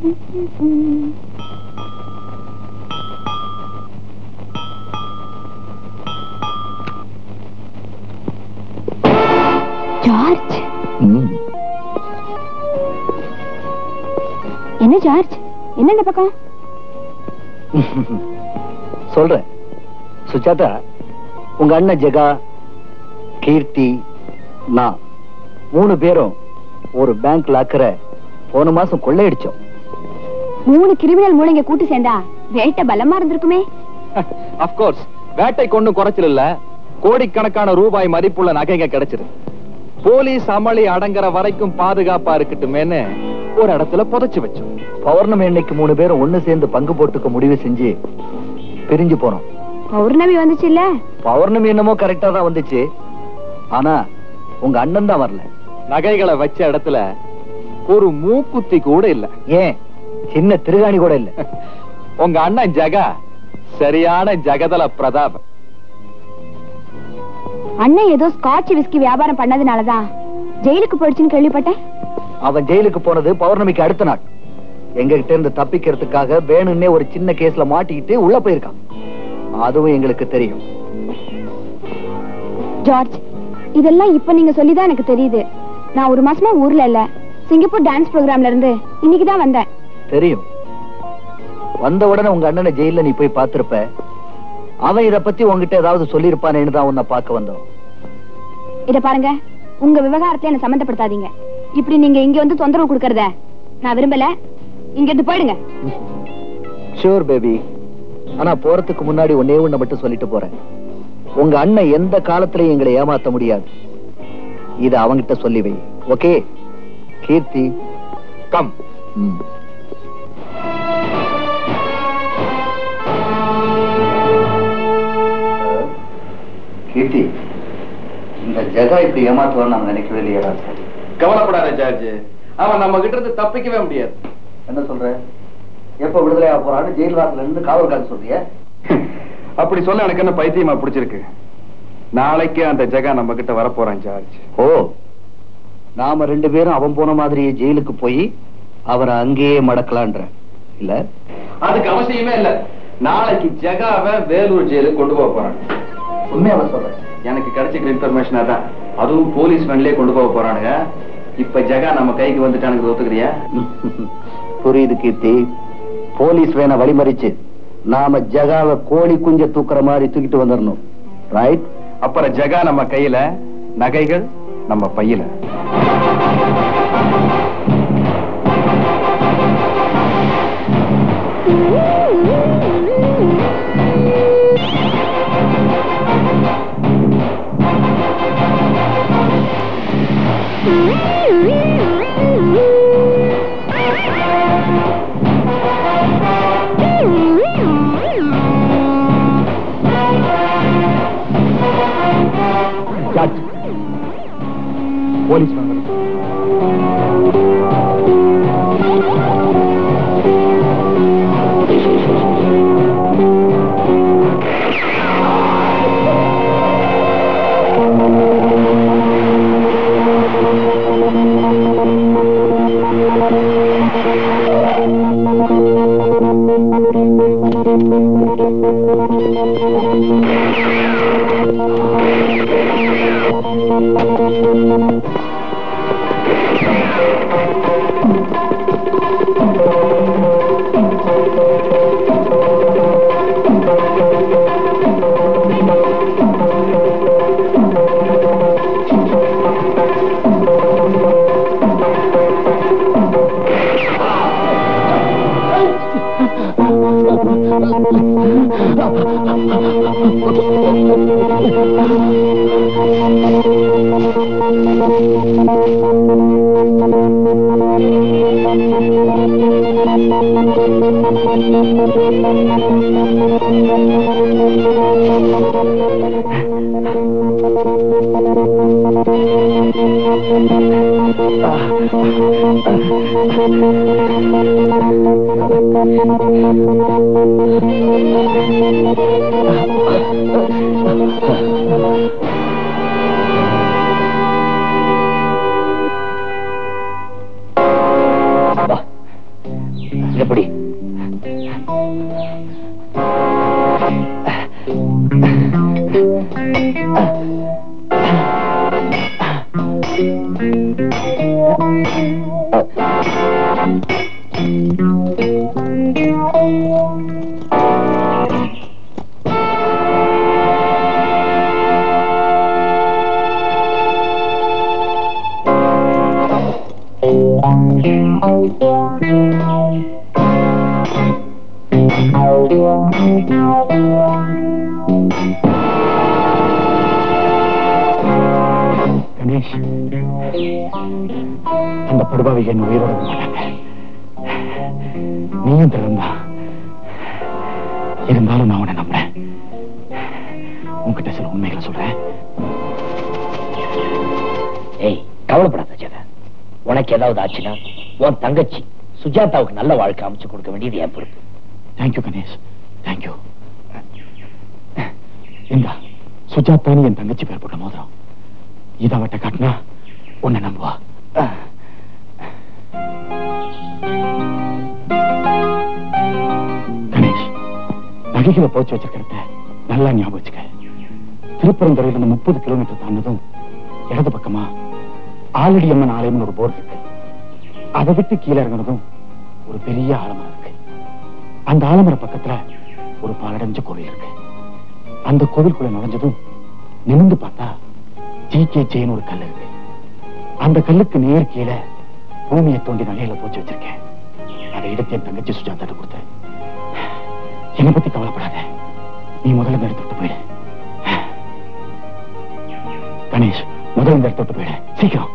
George ம். என்ன George என்ன இந்த பக்கம் சொல்றேன் சுஜாதா உங்க அண்ணன் ஜெகா கீர்த்தி நான் மூணு பேரும் ஒரு பேங்க் லாக்கரை போன மாசம் கொள்ளையடிச்சோம் மூணு கிரிமினல் மூளைங்க கூட்டு சேர்ந்தா வேட்டை பலமா இருந்திருக்குமே அப்கோர்ஸ் வேட்டை கொண்டு குறைச்சல் இல்ல கோடிக்கணக்கான ரூபாய் மதிப்புள்ள நகைங்க கிடைச்சது போலீஸ் அமளி அடங்குற வரைக்கும் பாதுகாப்பா இருக்கட்டுமேன்னு ஒரு இடத்துல புதைச்சு வச்சோம் பௌர்ணமி அன்னைக்கு மூணு பேரும் ஒண்ணு சேர்ந்து பங்கு போட்டுக்க முடிவு செஞ்சு பிரிஞ்சு போனோம் பௌர்ணமி வந்துச்சு இல்ல பௌர்ணமி என்னமோ கரெக்டா தான் வந்துச்சு ஆனா உங்க அண்ணன் தான் வரல நகைகளை வச்ச இடத்துல ஒரு மூக்குத்தி கூட இல்ல ஏன் சின்ன திருகாணி கூட இல்ல உங்க அண்ணன் ஜெகா சரியான ஜெகதல பிரதாப் அண்ணன் ஏதோ ஸ்காட்ச் விஸ்கி வியாபாரம் பண்ணதுனாலதான் ஜெயிலுக்கு போயிடுச்சுன்னு கேள்விப்பட்டேன் அவன் ஜெயிலுக்கு போனது பௌர்ணமிக்கு அடுத்த நாள் எங்க கிட்ட இருந்து தப்பிக்கிறதுக்காக வேணும்னே ஒரு சின்ன கேஸ்ல மாட்டிக்கிட்டு உள்ள போயிருக்கான் அதுவும் எங்களுக்கு தெரியும் ஜார்ஜ் இதெல்லாம் இப்ப நீங்க சொல்லிதான் எனக்கு தெரியுது நான் ஒரு மாசமா ஊர்ல இல்ல சிங்கப்பூர் டான்ஸ் ப்ரோக்ராம்ல இருந்து இன்னைக்கு தான் வந்தேன் தெரியும் வந்த உடனே உங்க அண்ணனை ஜெயில நீ போய் பார்த்திருப்ப அவன் இத பத்தி உன்கிட்ட ஏதாவது சொல்லியிருப்பானேன்னு தான் உன்னை பார்க்க வந்தோம் இத பாருங்க உங்க விவகாரத்தை என்ன சம்பந்தப்படுத்தாதீங்க இப்படி நீங்க இங்க வந்து தொந்தரவு கொடுக்கறத நான் விரும்பல இங்க இருந்து போயிடுங்க ஷூர் பேபி ஆனா போறதுக்கு முன்னாடி ஒன்னே ஒண்ண மட்டும் சொல்லிட்டு போறேன் உங்க அண்ணன் எந்த காலத்திலயும் எங்களை ஏமாத்த முடியாது இத அவங்கிட்ட சொல்லி வை ஓகே கீர்த்தி கம் ம். கீர்த்தி இந்த ஜெகா இப்படி ஏமாத்துவான்னு நாங்க நினைக்கவே இல்லையா கவலைப்படாத ஜார்ஜ் அவன் நம்ம கிட்ட இருந்து தப்பிக்கவே முடியாது என்ன சொல்ற எப்ப விடுதலை ஆக போறான்னு ஜெயில் வாசல்ல இருந்து காவல் காக்க சொல்றிய அப்படி சொல்ல எனக்கு என்ன பைத்தியமா பிடிச்சிருக்கு நாளைக்கு அந்த ஜெகா நம்ம கிட்ட வரப்போறான் ஜார்ஜ் ஓ நாம ரெண்டு பேரும் அவன் போன மாதிரியே ஜெயிலுக்கு போய் அவரை அங்கேயே மடக்கலான்ற இல்ல அதுக்கு அவசியமே இல்ல நாளைக்கு ஜெகாவை வேலூர் ஜெயிலுக்கு கொண்டு போக போறான் உண்மையாவ சொல்றேன் எனக்கு கிடைச்சிக்கிற இன்ஃபர்மேஷன் அதான் அதுவும் போலீஸ் வண்டிலே கொண்டு போக போறானுங்க இப்ப ஜெகா நம்ம கைக்கு வந்துட்டானுங்க ஒத்துக்கிறியா புரியுது கீர்த்தி போலீஸ் வேண வழிமறிச்சு நாம ஜகாவை கோழி குஞ்ச தூக்குற மாதிரி தூக்கிட்டு வந்துடணும் ரைட் அப்புறம் ஜெகா நம்ம கையில நகைகள் நம்ம பையில ஜார்ஜ் போலீஸ் வாங்க கணேஷ் அந்த படுபாவை என் உயிரோட விட மாட்டாங்க நீயும் திருந்தா இருந்தாலும் நான் உன்னை நம்புறேன் உன்கிட்ட சில உண்மைகளை சொல்றேன் ஏய் கவலைப்படாத ஜெகா உனக்கு ஏதாவது ஆச்சுன்னா உன் தங்கச்சி சுஜாதாவுக்கு நல்ல வாழ்க்கை அமைச்சு கொடுக்க வேண்டியது என் பொறுப்பு தேங்க்யூ கணேஷ் தேங்க்யூ இந்தா சுஜாதான்னு என் தங்கச்சி பேர் போட்ட மோதிரம் இதை அவட்ட காட்டினா உன்னை நம்புவா கணேஷ் நகைகளை போச்சு வச்சிருக்கிறத நல்லா ஞாபகம் வச்சுக்க திருப்பரந்துறையில இருந்து முப்பது கிலோமீட்டர் தாண்டதும் இடது பக்கமா ஆலடி அம்மன் ஆலயம்னு ஒரு போர்டு இருக்கு அதை விட்டு கீழே இறங்குனதும் ஒரு பெரிய ஆலமரம் இருக்கு அந்த ஆலமர பக்கத்துல ஒரு பாலடைஞ்ச கோவில் இருக்கு அந்த கோவிலுக்குள்ள நுழைஞ்சதும் நிமிந்து பார்த்தா ஜி கே ஜெயின் ஒரு கல் இருக்கு அந்த கல்லுக்கு நேர் கீழே பூமியை தோண்டி நகையில போச்சு வச்சிருக்கேன் அதை எடுத்து என் தங்கச்சி சுஜாதாட்ட கொடுத்தேன் என்னை பத்தி கவலைப்படாத நீ முதல்ல இந்த இடத்த விட்டு போயிடு கணேஷ் முதல்ல இந்த இடத்த விட்டு போயிடு சீக்கிரம்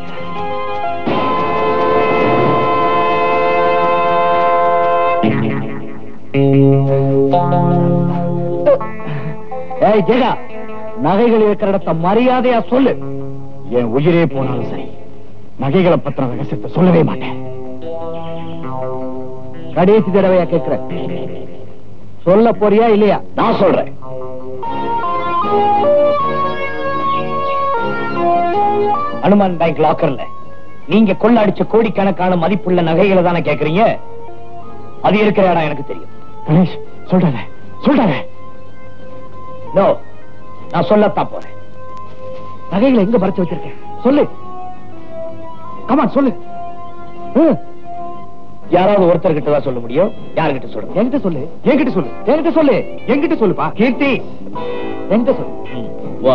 ஏய் ஜெகா நகைகள் இருக்கிற இடத்த மரியாதையா சொல்லு என் உயிரே போனாலும் சரி நகைகளை பத்தின ரகசியத்தை சொல்லவே மாட்டேன் கடைசி தடவையா கேட்கிறேன் சொல்ல போறியா இல்லையா நான் சொல்றேன் அனுமான் பேங்க் லாக்கர்ல நீங்க கொள்ள அடிச்ச கோடிக்கணக்கான மதிப்புள்ள நகைகளை தானே கேக்குறீங்க அது இருக்கிற இடம் எனக்கு தெரியும் கணேஷ் சொல்றாத சொல்றாத நோ நான் சொல்லத்தான் போறேன் நகைகளை எங்க மறைச்சு வச்சிருக்கேன் சொல்லு கமான் சொல்லு ம், யாராவது ஒருத்தர் கிட்ட தான் சொல்ல முடியும் யாருகிட்ட சொல்லுங்க என்கிட்ட சொல்லு என்கிட்ட சொல்லு என்கிட்ட சொல்லு என்கிட்ட சொல்லுப்பா கீர்த்தி என்கிட்ட சொல்லு வா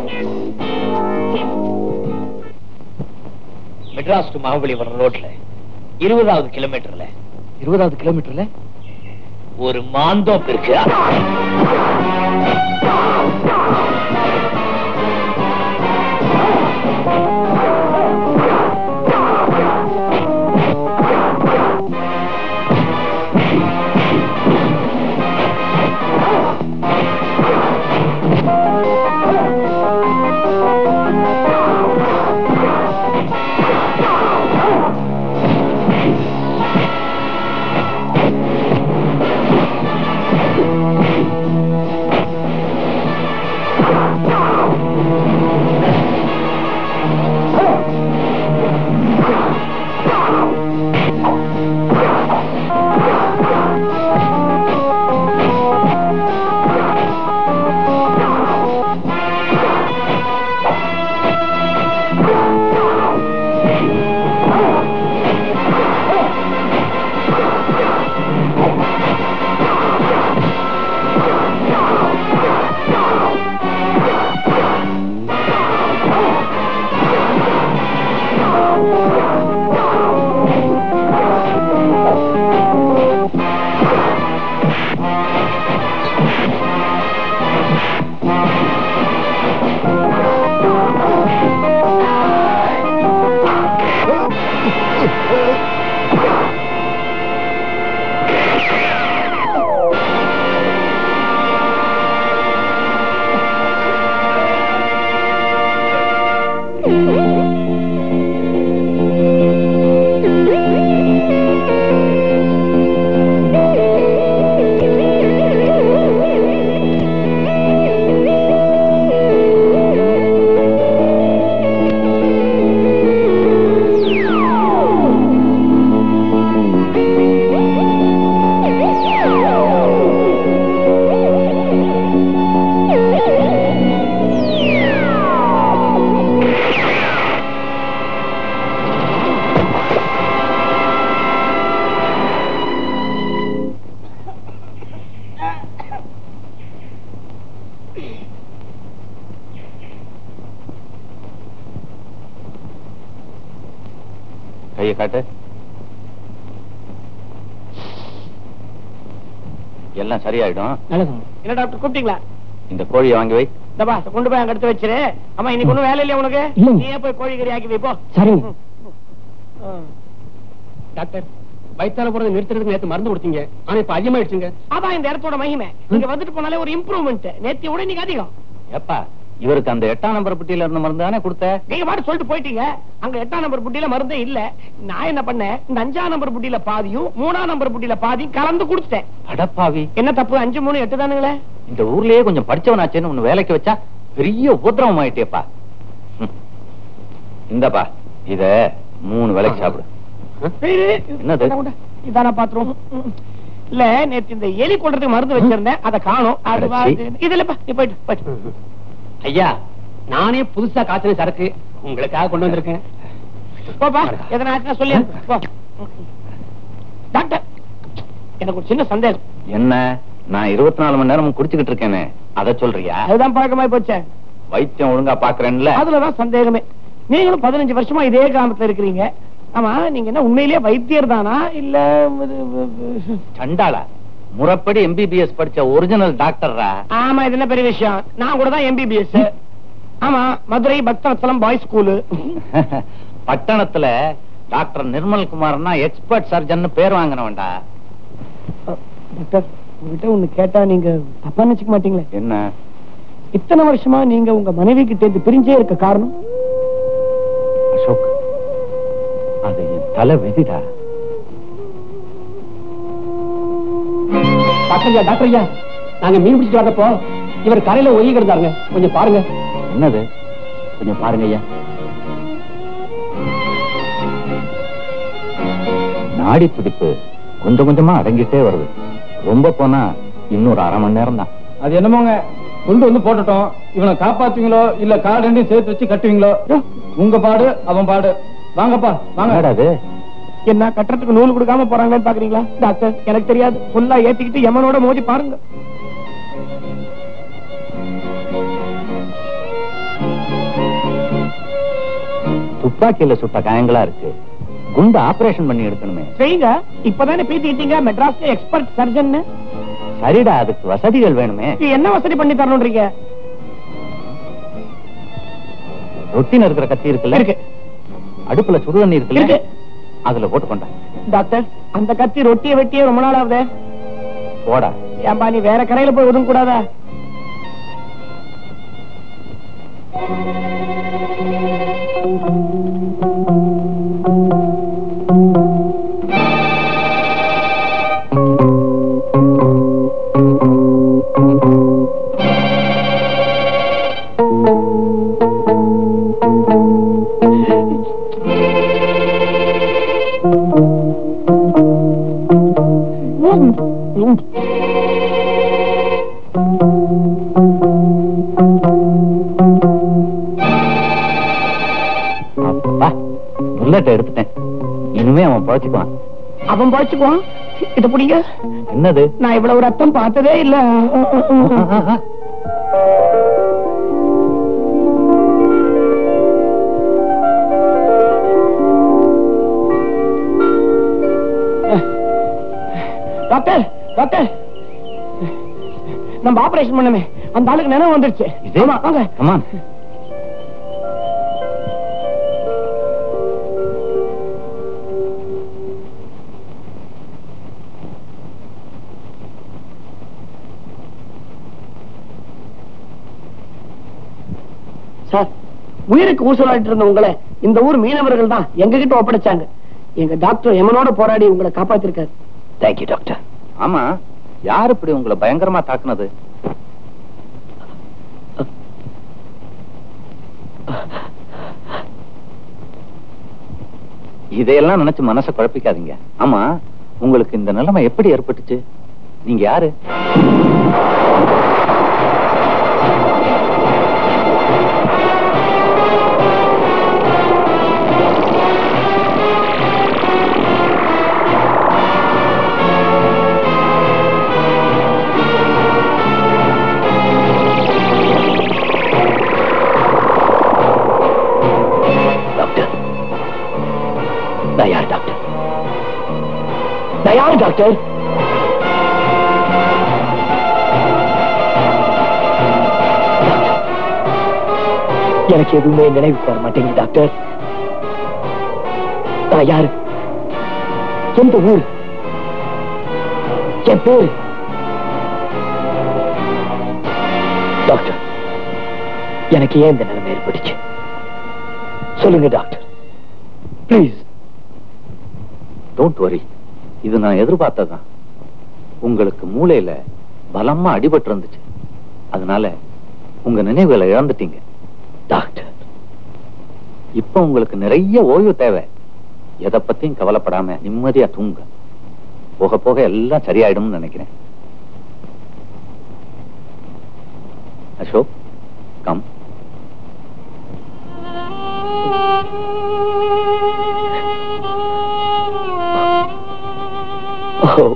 மெட்ராஸ் டு மகாபலிபுரம் ரோட்ல இருபதாவது கிலோமீட்டர்ல இருபதாவது கிலோமீட்டர்ல ஒரு மாந்தோப்பு இருக்கு காட்டு எல்லாம் சரியாயிடும் என்ன டாக்டர் கூப்பிட்டீங்களா இந்த கோழியை வாங்கி வை இந்தப்பா கொண்டு போய் அங்க எடுத்து வச்சிரு அம்மா இன்னைக்கு ஒண்ணும் வேலை இல்லையா உனக்கு இல்லைங்க. நீயே போய் கோழி கறி ஆக்கி வைப்போ சரிங்க டாக்டர் வயிற்றால போறது நிறுத்துறதுக்கு நேத்து மருந்து கொடுத்தீங்க ஆனா இப்ப அதிகமாயிடுச்சுங்க அதான் இந்த இடத்தோட மகிமை நீங்க வந்துட்டு போனாலே ஒரு இம்ப்ரூவ்மெண்ட் நேத்தி விட இன்னைக்கு அதிகம் ஏப்பா இவருக்கு அந்த எட்டாம் நம்பர் பெட்டியில இருந்த மருந்து தானே கொடுத்த நீங்க பாட்டு சொல்லிட்டு போயிட்டீங்க அங்க எட்டாம் நம்பர் புட்டியில மருந்தே இல்ல நான் என்ன பண்ணேன் இந்த அஞ்சாம் நம்பர் புட்டியில பாதியும் மூணாம் நம்பர் புட்டியில பாதியும் கலந்து கொடுத்துட்டேன் அடப்பாவி என்ன தப்பு அஞ்சு மூணு எட்டு தானுங்களே இந்த ஊர்லயே கொஞ்சம் படிச்சவனாச்சேன்னு உன்னை வேலைக்கு வச்சா பெரிய உபதிரவம் ஆயிட்டேப்பா ம். இந்தப்பா இத மூணு வேலைக்கு சாப்பிடு என்னது? இதான பாத்திரம் இல்ல நேத்து இந்த எலி கொள்றதுக்கு மருந்து வச்சிருந்தேன் அதை காணும் அது வா- அடச்சி. இது இல்லப்பா நீ போயிட்டு போயிட்டு ஐயா நானே புதுசா காய்ச்சன சரக்கு உங்களுக்காக கொண்டு வந்திருக்கேன் போப்பா எதனா ஆச்சுன்னா சொல்லி அனுப்பு. போ டாக்டர் எனக்கு ஒரு சின்ன சந்தேகம் என்ன நான் இருபத்தி நாலு மணி நேரம் குடிச்சுக்கிட்டு இருக்கேனே அத சொல்றியா அதுதான் பழக்கமாய் போச்சே வைத்தியம் ஒழுங்கா பாக்குறேன்ல அதுலதான் சந்தேகமே நீங்களும் பதினஞ்சு வருஷமா இதே கிராமத்துல இருக்கிறீங்க ஆமா நீங்க என்ன உண்மையிலேயே வைத்தியர் தானா இல்ல சண்டாளா முறைப்படி எம்பிபிஎஸ் படிச்ச ஒரிஜினல் டாக்டர்ரா ஆமா இது என்ன பெரிய விஷயம் நான் கூட தான் எம்பிபிஎஸ் ஆமா மதுரை பக்தவத்சலம் பாய்ஸ் ஸ்கூலு பட்டணத்துல டாக்டர் நிர்மல் குமார்னா எக்ஸ்பர்ட் சர்ஜன் பேர் வாங்கினவன்டா டாக்டர் உங்ககிட்ட ஒண்ணு கேட்டா நீங்க தப்பா நினைச்சுக்க மாட்டீங்களே என்ன இத்தனை வருஷமா நீங்க உங்க மனைவி கிட்ட இருந்து பிரிஞ்சே இருக்க காரணம் அசோக் அது என் தலை விதிடா டாக்டர் ஐயா டாக்டர் ஐயா நாங்க மீன் பிடிச்சிட்டு வரப்போ இவர் கரையில ஒய்ய இருந்தாருங்க கொஞ்சம் பாருங்க என்னது கொஞ்சம் பாருங்க ஐயா நாடி துடிப்பு கொஞ்சம் கொஞ்சமா அடங்கிட்டே வருது ரொம்ப போனா இன்னொரு அரை மணி நேரம் தான் அது என்னமோங்க கொண்டு வந்து போட்டுட்டோம் இவனை காப்பாத்துவீங்களோ இல்ல கால் ரெண்டையும் சேர்த்து வச்சு கட்டுவீங்களோ உங்க பாடு அவன் பாடு வாங்கப்பா வாங்க என்னடா அது என்ன கட்டுறதுக்கு நூல் கொடுக்காம போறாங்கன்னு பாக்குறீங்களா டாக்டர் எனக்கு தெரியாது ஃபுல்லா ஏத்திக்கிட்டு எமனோட மோதி பாருங்க துப்பாக்கியில சுட்ட காயங்களா இருக்கு குண்டு ஆபரேஷன் பண்ணி எடுக்கணுமே செய்யுங்க இப்பதானே பேசிக்கிட்டீங்க மெட்ராஸ்ல எக்ஸ்பர்ட் சர்ஜன் சரிடா அதுக்கு வசதிகள் வேணுமே என்ன வசதி பண்ணி தரணும்ன்றீங்க ரொட்டின் இருக்கிற கத்தி இருக்குல்ல இருக்கு அடுப்புல சுடுதண்ணி இருக்குல்ல இருக்கு. அதுல போட்டு கொண்டா டாக்டர் அந்த கத்தி ரொட்டியை வெட்டியே ரொம்ப நாள் ஆகுதே போடா ஏன்பா நீ வேற கரையில போய் ஒதுங்க கூடாதா அப்பா புல்லட் எடுத்துட்டேன் இனிமே அவன் பழச்சுக்குவான் அவன் பழச்சுக்குவான் இத புடிங்க என்னது நான் இவ்வளவு ரத்தம் பார்த்ததே இல்ல டாக்டர் டாக்டர் நம்ம ஆபரேஷன் பண்ணமே அந்த ஆளுக்கு நினைவு வந்துருச்சு இது ஆமா வாங்க கமான் சார் உயிருக்கு ஊசலாடிட்டு இருந்த உங்களை இந்த ஊர் மீனவர்கள் தான் எங்க கிட்ட ஒப்படைச்சாங்க எங்க டாக்டர் எமனோட போராடி உங்களை காப்பாத்திருக்காரு தேங்க்யூ டாக்டர் ஆமா யார் இப்படி உங்களை பயங்கரமா தாக்குனது இதையெல்லாம் நினைச்சு மனசை குழப்பிக்காதீங்க ஆமா உங்களுக்கு இந்த நிலைமை எப்படி ஏற்பட்டுச்சு நீங்க யாரு டாக்டர் நான் யார் டாக்டர் நான் யாரு டாக்டர் எனக்கு எதுவுமே நினைவுக்கு வர மாட்டேங்குது டாக்டர் நான் யாரு எந்த ஊர் என் பேரு டாக்டர் எனக்கு ஏன் இந்த நிலைமை ஏற்பட்டுச்சு சொல்லுங்க டாக்டர் ப்ளீஸ் டோன்ட் வரி இது நான் எதிர்பார்த்ததான் உங்களுக்கு மூளையில பலமா அடிபட்டு இருந்துச்சு அதனால உங்க நினைவுகளை இழந்துட்டீங்க டாக்டர் இப்ப உங்களுக்கு நிறைய ஓய்வு தேவை எதை பத்தியும் கவலைப்படாம நிம்மதியா தூங்க போக போக எல்லாம் சரியாயிடும்னு நினைக்கிறேன் அசோக் கம் ஓ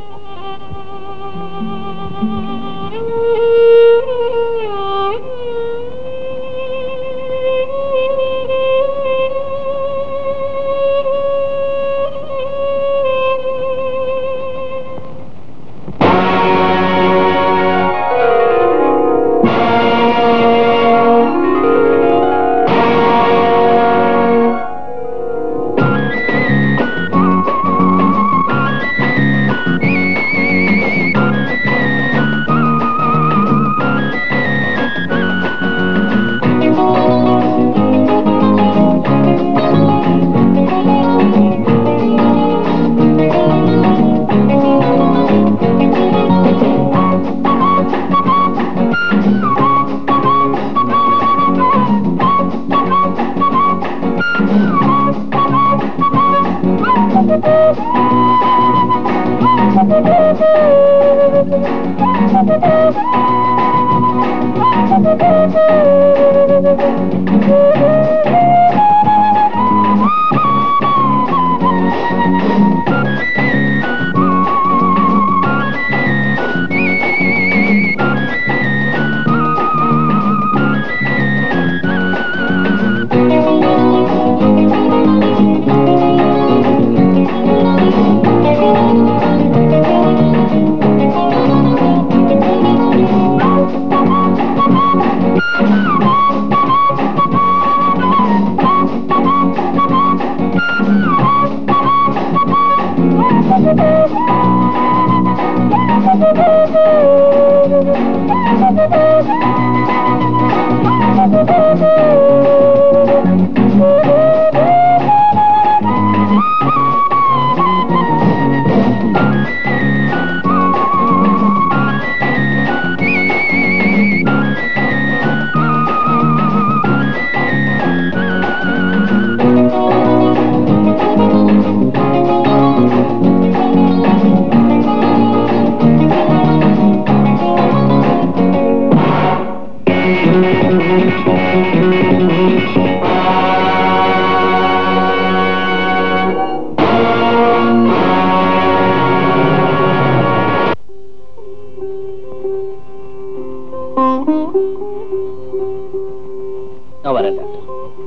நான் வரேன் டாக்டர்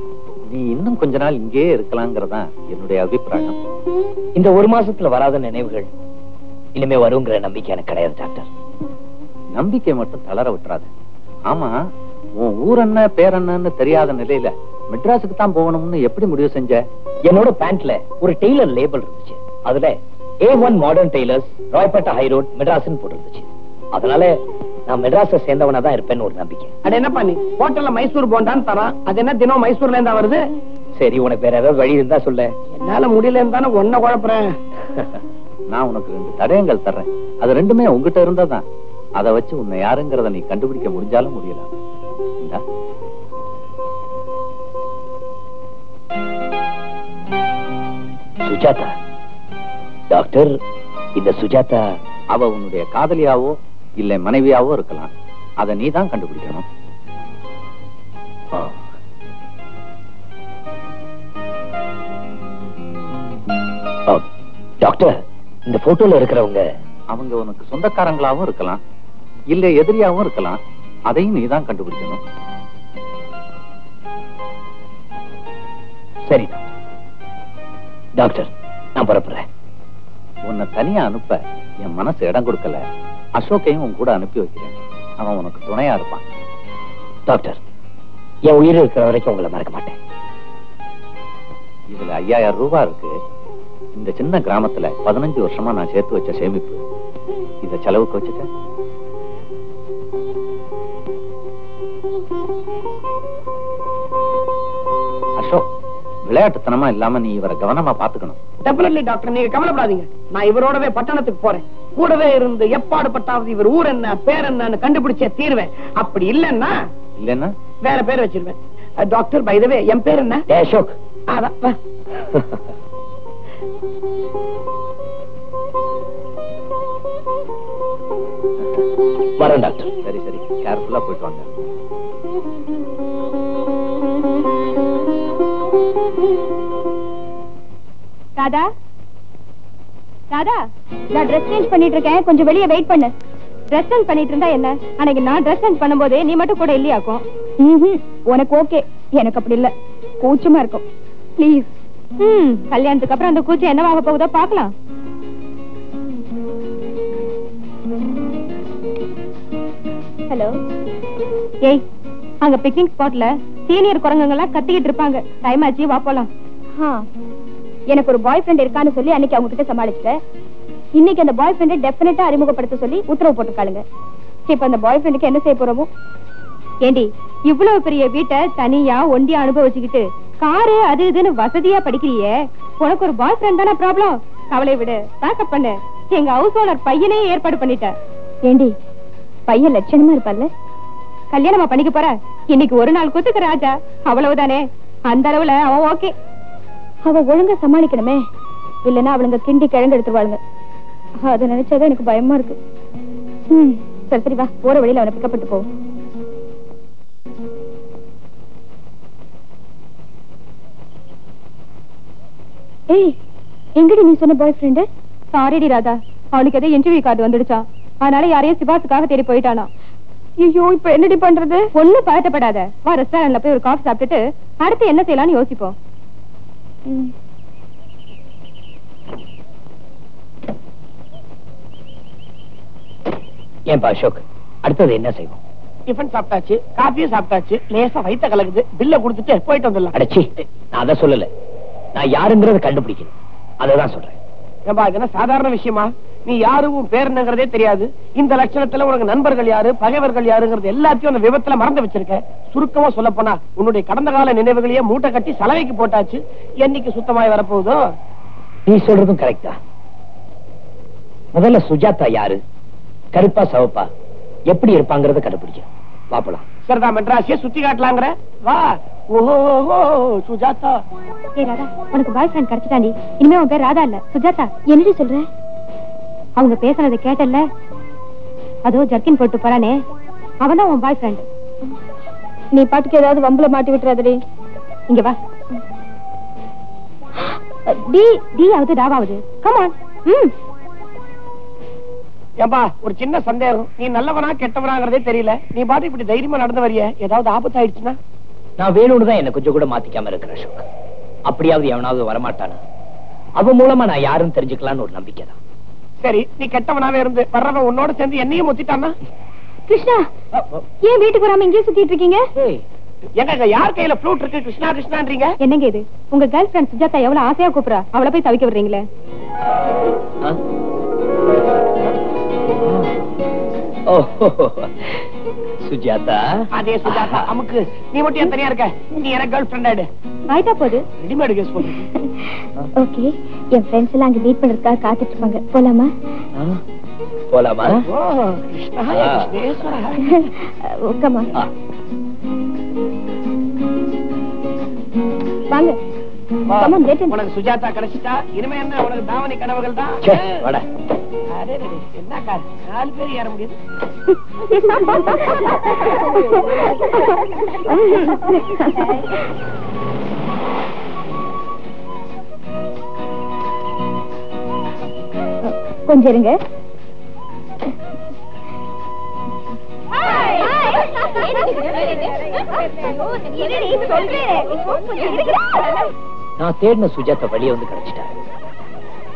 நீ இன்னும் கொஞ்ச நாள் இங்கேயே இருக்கலாங்கிறதான் என்னுடைய அபிப்பிராயம் இந்த ஒரு மாசத்துல வராத நினைவுகள் இனிமே வருங்கிற நம்பிக்கை எனக்கு கிடையாது டாக்டர் நம்பிக்கை மட்டும் தளர விட்டுறாது ஆமா உன் ஊர் என்ன பேர் என்னன்னு தெரியாத நிலையில மெட்ராஸுக்கு தான் போகணும்னு எப்படி முடிவு செஞ்ச என்னோட பேண்ட்ல ஒரு டெய்லர் லேபிள் இருந்துச்சு அதுல A one modern tailors Royapettah high road மெட்ராஸ்னு போட்டிருந்துச்சு அதனால நான் மெட்ராஸை சேர்ந்தவனா தான் இருப்பேன்னு ஒரு நம்பிக்கை அட என்ன பண்ணி ஹோட்டல்ல மைசூர் போண்டான்னு தரான் அது என்ன தினம் மைசூர்ல இருந்தா வருது சரி உனக்கு வேற ஏதாவது வழி இருந்தா சொல்ல என்னால முடியலன்னு தானே ஒன்ன குழப்புறேன் நான் உனக்கு ரெண்டு தடயங்கள் தர்றேன் அது ரெண்டுமே உங்ககிட்ட இருந்தாதான் அதை வச்சு உன்னை யாருங்கிறத நீ கண்டுபிடிக்க முடிஞ்சாலும் முடியல இந்தா. சுஜாதா டாக்டர் இந்த சுஜாதா அவ உன்னுடைய காதலியாவோ இல்ல மனைவியாவோ இருக்கலாம் அதை நீ தான் கண்டுபிடிக்கணும் ஆ. ஆ, டாக்டர் இந்த போட்டோல இருக்கிறவங்க அவங்க உனக்கு சொந்தக்காரங்களாவும் இருக்கலாம் இல்ல எதிரியாவும் இருக்கலாம் அதையும் நீ தான் கண்டுபிடிக்கணும் சரி டாக்டர் நான் புறப்படுறேன் உன் உன்னை தனியா அனுப்ப என் மனசு இடம் கொடுக்கல அசோக்கையும் உன் கூட அனுப்பி வைக்கிறேன் அவன் உனக்கு துணையா இருப்பான் டாக்டர் என் உயிர் இருக்கிற வரைக்கும் உங்களை மறக்க மாட்டேன் இதுல ஐயாயிரம் ரூபாய் இருக்கு இந்த சின்ன கிராமத்துல பதினஞ்சு வருஷமா நான் சேர்த்து வச்ச சேமிப்பு இத செலவுக்கு வச்சுக்க அசோக் விளையாட்டுத்தனமா இல்லாம நீ இவரை கவனமா பாத்துக்கணும் டெபினெட்லி டாக்டர் நீங்க கவலைப்படாதீங்க நான் இவரோடவே பட்டணத்துக்கு போறேன் கூடவே இருந்து எப்பாடு பட்டாவது இவர் ஊர் என்ன பேர் என்னன்னு கண்டுபிடிச்சே தீர்வேன் அப்படி இல்லன்னா இல்லன்னா வேற பேர் வச்சிருவேன் அஹ், டாக்டர் பைதவே என் பேர் என்ன ஏ அசோக் அதான் வா. வரேன் டாக்டர் சரி சரி கேர்ஃபுல்லா போயிட்டு வாங்க ராதா ராதா நான் ட்ரெஸ் சேஞ்ச் பண்ணிட்டு இருக்கேன் கொஞ்சம் வெளியே வெயிட் பண்ணு ட்ரெஸ் சேஞ்ச் பண்ணிட்டு இருந்தா என்ன அன்னைக்கு நான் ட்ரெஸ் சேஞ்ச் பண்ணும்போது நீ மட்டும் கூட இல்லையாக்கும் ம்ஹும். உனக்கு ஓகே எனக்கு அப்படி இல்ல கூச்சமா இருக்கும் ப்ளீஸ் ம் கல்யாணத்துக்கு அப்புறம் அந்த கூச்சம் என்னவாக போகுதோ பார்க்கலாம் ஹலோ ஏய் அங்க பிக்னிக் ஸ்பாட்ல சீனியர் குரங்குங்க எல்லாம் கத்திக்கிட்டு இருப்பாங்க டைம் ஆச்சு வா போலாம் எனக்கு ஒரு பாய் ஃப்ரெண்ட் இருக்கான்னு சொல்லி அன்னைக்கு அவங்க கிட்ட சமாளிச்சிட்டேன் இன்னைக்கு அந்த பாய் ஃப்ரெண்டை டெஃபினட்டா அறிமுகப்படுத்த சொல்லி உத்தரவு போட்டுருக்காளுங்க இப்ப அந்த பாய் ஃப்ரெண்டுக்கு என்ன செய்ய போறோமோ ஏண்டி இவ்வளவு பெரிய வீட்டை தனியா ஒண்டியா அனுபவிச்சுக்கிட்டு காரு அது இதுன்னு வசதியா படிக்கிறியே உனக்கு ஒரு பாய் ஃப்ரெண்ட் தானே ப்ராப்ளம் கவலை விடு பேக்கப் பண்ணு எங்க ஹவுஸ் ஓனர் பையனே ஏற்பாடு பண்ணிட்ட ஏண்டி பையன் லட்சணமா இருப்பார்ல கல்யாணமா பண்ணிக்க போற இன்னைக்கு ஒரு நாள் குத்துக்கு ராஜா அவ்வளவுதானே அந்த அளவுல அவன் ஓகே அவ ஒழுங்கா சமாளிக்கணுமே இல்லன்னா அவளுங்க கிண்டி கிழங்கு எடுத்துருவாளுங்க அத நினைச்சாதான் எனக்கு பயமா இருக்கு ம் சரி சரி வா போற வழியில அவனை பிக்கப் பண்ணிட்டு போ ஏய் எங்கடி நீ சொன்ன பாய் ஃப்ரெண்டு சாரிடி ராதா அவனுக்கு ஏதோ இன்டர்வியூ கார்டு வந்துடுச்சா அதனால யாரையும் சிபாஸுக்காக தேடி போயிட்டானா ஐயோ இப்ப என்னடி பண்றது ஒண்ணும் பதட்டப்படாத வா ரெஸ்டாரண்ட்ல போய் ஒரு காஃபி சாப்பிட்டுட்டு அடுத்து என்ன செய்யலாம்னு யோசிப்போம் ம். ஏன்பா அசோக் அடுத்தது என்ன செய்வோம் டிஃபன் சாப்பிட்டாச்சு காஃபியும் சாப்பிட்டாச்சு லேசா வயித்த கலக்குது பில்ல கொடுத்துட்டு போயிட்டு வந்துடலாம் அடச்சி நான் அதை சொல்லல நான் யாருங்கிறத கண்டுபிடிக்கணும் அததான் சொல்றேன் ஏம்பா இது என்ன சாதாரண விஷயமா நீ யாரு உன் பேர் என்னங்கிறதே தெரியாது இந்த லட்சணத்துல உனக்கு நண்பர்கள் யாரு பகைவர்கள் யாருங்கிறது எல்லாத்தையும் அந்த விபத்துல மறந்து வச்சிருக்க சுருக்கமா சொல்ல போனா உன்னுடைய கடந்த கால நினைவுகளையே மூட்டை கட்டி சலவைக்கு போட்டாச்சு என்னைக்கு சுத்தமாய் வரப்போகுதோ நீ சொல்றதும் கரெக்டா முதல்ல சுஜாதா யாரு கருப்பா சவப்பா எப்படி இருப்பாங்கறத கண்டுபிடிக்கும் பாப்பலாம் சரிதா மெட்ராஸிய சுத்தி காட்டலாங்கிற வா ஓஹோ சுஜாதா ஏய் ராதா உனக்கு பாய் ஃப்ரெண்ட் கிடைச்சிட்டாண்டி இனிமே உன் பேர் ராதா இல்ல சுஜாதா என்னடி சொல்ற அவங்க பேசுறதை கேட்டல்ல அதோ ஜர்க்கின் போட்டு போறானே அவன் தான் உன் பாய் ஃப்ரெண்ட் நீ பாட்டுக்கு ஏதாவது வம்புல மாட்டி விட்டுறாதடி இங்க வா டி டி ஆகுது டாவாகுது கமான் ம் ஏம்பா ஒரு சின்ன சந்தேகம் நீ நல்லவனா கெட்டவனாங்கிறதே தெரியல நீ பாட்டு இப்படி தைரியமா நடந்து வரிய ஏதாவது ஆபத்து ஆயிடுச்சுன்னா நான் வேணும்னு தான் என்ன கொஞ்சம் கூட மாத்திக்காம இருக்கிறேன் அசோக் அப்படியாவது எவனாவது வரமாட்டானா அவன் மூலமா நான் யாருன்னு தெரிஞ்சுக்கலாம்னு ஒரு நம்பிக்கை தான் சரி நீ கெட்டவனாவே இருந்து வர்றவன் உன்னோட சேர்ந்து என்னையும் முத்திட்டானா கிருஷ்ணா ஏன் வீட்டுக்கு வராம இங்கேயே சுத்திட்டு இருக்கீங்க எங்க யார் கையில ஃப்ளூட் இருக்கு கிருஷ்ணா கிருஷ்ணான்றீங்க என்னங்க இது உங்க கேர்ள் ஃபிரெண்ட் சுஜாதா எவ்வளவு ஆசையா கூப்பிடுறா அவளை போய் தவிக்க விடுறீங்களே ஓ சுஜாதா அதே சுஜாதா அமுக்கு நீ மட்டும் ஏன் தனியா இருக்க நீ எனக்கு கேர்ள் ஃபிரெண்ட் ஆயிடு ஆயிட்டா போகுது ரெடிமேட் கேஸ் போடு ஓகே என் ஃப்ரெண்ட்ஸ் எல்லாம் அங்க மீட் பண்றதுக்காக காத்துட்டு இருப்பாங்க போலாமா போலாமா ஓ கிருஷ்ணா ஆ. கிருஷ்ணேஸ்வரா கமா ஆ. வாங்க வா. Come on, get in. உனக்கு சுஜாதா கிடைச்சிட்டா இனிமே என்ன உனக்கு தாவணி கனவுகள் தான் ச்சே, வாடா. அரே, அரே, என்ன கார் நாலு பேர் ஏற முடியுது கொஞ்சம் இருங்க நான் தேடின சுஜாதா வெளியே வந்து கிடைச்சிட்டா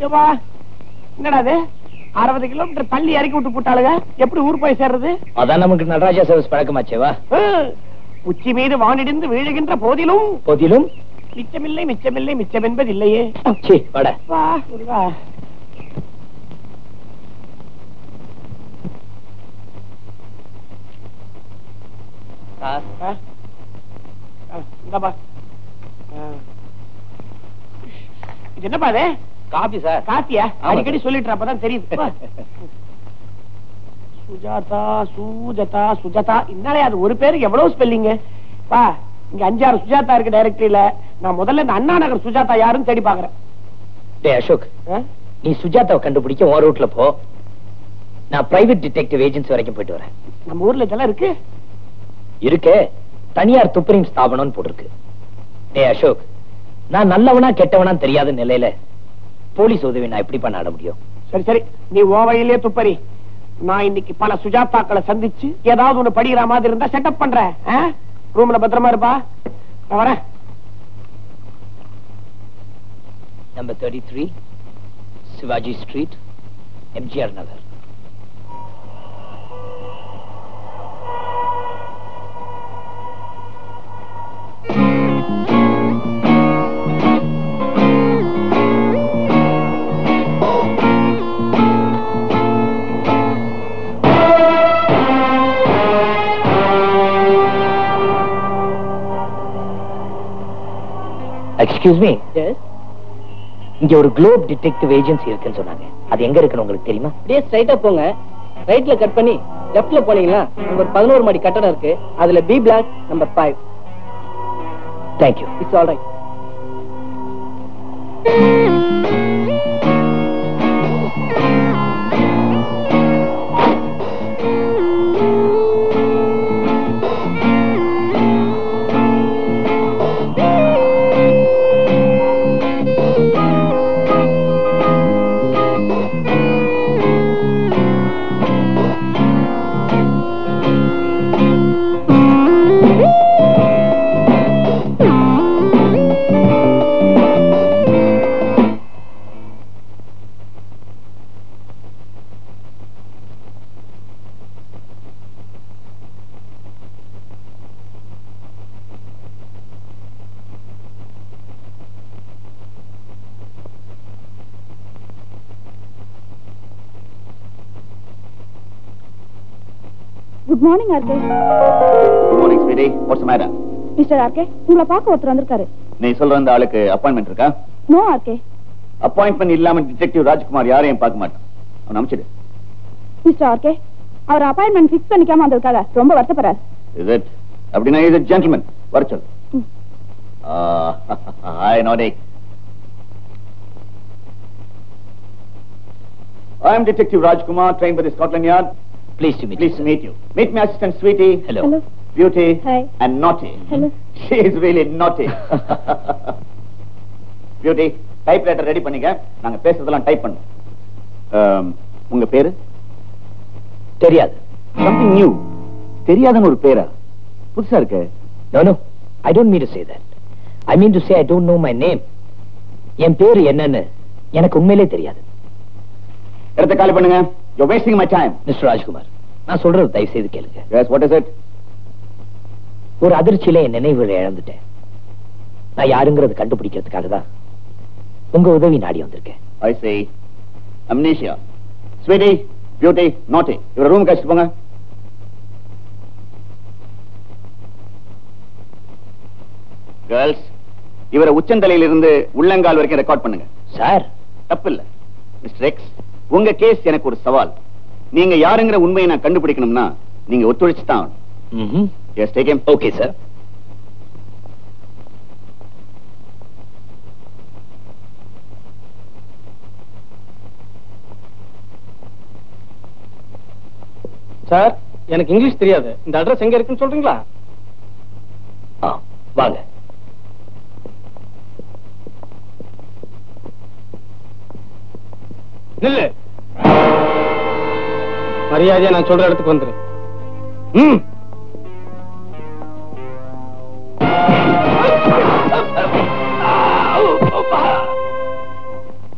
ஏப்பா, என்னடா இது அறுபது கிலோமீட்டர் தள்ளி இறக்கி விட்டு போட்டாளுங்க எப்படி ஊர் போய் சேர்றது அதான் நமக்கு நடராஜா சர்வீஸ் பழக்கமாச்சேவா ஆ, உச்சி மீது வானிடிந்து வீழுகின்ற போதிலும் போதிலும் மிச்சமில்லை மிச்சமில்லை மிச்சம் என்பது இல்லையே சீ வட வா முருகா ஆ? ஆ, இந்தாப்பா. ஆ. இது என்னப்பா இது காபி சார் காத்தியா ஆமா அடிக்கடி சார். சொல்லிட்டு அப்பதான் தெரியுது வா. சுஜாதா சுஜதா சுஜதா இன்னாலே அது ஒரு பேருக்கு எவ்வளவு ஸ்பெல்லிங் பா இங்க அஞ்சாறு சுஜாதா இருக்கு டைரக்டரியில நான் முதல்ல இந்த அண்ணா நகர் சுஜாதா யாருன்னு தேடி பாக்குறேன் டே அசோக் ஆ? நீ சுஜாதாவை கண்டுபிடிக்க உன் ரூட்ல போ நான் பிரைவேட் டிடெக்டிவ் ஏஜென்சி வரைக்கும் போயிட்டு வரேன் நம்ம ஊர்ல இதெல்லாம் இருக்கு இருக்கே தனியார் துப்பறியும் ஸ்தாபனம்னு போட்டிருக்கு டே அசோக் நான் நல்லவனா கெட்டவனா தெரியாத நிலையில போலீஸ் உதவி நான் எப்படி பண்ண ஆட முடியும் சரி சரி நீ ஓ வழியிலே துப்பறி நான் இன்னைக்கு பல சுஜாதாக்களை சந்திச்சு ஏதாவது ஒண்ணு படிக்கிற மாதிரி இருந்தா செட்டப் பண்றேன் ரூம்ல பத்திரமா இருப்பா நான் வரேன் number thirty three Sivaji street MGR Nagar excuse me இங்க ஒரு குளோப் டிடெக்டிவ் ஏஜென்சி இருக்குன்னு சொன்னாங்க அது எங்க இருக்குன்னு உங்களுக்கு தெரியுமா அப்படியே ஸ்ட்ரைட்டா போங்க ரைட்ல கட் பண்ணி லெஃப்ட்ல போனீங்கன்னா நம்பர் பதினோரு மாடி கட்டடம் இருக்கு அதுல B block number five thank you it's all right good morning RK good morning sweetie what's madam mister RK உங்களை பார்க்க ஒருத்தர் வந்திருக்காரு நீ சொல்ற அந்த ஆளுக்கு அப்பாயின்மெண்ட் இருக்கா நோ ஆர்கே அப்பாயின்மெண்ட் இல்லாம டிடெக்டிவ் ராஜ்குமார் யாரையும் பார்க்க மாட்டான் அவன் அனுப்பிச்சிடு மிஸ்டர் ஆர்கே அவர் அப்பாயின்மெண்ட் ஃபிக்ஸ் பண்ணிக்காம வந்திருக்காங்க ரொம்ப வருத்தப்படுறாரு இஸ் இட் அப்படின்னா இது ஜென்டில்மேன் வர சொல் ம். ஹாய் நோடி I am Detective Rajkumar, trained by the Scotland Yard. Please to meet Pleased to meet you. Meet my assistant, Sweetie, hello hello Beauty, Hi. and Naughty. Hello She is really naughty. Beauty, typewriter ready பண்ணிக்க நாங்க பேசுறதெல்லாம் type பண்ணோம் Um, உங்க பேரு தெரியாது something new தெரியாதன்னு ஒரு பேரா புதுசா இருக்கு no no I don't mean to say that I mean to say I don't know my name என் பேரு என்னன்னு எனக்கு உண்மையிலே தெரியாது இடத்தை காலி பண்ணுங்க you wasting my time mister Rajkumar நான் சொல்றது தயவு செய்து கேளுங்க எஸ் வாட் இஸ் இட் ஒரு அதிர்ச்சியில என் நினைவுகளை இழந்துட்டேன் நான் யாருங்கிறது கண்டுபிடிக்கிறதுக்காக தான் உங்க உதவி நாடி வந்திருக்கேன் I say amnesia Sweetie Beauty Naughty இவர ரூம் கழிச்சு போங்க கேர்ள்ஸ் இவரை உச்சந்தலையில இருந்து உள்ளங்கால் வரைக்கும் ரெக்கார்ட் பண்ணுங்க சார் தப்பு இல்ல மிஸ்டர் எக்ஸ் உங்க கேஸ் எனக்கு ஒரு சவால் நீங்க யாருங்கிற உண்மையை நான் கண்டுபிடிக்கணும்னா நீங்க ஒத்துழைச்சு தான் yes take okay sir sir எனக்கு இங்கிலீஷ் தெரியாது இந்த அட்ரஸ் எங்க இருக்குன்னு சொல்றீங்களா ஆ வாங்க நில்லு மரியாதையா நான் சொல்ற இடத்துக்கு வந்துரு ம்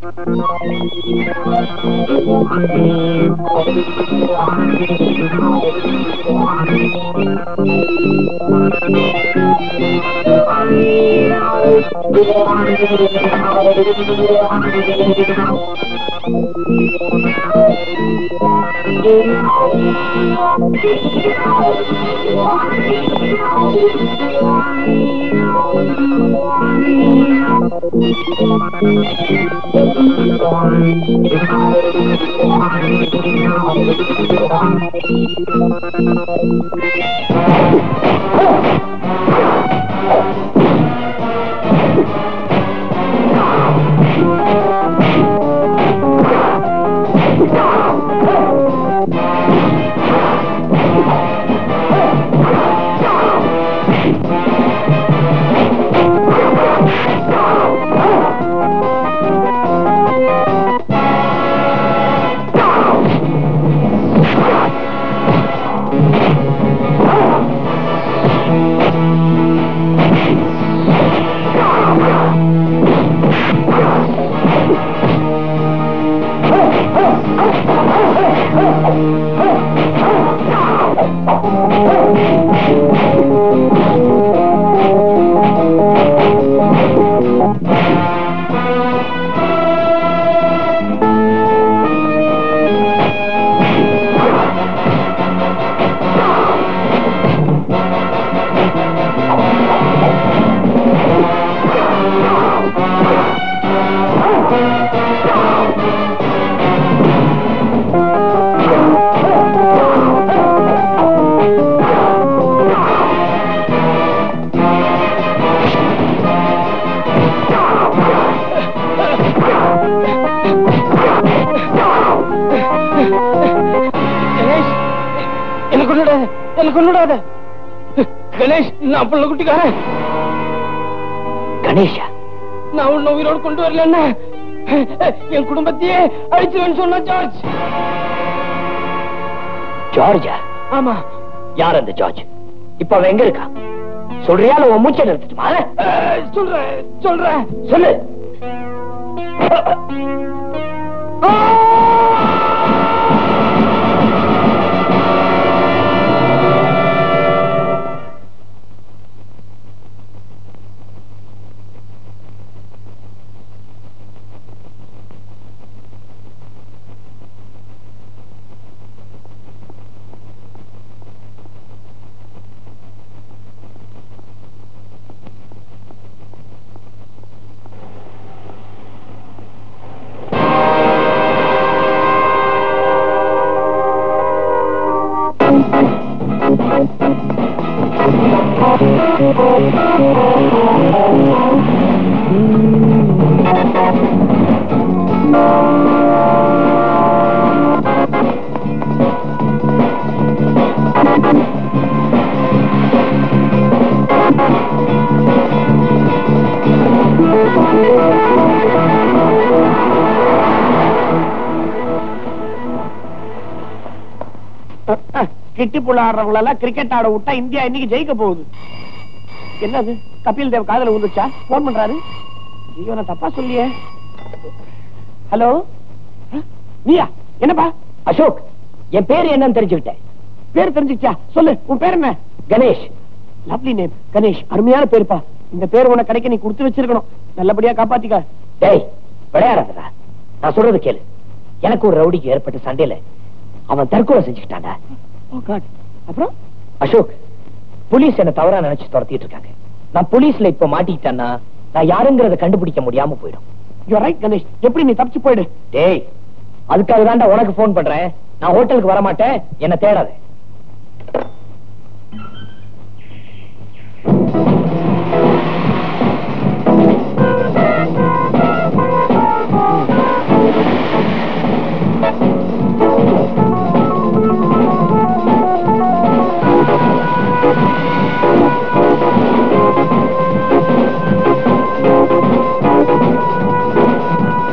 கணேஷ் என்ன கொண்டுடாத என்ன கொண்டுடாத கணேஷ் நான் புள்ள குட்டிக்காரன் கணேஷா நான் உன்னை உயிரோடு கொண்டு வரலன்னா என் குடும்பத்தையே அழிச்சுவேன்னு சொன்ன ஜார்ஜ் ஜார்ஜா ஆமா யார் அந்த ஜார்ஜ் இப்ப அவன் எங்க இருக்கா சொல்றியா இல்ல உன் மூச்சை நிறுத்திட்டுமா அஹ், சொல்றேன் சொல்றேன் சொல்லு கிட்டி புள்ள ஆடுறவங்கள எல்லாம் கிரிக்கெட் ஆட விட்டா இந்தியா இன்னைக்கு ஜெயிக்க போகுது என்னது கபில் தேவ் காதல வந்துச்சா போன் பண்றாரு ஐயோ நான் தப்பா சொல்லியே ஹலோ நீயா என்னப்பா அசோக் என் பேர் என்னன்னு தெரிஞ்சுக்கிட்டேன் பேர் தெரிஞ்சுக்கிச்சா சொல்லு உன் பேர் என்ன கணேஷ் லவ்லி நேம் கணேஷ் அருமையான பேருப்பா இந்த பேர் உனக்கு கிடைக்க நீ கொடுத்து வச்சிருக்கணும் நல்லபடியா காப்பாத்திக்க டேய் விளையாடாதடா நான் சொல்றது கேளு எனக்கு ஒரு ரவுடிக்கு ஏற்பட்ட சண்டையில அவன் தற்கொலை செஞ்சுக்கிட்டான்டா ஓ காட் அப்புறம் அசோக் போலீஸ் என்ன தவறா நினைச்சு துரத்திட்டு இருக்காங்க நான் போலீஸ்ல இப்ப மாட்டிக்கிட்டேன்னா நான் யாருங்கிறத கண்டுபிடிக்க முடியாம போயிடும் யூ ரைட் கணேஷ் எப்படி நீ தப்பிச்சு போயிடு டேய் அதுக்காக தான்டா உனக்கு போன் பண்றேன் நான் ஹோட்டலுக்கு வர மாட்டேன் என்ன தேடாத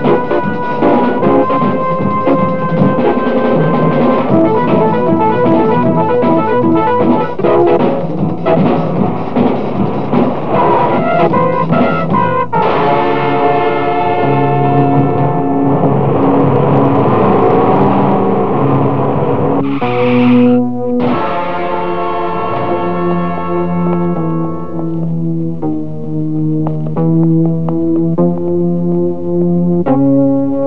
ஆ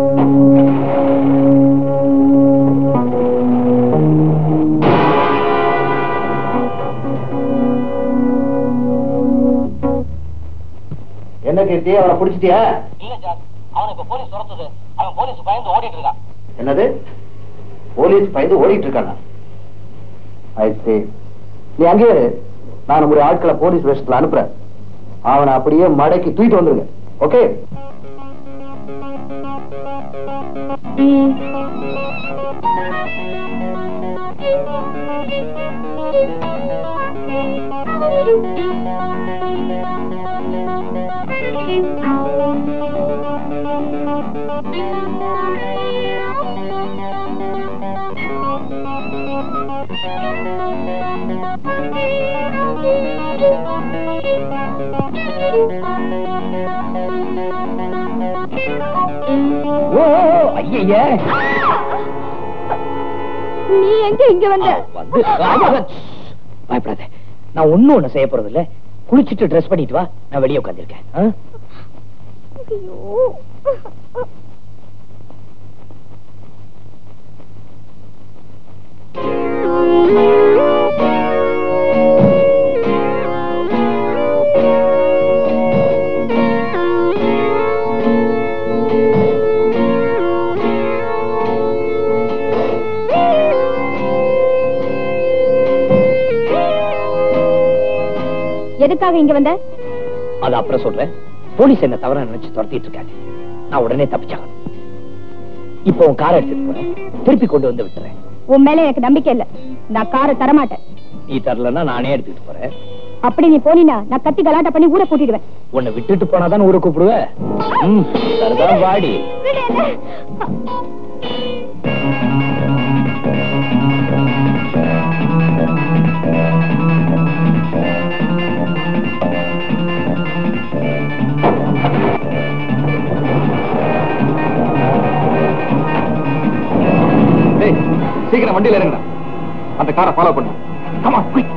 என்ன கீர்த்தி அவனை பிடிச்சிட்டியா இல்ல சார் அவனை இப்ப போலீஸ் துரத்துது அவன் போலீஸ் பயந்து ஓடிட்டு இருக்கான் என்னது போலீஸ் பயந்து ஓடிட்டு இருக்கானா I see. நீ அங்கேயே இரு. நான் நம்முடைய ஆட்களை போலீஸ் வேஷத்துல அனுப்புறேன் அவனை அப்படியே மடக்கி தூக்கிட்டு வந்துருங்க ஓகே ஓ ஐய நீ எங்க இங்க வந்த வந்து பயப்படாத நான் ஒண்ணும் ஒண்ணு செய்ய போறது இல்ல குளிச்சிட்டு ட்ரெஸ் பண்ணிட்டு வா நான் வெளியே உட்காந்துருக்கேன் ஐயோ எதுக்காக இங்க வந்த அது அப்புறம் சொல்றேன் போலீஸ் என்ன தவறா நினைச்சு துரத்திட்டு இருக்காங்க நான் உடனே தப்பிச்சாகணும் இப்போ உன் காரை எடுத்துட்டு போறேன் திருப்பி கொண்டு வந்து விட்டுறேன் உன் மேல எனக்கு நம்பிக்கை இல்ல நான் காரை தரமாட்டேன் நீ தரலன்னா நானே எடுத்துட்டு போறேன் அப்படி நீ போனீனா நான் கத்தி கலாட்டா பண்ணி ஊரை கூட்டிடுவேன் உன்னை விட்டுட்டு போனாதான் ஊரை கூப்பிடுவ ம், சரிதான் வாடி டேய் சீக்கிரம் வண்டியில இறங்குடா அந்த காரை ஃபாலோ பண்ணு Come on, quick.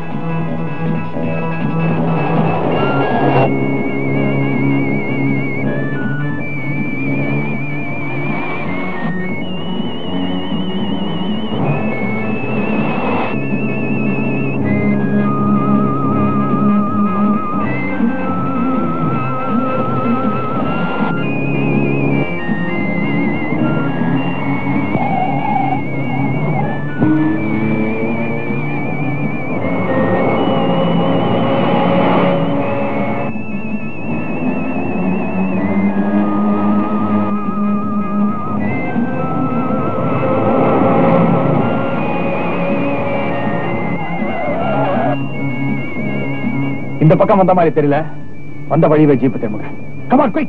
இந்த பக்கம் வந்த மாதிரி தெரியல வந்த வழியில ஜீப் திரும்புங்க கமான் குயிக்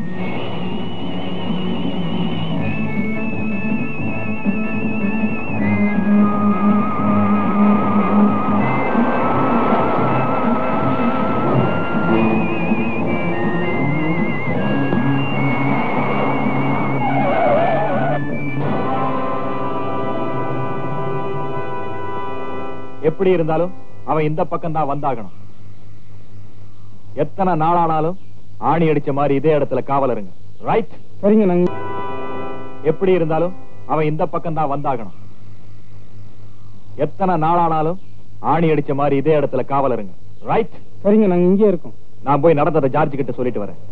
எப்படி இருந்தாலும் அவன் இந்த பக்கம் தான் வந்தாகணும் எத்தனை நாளானாலும் ஆணி அடிச்ச மாதிரி இதே இடத்துல காவல் இருங்க ரைட் சரிங்க நாங்க எப்படி இருந்தாலும் அவன் இந்த பக்கம் தான் வந்தாகணும் எத்தனை நாளானாலும் ஆணி அடிச்ச மாதிரி இதே இடத்துல காவல் இருங்க ரைட் சரிங்க நாங்க இங்கே இருக்கோம் நான் போய் நடந்ததை ஜார்ஜ் கிட்ட சொல்லிட்டு வரேன்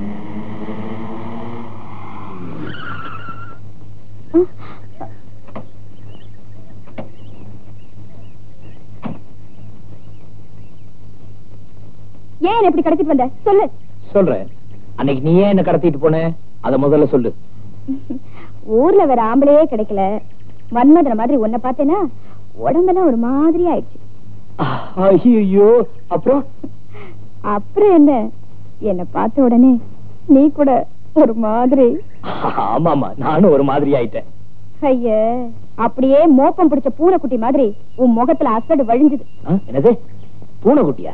ஏன் என்னை இப்படி கடத்திட்டு வந்த சொல்லு சொல்றேன் அன்னைக்கு நீ ஏன் என்ன கடத்திட்டு போன அத முதல்ல சொல்லு ஊர்ல வேற ஆம்பளையே கிடைக்கல மன்மதன மாதிரி உன்னை பார்த்தேனா உடம்பெல்லாம் ஒரு மாதிரி ஆயிடுச்சு ஐயோ அப்புறம் அப்புறம் என்ன என்ன பார்த்த உடனே நீ கூட ஒரு மாதிரி ஆமாமா நானும் ஒரு மாதிரி ஆயிட்டேன் ஐய அப்படியே மோப்பம் பிடிச்ச பூனைக்குட்டி மாதிரி உன் முகத்துல அசடு வழிஞ்சுது ஆ, என்னது பூனைக்குட்டியா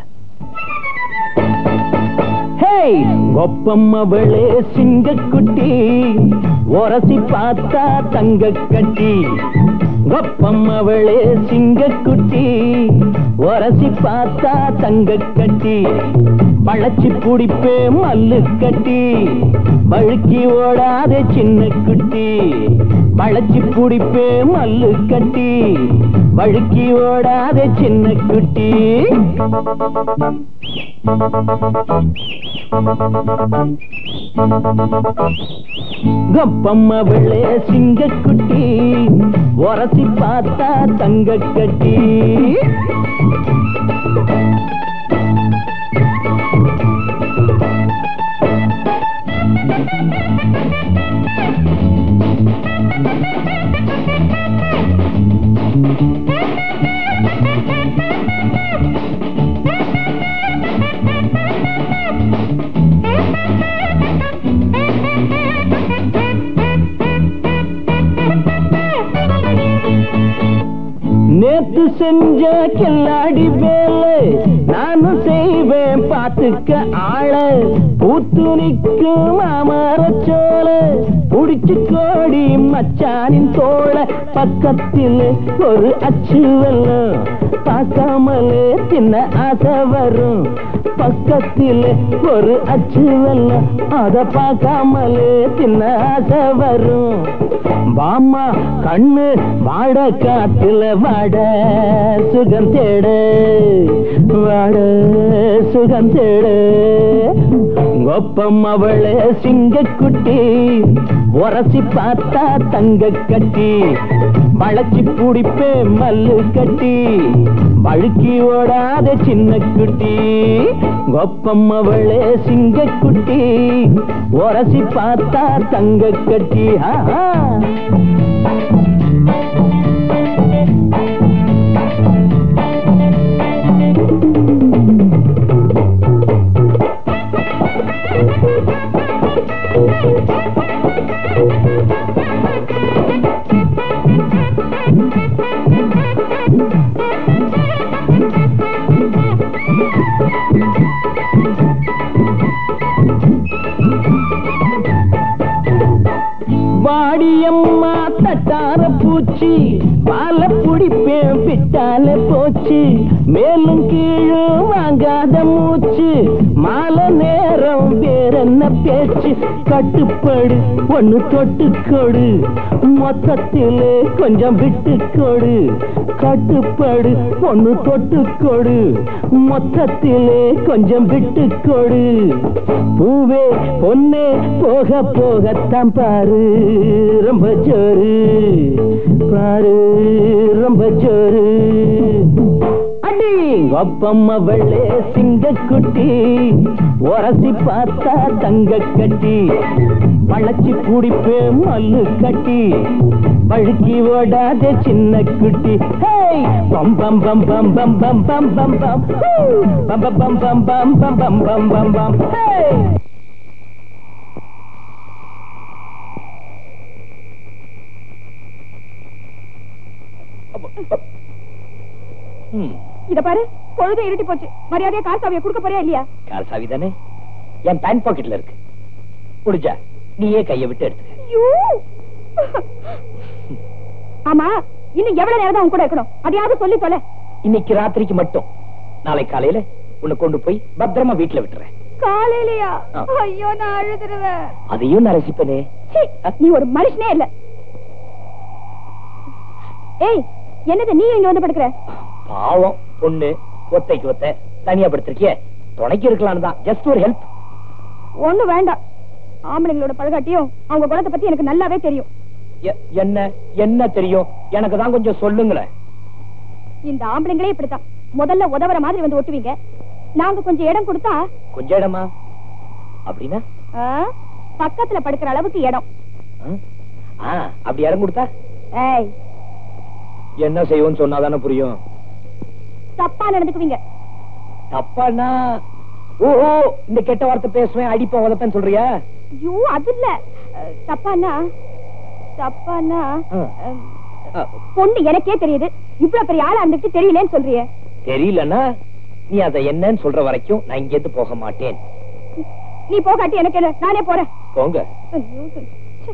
ஹேய் ஒப்பம்மவளே சிங்கக்குட்டி ஒரசி பார்த்தா தங்க கட்டி ஒப்பம்மவளே சிங்கக்குட்டி ஒரசி பார்த்தா தங்க கட்டி வளைச்சி பிடிப்பே மல்லு கட்டி வழுக்கி ஓடாத சின்ன குட்டி வளைச்சி பிடிப்பே மல்லு கட்டி வழுக்கி ஓடாத சின்ன குட்டி கப்பம்மா வெள்ளே சிங்க குட்டி உரசி பார்த்தா தங்க கட்டி நேத்து செஞ்ச கில்லாடி வேலை நானும் செய்வேன் பாத்துக்க ஆள பூத்து நிற்கும் மாமரச்சோல புடிச்சு கோடி மச்சானின் தோள பக்கத்தில் ஒரு அச்சு வெல்லம் பார்க்காமலே தின்ன ஆசை வரும் பக்கத்தில் ஒரு அச்சு வெல்லம் அத பார்க்காமலே தின்ன ஆசை வரும் பாமா கண்ணு வாட காத்துல வாட சுகம் தேடு வாட சுகம் தேடு ஒப்பம் அவளே சிங்கக்குட்டி உரசி பார்த்தா தங்க கட்டி வளைச்சி பிடிப்பே மல்லு கட்டி வழுக்கி ஓடாத சின்ன குட்டி ஒப்பம் அவளே சிங்கக்குட்டி உரசி பார்த்தா தங்க கட்டி ஆஹா வாடியம்மா தட்டார பூச்சி பால புடிப்பேன் பிட்டால போச்சு மேலும் கீழும் வாங்காத மூச்சு மாலை நேரம் வேறென்ன பேச்சு கட்டுப்படு ஒண்ணு தொட்டுக்கொடு மொத்தத்திலே கொஞ்சம் விட்டுக்கொடு கட்டுப்படு ஒண்ணு தொட்டுக்கொடு மொத்தத்திலே கொஞ்சம் விட்டுக்கொடு பூவே பொன்னே போக போகத்தான் பாரு ரொம்ப ஜோரு பாரு ரொம்ப ஜோரு அடி ஒப்பம்மா வெள்ளே சிங்கக்குட்டி உரசி பார்த்தா தங்க கட்டி வளைச்சி பிடிப்பே மல்லு கட்டி வழுக்கி ஓடாத சின்ன குட்டி ஹேய் பம் பம் பம் பம் பம் பம் பம் பம் பம் ஹூ! பம் பம் பம் பம் பம் பம் பம் பம் பம் பம் ஹேய் இத பாரு பொழுது இருட்டி போச்சு மரியாதையா கார் சாவியை கொடுக்க போறியா இல்லையா கார் சாவி தானே என் பேண்ட் பாக்கெட்ல இருக்கு முடிஞ்சா நீயே கையை விட்டு எடுத்துக்க ஐயோ! ஆமா இன்னும் எவ்வளவு நேரம் தான் உன் கூட இருக்கணும் அதையாவது சொல்லி தொலை இன்னைக்கு ராத்திரிக்கு மட்டும் நாளை காலையில உன்னை கொண்டு போய் பத்திரமா வீட்டுல விட்டுறேன் காலையிலயா ஆ. ஐயோ நான் அழுதுருவேன் அதையும் நான் ரசிப்பனே சீ, நீ ஒரு மனுஷனே இல்ல ஏய் என்னது நீ இங்க வந்து படுக்கிற பாவம் பொண்ணு ஒத்தைக்கு ஒத்த தனியா படுத்திருக்கிய துணைக்கு இருக்கலாம்னு தான் ஜஸ்ட் ஒரு ஹெல்ப் ஒண்ணு வேண்டாம் ஆம்பளைங்களோட பழகாட்டியும் அவங்க குணத்தை பத்தி எனக்கு நல்லாவே தெரியும் என்ன என்ன தெரியும் எனக்கு தான் கொஞ்சம் சொல்லுங்களேன் இந்த ஆம்பளைங்களே இப்படித்தான் முதல்ல உதவுற மாதிரி வந்து ஒட்டுவீங்க நாங்க கொஞ்சம் இடம் கொடுத்தா கொஞ்சம் இடமா அப்படின்னா ஆ, பக்கத்துல படுக்கிற அளவுக்கு இடம் ஆ? ஆ, அப்படி இடம் கொடுத்தா ஏய் என்ன செய்வோம்னு சொன்னாதானே புரியும் தப்பா நடந்துக்குவீங்க தப்பானா ஓஹோ இந்த கெட்ட வார்த்தை பேசுவேன் அடிப்பேன் உதப்பேன்னு சொல்றியா ஐயோ அது இல்ல அஹ், தப்பான்னா தப்பான்னா ஆ. அஹ், ஆ, பொண்ணு எனக்கே தெரியுது இவ்வளவு பெரிய ஆளா இருந்துட்டு தெரியலன்னு சொல்றியே தெரியலன்னா நீ அதை என்னன்னு சொல்ற வரைக்கும் நான் இங்க இருந்து போக மாட்டேன் நீ போகாட்டி எனக்கு என்ன நானே போறேன் போங்க ஐயோ, ச்சே.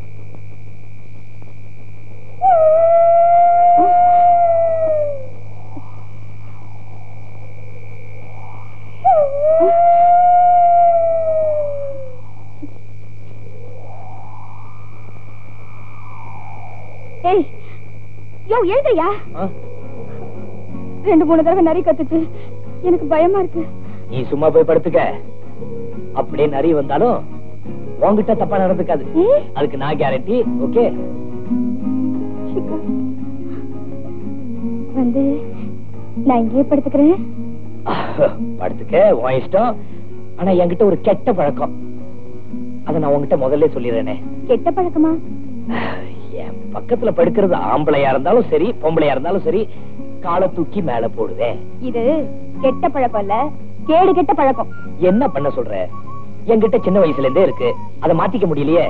ஏய் யோ எழுதையா ரெண்டு மூணு தடவை நரி கத்துச்சு எனக்கு பயமா இருக்கு நீ சும்மா போய் படுத்துக்க அப்படியே நிறைய வந்தாலும் உன்கிட்ட தப்பா நடந்துக்காது ஏய், அதுக்கு நான் கேரண்டி ஓகே சிக்கா. வந்து நான் இங்கேயே படுத்துக்கிறேன் படுத்துக்க உன் இஷ்டம் ஆனா என்கிட்ட ஒரு கெட்ட பழக்கம் அத நான் உன்கிட்ட முதல்ல சொல்லிடுறேனே கெட்ட பழக்கமா என் பக்கத்துல படுக்கிறது ஆம்பளையா இருந்தாலும் சரி பொம்பளையா இருந்தாலும் சரி காலை தூக்கி மேல போடுவேன் இது கெட்ட பழக்கம் இல்ல கேடு கெட்ட பழக்கம் என்ன பண்ண சொல்ற என்கிட்ட சின்ன வயசுல இருந்தே இருக்கு அதை மாத்திக்க முடியலையே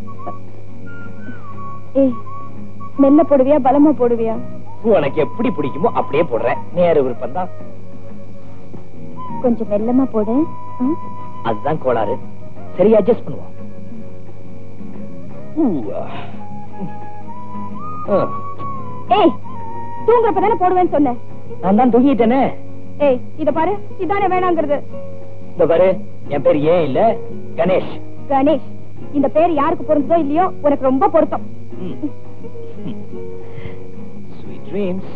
ஏய் மெல்ல போடுவியா பலமா போடுவியா உனக்கு எப்படி பிடிக்குமோ அப்படியே போடுறேன் நேர விருப்பம் தான் கொஞ்சம் மெல்லமா போடு ஆ? அதுதான் கோளாறு சரி அட்ஜஸ்ட் பண்ணுவோம் ஊ, ஆ. ஆ. ஏய் தூங்குறப்ப தானே போடுவேன்னு சொன்னேன் நான் தான் தூங்கிட்டேனே ஏய் இத பாரு இதானே வேணாங்கிறது இந்த பாரு என் பேர் ஏன் இல்ல கணேஷ் கணேஷ் இந்த பேர் யாருக்கு பொருந்ததோ இல்லையோ உனக்கு ரொம்ப பொருத்தம் sweet dreams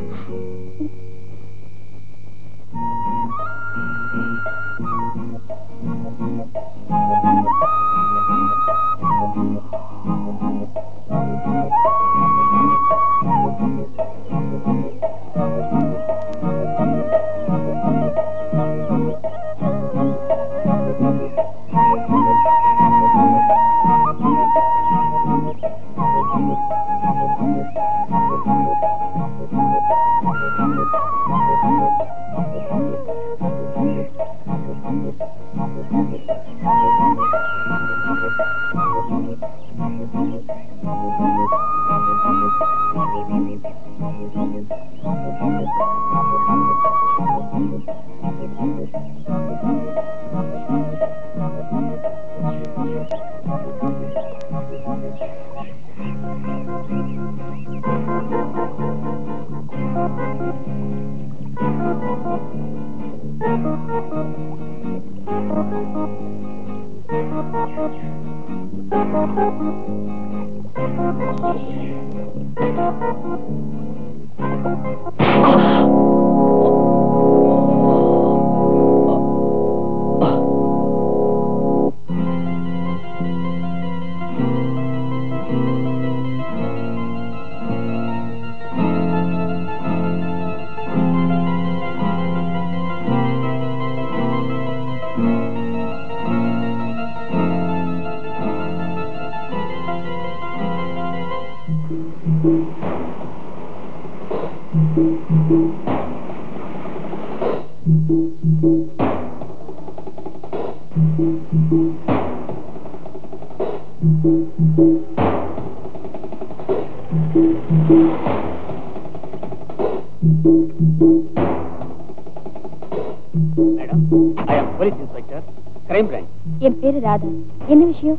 madam I am police inspector crime branch என் பேரு ராதா என்ன விஷயம்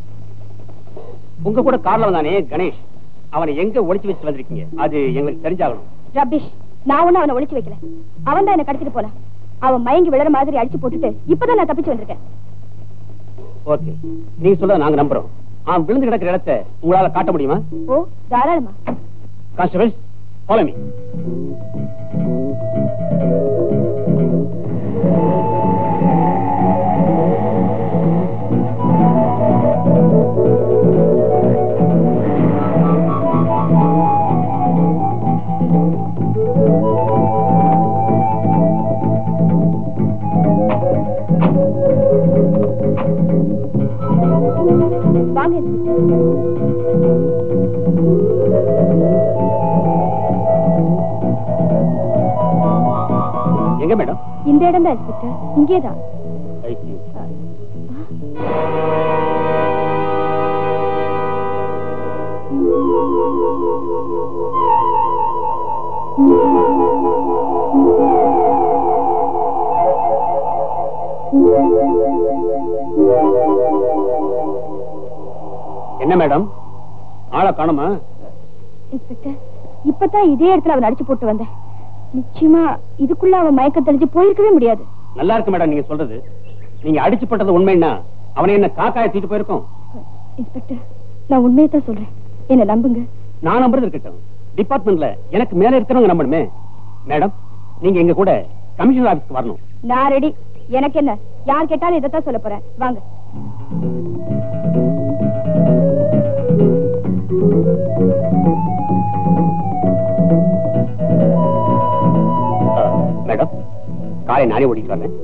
உங்க கூட கார்ல வந்தானே கணேஷ் அவனை எங்க ஒளிச்சு வச்சு வந்திருக்கீங்க அது எங்களுக்கு தெரிஞ்சாகணும் ரபிஷ் நான் ஒண்ணும் அவனை ஒளிச்சு வைக்கல அவன் தான் என்ன கடத்திட்டு போனான் அவன் மயங்கி விழற மாதிரி அடிச்சு போட்டுட்டு இப்பதான் நான் தப்பிச்சு வந்திருக்கேன் ஓகே நீங்க சொல்றத நாங்க நம்புறோம் அவன் விழுந்து கிடக்கிற இடத்தை உங்களால காட்ட முடியுமா ஓ தாராளமா கான்ஸ்டபிள் ஃபாலோ மீ வாங்க inspector. எங்க மேடம் இந்த இடம் தான் இன்ஸ்பெக்டர் இங்கேதான் I see. என்ன மேடம் ஆளை காணுமா இன்ஸ்பெக்டர் இப்பதான் இதே இடத்துல அவன் அடிச்சு போட்டு வந்தேன் நிச்சயமா இதுக்குள்ள அவன் மயக்கம் தெளிஞ்சு போயிருக்கவே முடியாது நல்லா இருக்கு மேடம் நீங்க சொல்றது நீங்க அடிச்சு போட்டது உண்மைன்னா அவனை என்ன காக்காய தூக்கிட்டு போயிருக்கோம் இன்ஸ்பெக்டர் நான் உண்மையை தான் சொல்றேன் என்ன நம்புங்க நான் நம்புறது இருக்கட்டும் டிபார்ட்மெண்ட்ல எனக்கு மேல இருக்கிறவங்க நம்பணுமே மேடம் நீங்க எங்க கூட கமிஷனர் ஆபீஸ்க்கு வரணும் நான் ரெடி எனக்கு என்ன யார் கேட்டாலும் இதைத்தான் சொல்ல போறேன் வாங்க மேடம் காலை நானே ஓடிட்டு வரேன்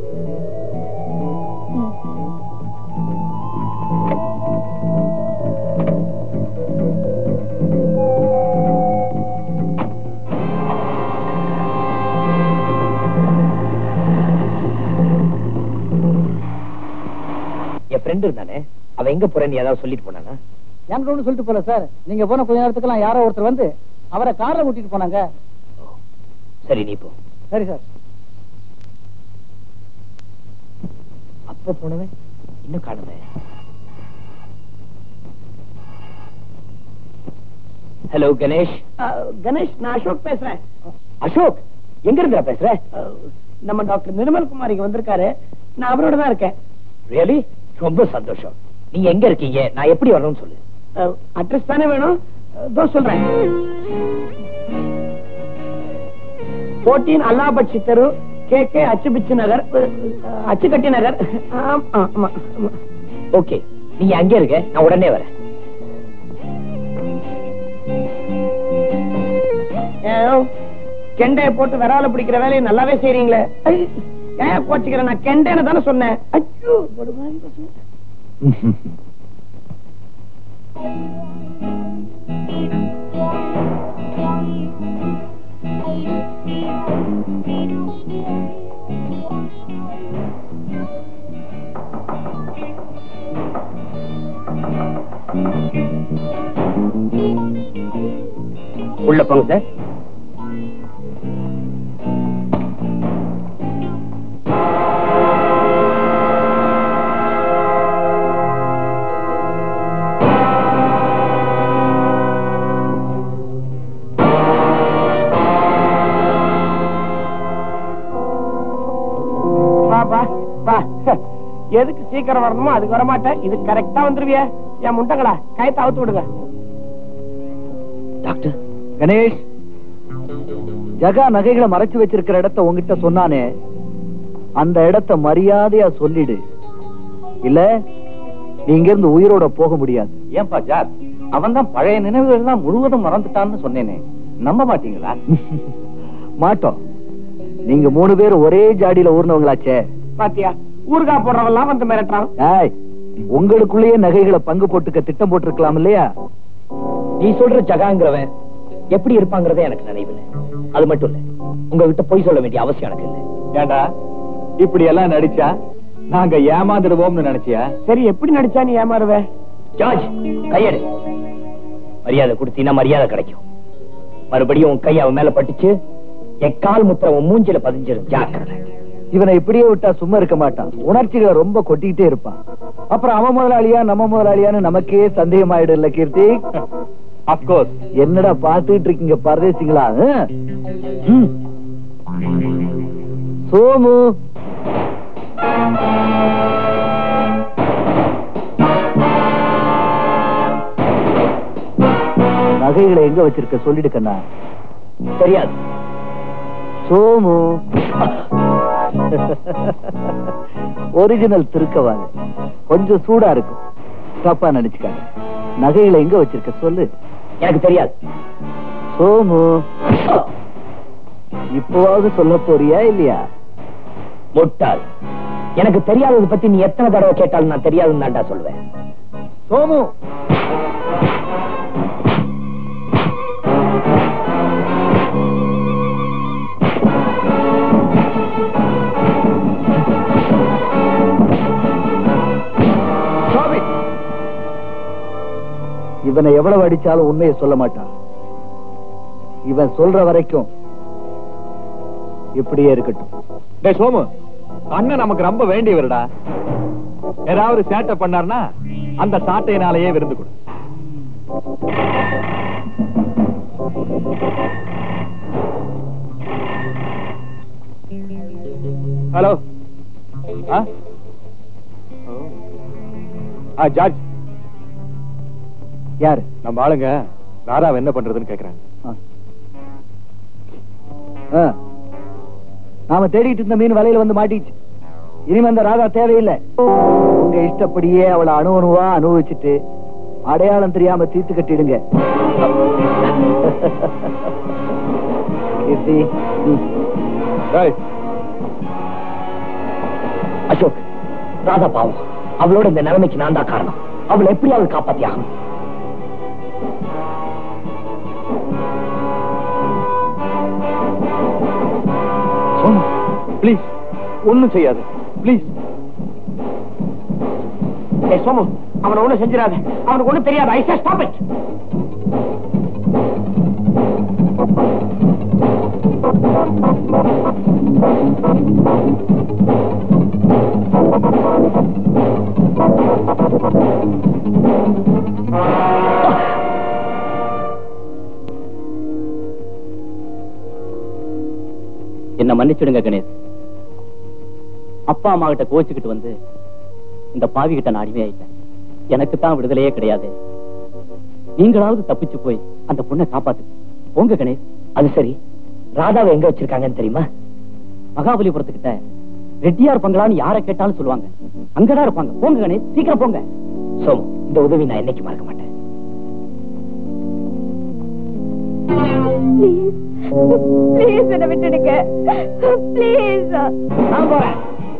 என் ஃப்ரெண்ட் இருந்தானே அவன் எங்க போறேன்னு ஏதாவது சொல்லிட்டு போனானா என்கிட்ட ஒண்ணு சொல்லிட்டு போல சார் நீங்க போன கொஞ்ச நேரத்துக்குலாம் யாரோ ஒருத்தர் வந்து அவரை கார்ல கூட்டிட்டு போனாங்க சரி நீ போ சரி சார் அப்ப போனவன் இன்னும் காணுமே ஹலோ கணேஷ் கணேஷ் நான் அசோக் பேசுறேன் அசோக் எங்க இருந்தா பேசுற நம்ம டாக்டர் நிர்மல் குமார் இங்க வந்திருக்காரு நான் அவரோட தான் இருக்கேன் ரியலி ரொம்ப சந்தோஷம் நீங்க எங்க இருக்கீங்க நான் எப்படி வரணும்னு சொல்லு அட்ரஸ் தானே வேணும் இதோ சொல்றேன் போட்டீன் அல்லாபட்சி தெரு கே கே அச்சுபிச்சு நகர் அஹ், அச்சுக்கட்டி நகர் ஆம், ஆமா ஆமா. ஓகே நீங்க அங்கே இருக்க நான் உடனே வரேன் ஏன், கெண்டைய போட்டு விரால பிடிக்கிற வேலையை நல்லாவே செய்றீங்களே ஐ, ஏன் கோச்சுக்கிறேன் நான் கெண்டேன்னு தானே சொன்னேன் ஐயோ ஒரு மாதிரி பசங்க. உள்ள போங்க சார் வா வா வா எதுக்கு சீக்கிரம் வரணுமோ அதுக்கு வர மாட்டேன் இது கரெக்டா வந்துருவிய என் முண்டங்களா கயத்தை அவுத்து விடுங்க டாக்டர் கணேஷ் ஜகா நகைகளை மறைச்சு வச்சிருக்கிற இடத்த உங்ககிட்ட சொன்னானே அந்த இடத்த மரியாதையா சொல்லிடு இல்ல நீ இங்க இருந்து உயிரோட போக முடியாது ஏன்பா ஜார் அவன் தான் பழைய நினைவுகள் எல்லாம் முழுவதும் மறந்துட்டான்னு சொன்னேனே நம்ப மாட்டீங்களா மாட்டோம் நீங்க மூணு பேர் ஒரே ஜாடியில ஊர்னவங்களாச்சே பாத்தியா ஊர்கா போடுறவெல்லாம் வந்து மிரட்டுறான் ஏய் உங்களுக்குள்ளேயே நகைகளை பங்கு போட்டுக்க திட்டம் போட்டிருக்கலாம் இல்லையா நீ சொல்ற ஜகாங்கிறவன் எப்படி இருப்பாங்கிறதே எனக்கு நினைவில்லை அது மட்டும் இல்ல உங்ககிட்ட பொய் சொல்ல வேண்டிய அவசியம் எனக்கு இல்லை ஏண்டா இப்படி எல்லாம் நடிச்சா நாங்க ஏமாந்துடுவோம்னு நினைச்சியா சரி எப்படி நடிச்சா நீ ஏமாறுவ ஜார்ஜ் கையெடு மரியாதை கொடுத்தீங்கன்னா மரியாதை கிடைக்கும் மறுபடியும் உன் கை அவன் மேல பட்டுச்சு என் கால் முத்திர உன் மூஞ்சில பதிஞ்சிரும் ஜாக்கிரதை இவனை இப்படியே விட்டா சும்மா இருக்க மாட்டான் உணர்ச்சிகளை ரொம்ப கொட்டிக்கிட்டே இருப்பான் அப்புறம் அவன் முதலாளியா நம்ம முதலாளியான்னு நமக்கே சந்தேகமாயிடும் இல்ல கீர்த்தி அப்கோர்ஸ் என்னடா பாத்துட்டு இருக்கீங்க பரதேசிங்களா ஆ? ம். சோமு நகைகளை எங்க வச்சிருக்க சொல்லிடு கண்ணா தெரியாது சோமு ஒரிஜினல் திருக்கவாது கொஞ்சம் சூடா இருக்கும் தப்பா நினைச்சுக்காங்க நகைகளை எங்க வச்சிருக்க சொல்லு எனக்கு தெரியாது சோமு இப்போவாவது சொல்ல போறியா இல்லையா முட்டாள் எனக்கு தெரியாததை பத்தி நீ எத்தனை தடவை கேட்டாலும் நான் தெரியாதுன்னு தான்டா சொல்லுவேன் சோமு இவனை எவ்வளவு அடிச்சாலும் உண்மையை சொல்ல மாட்டான் இவன் சொல்ற வரைக்கும் இப்படியே இருக்கட்டும் டேய் சோமு அண்ணன் நமக்கு ரொம்ப வேண்டியவருடா ஏதாவது சேட்டை பண்ணார்னா அந்த சாட்டையினாலேயே விருந்து கொடு ஹலோ ஆ ஆ ஜார்ஜ் யாரு நம்ம ஆளுங்க ராதாவை என்ன பண்றதுன்னு கேக்குறாங்க ஆ. நாம தேடிட்டு இருந்த மீன் வலையில வந்து மாட்டிச்சு இனிமே அந்த ராதா தேவையில்லை உங்க இஷ்டப்படியே அவளை அணு அணுவா அனுபவிச்சுட்டு அடையாளம் தெரியாம தீர்த்து கட்டிடுங்க கீர்த்தி ம். டேய், அசோக் ராதா பாவம் அவளோட இந்த நிலைமைக்கு நான் தான் காரணம் அவளை எப்படியாவது காப்பாத்தி ஆகணும் சோமு ப்ளீஸ் ஒண்ணும் செய்யாது ப்ளீஸ் ஏய் சோமு அவனை ஒண்ணும் செஞ்சிடாத அவனுக்கு ஒண்ணும் தெரியாது ஐ ஸ்டாப் இட் என்ன மன்னிச்சிடுங்க கணேஷ் அப்பா அம்மா கிட்ட கோச்சுக்கிட்டு வந்து இந்த பாவி கிட்ட நான் அடிமையாயிட்டேன் எனக்கு தான் விடுதலையே கிடையாது நீங்களாவது தப்பிச்சு போய் அந்த பொண்ணை காப்பாத்து போங்க கணேஷ் அது சரி ராதாவை எங்க வச்சிருக்காங்கன்னு தெரியுமா மகாபலிபுரத்துக்கிட்ட ரெட்டியார் பங்களான்னு யாரை கேட்டாலும் சொல்லுவாங்க அங்கதான் இருப்பாங்க போங்க கணேஷ் சீக்கிரம் போங்க சோமு இந்த உதவி நான் என்னைக்கு மறக்க மாட்டேன் ப்ளீஸ் என்ன விட்டுடுங்க ப்ளீஸ் நான் போறேன்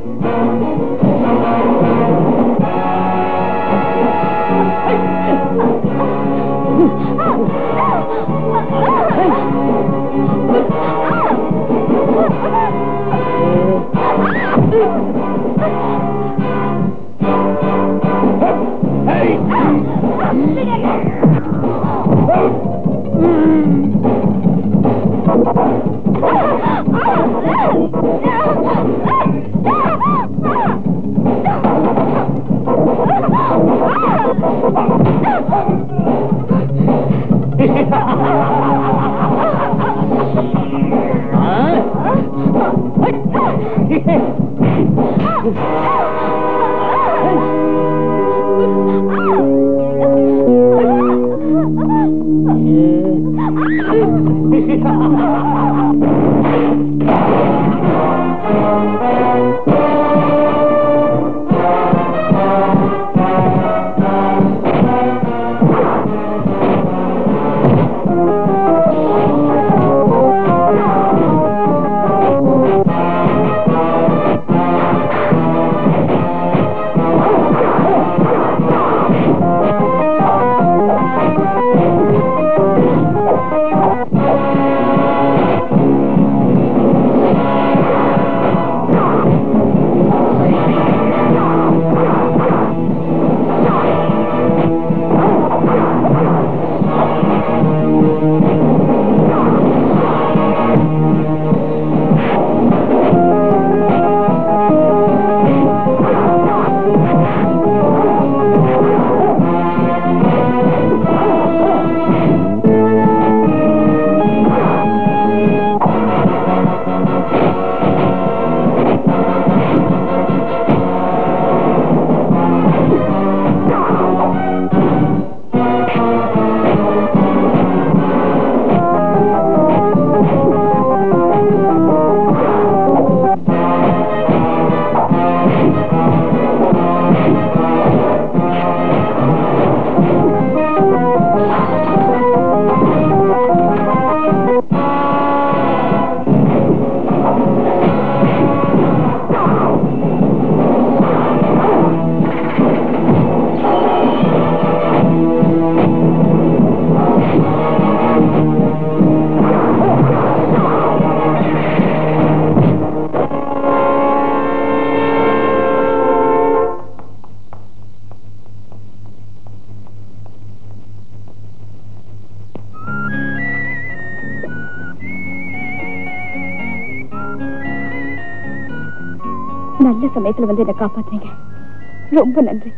நல்ல சமயத்துல வந்து என்ன காப்பாத்துறீங்க ரொம்ப நன்றி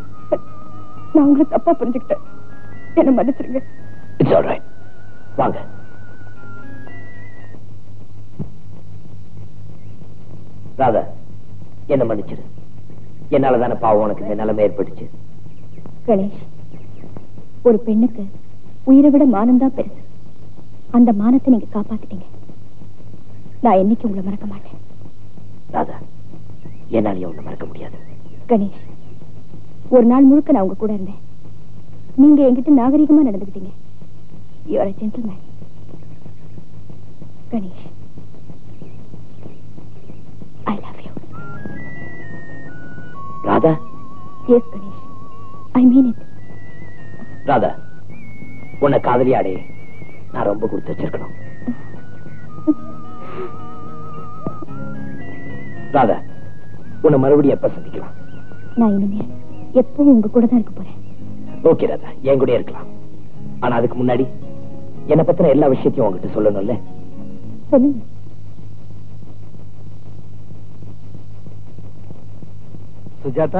நான் உங்களை தப்பா புரிஞ்சுக்கிட்டேன் என்ன மன்னிச்சிருங்க இட்ஸ் ஆல் ரைட் வாங்க ராதா என்ன மன்னிச்சிரு என்னால தானே பாவம் உனக்கு இந்த நிலைமை ஏற்பட்டுச்சு கணேஷ் ஒரு பெண்ணுக்கு உயிரை விட மானம் தான் பெருசு அந்த மானத்தை நீங்க காப்பாத்திட்டீங்க நான் என்னைக்கு உங்களை மறக்க மாட்டேன் ராதா என்னாலயும் ஒண்ணு மறக்க முடியாது கணேஷ் ஒரு நாள் முழுக்க நான் உங்க கூட இருந்தேன் நீங்க என்கிட்ட நாகரிகமா நடந்துக்கிட்டீங்க you're a gentleman Ganesh I love you Radha yes Ganesh I mean it Radha உன்னை காதலியாடே நான் ரொம்ப கொடுத்து வச்சிருக்கணும் ராதா உன்னை மறுபடியும் எப்ப சந்திக்கலாம் நான் இனிமே எப்பவும் உங்க கூட தான் இருக்க போறேன் ஓகே ராதா என் கூட இருக்கலாம் ஆனா அதுக்கு முன்னாடி என்னை பத்தின எல்லா விஷயத்தையும் உங்ககிட்ட சொல்லணும்ல சொல்லுங்க சுஜாதா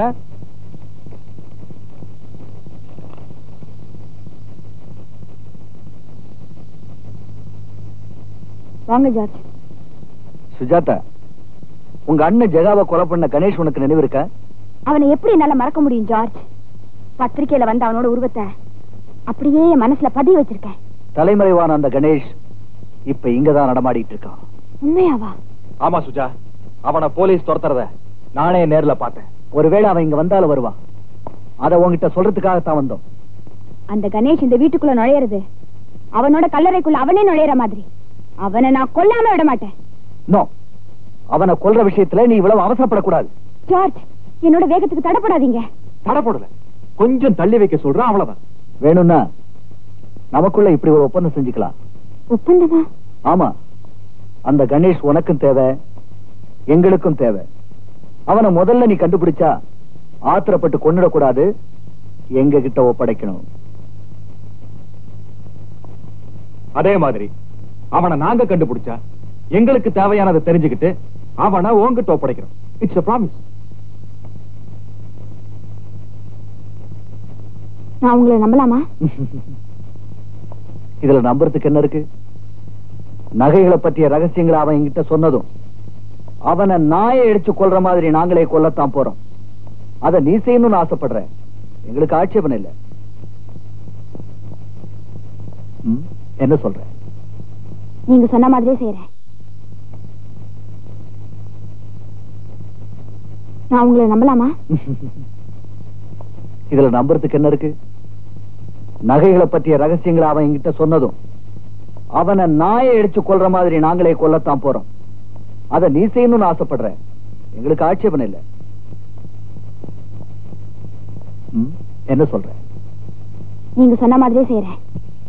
வாங்க ஜார்ஜ் சுஜாதா உங்க அண்ணன் ஜெகாவை கொலை பண்ண கணேஷ் உனக்கு நினைவு இருக்கா அவனை எப்படி என்னால மறக்க முடியும் ஜார்ஜ் பத்திரிக்கையில வந்த அவனோட உருவத்தை அப்படியே என் மனசுல பதிய வச்சிருக்கேன் தலைமறைவான அந்த கணேஷ் இப்ப இங்கதான் நடமாடிட்டு இருக்கான் உண்மையாவா ஆமா சுஜா அவனை போலீஸ் துரத்துறத நானே நேர்ல பார்த்தேன் ஒருவேளை அவன் இங்க வந்தாலும் வருவான் அத உன்கிட்ட சொல்றதுக்காகத்தான் வந்தோம் அந்த கணேஷ் இந்த வீட்டுக்குள்ள நுழையிறது அவனோட கல்லறைக்குள்ள அவனே நுழையிற மாதிரி அவனை நான் கொல்லாம விட மாட்டேன் நோ அவனை கொல்ற விஷயத்துல நீ இவ்வளவு அவசரப்படக்கூடாது ஜார்ஜ் என்னோட வேகத்துக்கு தடப்படாதீங்க தடப்படல கொஞ்சம் தள்ளி வைக்க சொல்றான் அவ்வளவுதான் வேணும்னா நமக்குள்ள இப்படி ஒரு ஒப்பந்தம் செஞ்சுக்கலாம் ஒப்பந்தமா ஆமா அந்த கணேஷ் உனக்கும் தேவை எங்களுக்கும் தேவை அவனை முதல்ல நீ கண்டுபிடிச்சா ஆத்திரப்பட்டு கொன்னுடக்கூடாது எங்க கிட்ட ஒப்படைக்கணும் அதே மாதிரி அவனை நாங்க கண்டுபிடிச்சா எங்களுக்கு தேவையானதை தெரிஞ்சுக்கிட்டு அவனை உன்கிட்ட ஒப்படைக்கிறோம் இட்ஸ் a ப்ராமிஸ் நான் உங்களை நம்பலாமா இதுல நம்புறதுக்கு என்ன இருக்கு நகைகளை பற்றிய ரகசியங்களை அவன் என்கிட்ட சொன்னதும் அவனை நாயை அடிச்சு கொல்ற மாதிரி நாங்களே கொல்லத்தான் போறோம் அத நீ செய்யணும்னு ஆசைப்படுற எங்களுக்கு ஆட்சேபனை இல்ல ம், என்ன சொல்ற நீங்க சொன்ன மாதிரியே செய்யறேன் நான் உங்களை நம்பலாமா இதுல நம்புறதுக்கு என்ன இருக்கு நகைகளை பற்றிய ரகசியங்களை அவன் என்கிட்ட சொன்னதும் அவனை நாயை அடிச்சு கொல்ற மாதிரி நாங்களே கொல்லத்தான் போறோம் அத நீ செய்யணும்னு ஆசைப்படுற எங்களுக்கு ஆட்சேபனை இல்ல ம், என்ன சொல்ற நீங்க சொன்ன மாதிரியே செய்யறேன்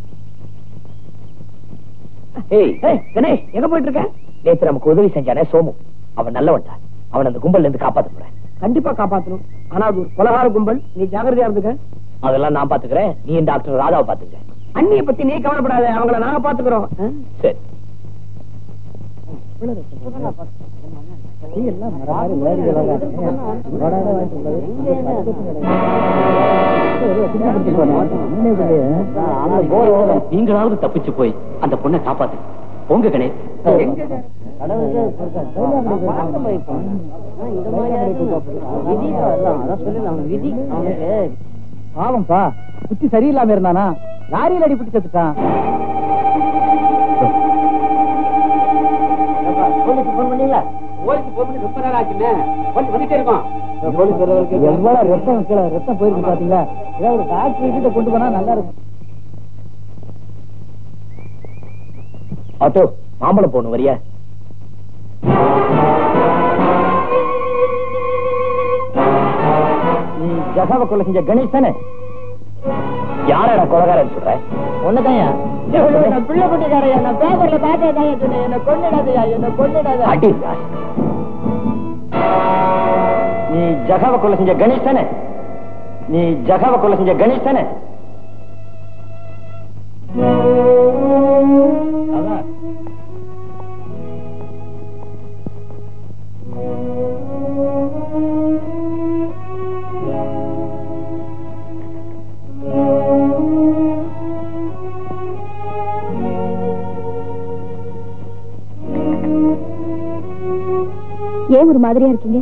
ஏய் ஏய், கணேஷ் எங்க போயிட்டு இருக்க நேத்து நமக்கு உதவி செஞ்சானே சோமு அவன் நல்லவன்டா அவன் அந்த கும்பல்ல இருந்து காப்பாத்த போறேன் கண்டிப்பா காப்பாத்தணும் ஆனா அது ஒரு கொலகார கும்பல் நீ ஜாகிரதையா இருந்துக்க அதெல்லாம் நான் பாத்துக்கிறேன் நீ டாக்டர் ராதாவை பாத்துக்க அண்ணிய பத்தி நீ கவலைப்படாத அவங்கள நாங்க பாத்துக்கிறோம் ஆ? சரி நீங்களாவது தப்பிச்சு போய் அந்த பொண்ணை காப்பாத்து போங்க கணேஷ் பாவம்பா புத்தி சரியில்லாம இருந்தானா லாரியில் அடிபட்டு செத்துட்டான் ஓய்க்கு போன் பண்ணி ரொம்ப நேரம் ஆச்சுன்னு வந்து வந்துட்டே இருக்கோம் எவ்வளவு ரத்தம் கீழே ரத்தம் போயிருக்கு பாத்தீங்களா ஏதாவது ஒரு டாக்டர் கிட்ட கொண்டு போனா நல்லா இருக்கும் ஆட்டோ மாம்பழம் போகணும் வரியா நீ ஜகாவை கொலை செஞ்ச கணேஷ் தானே யாரடா கொலகாரன்னு சொல்ற ஒண்ணுதான் பிள்ளை குட்டிக்காரையா நான் பேப்பர்ல பார்த்தேன் என்ன கொண்டுடாதயா என்ன கொண்டுடாத அடி நீ ஜகாவை கொலை செஞ்ச கணேஷ் தானே நீ ஜகாவை கொலை செஞ்ச கணேஷ் தானே அதான். ஏன் ஒரு மாதிரியா இருக்கீங்க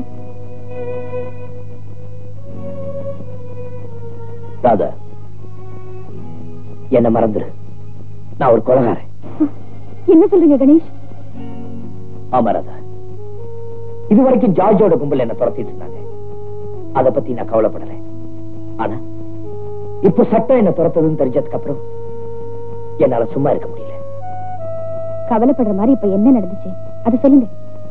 ராதா என்ன மறந்துரு நான் ஒரு கொலகாரன் என்ன சொல்றீங்க கணேஷ் ஆமா ராதா இது வரைக்கும் ஜார்ஜோட கும்பல் என்ன துரத்திட்டு இருந்தாங்க அத பத்தி நான் கவலைப்படல ஆனா இப்ப சட்டம் என்ன துரத்ததுன்னு தெரிஞ்சதுக்கு அப்புறம் என்னால சும்மா இருக்க முடியல கவலைப்படுற மாதிரி இப்ப என்ன நடந்துச்சு அதை சொல்லுங்க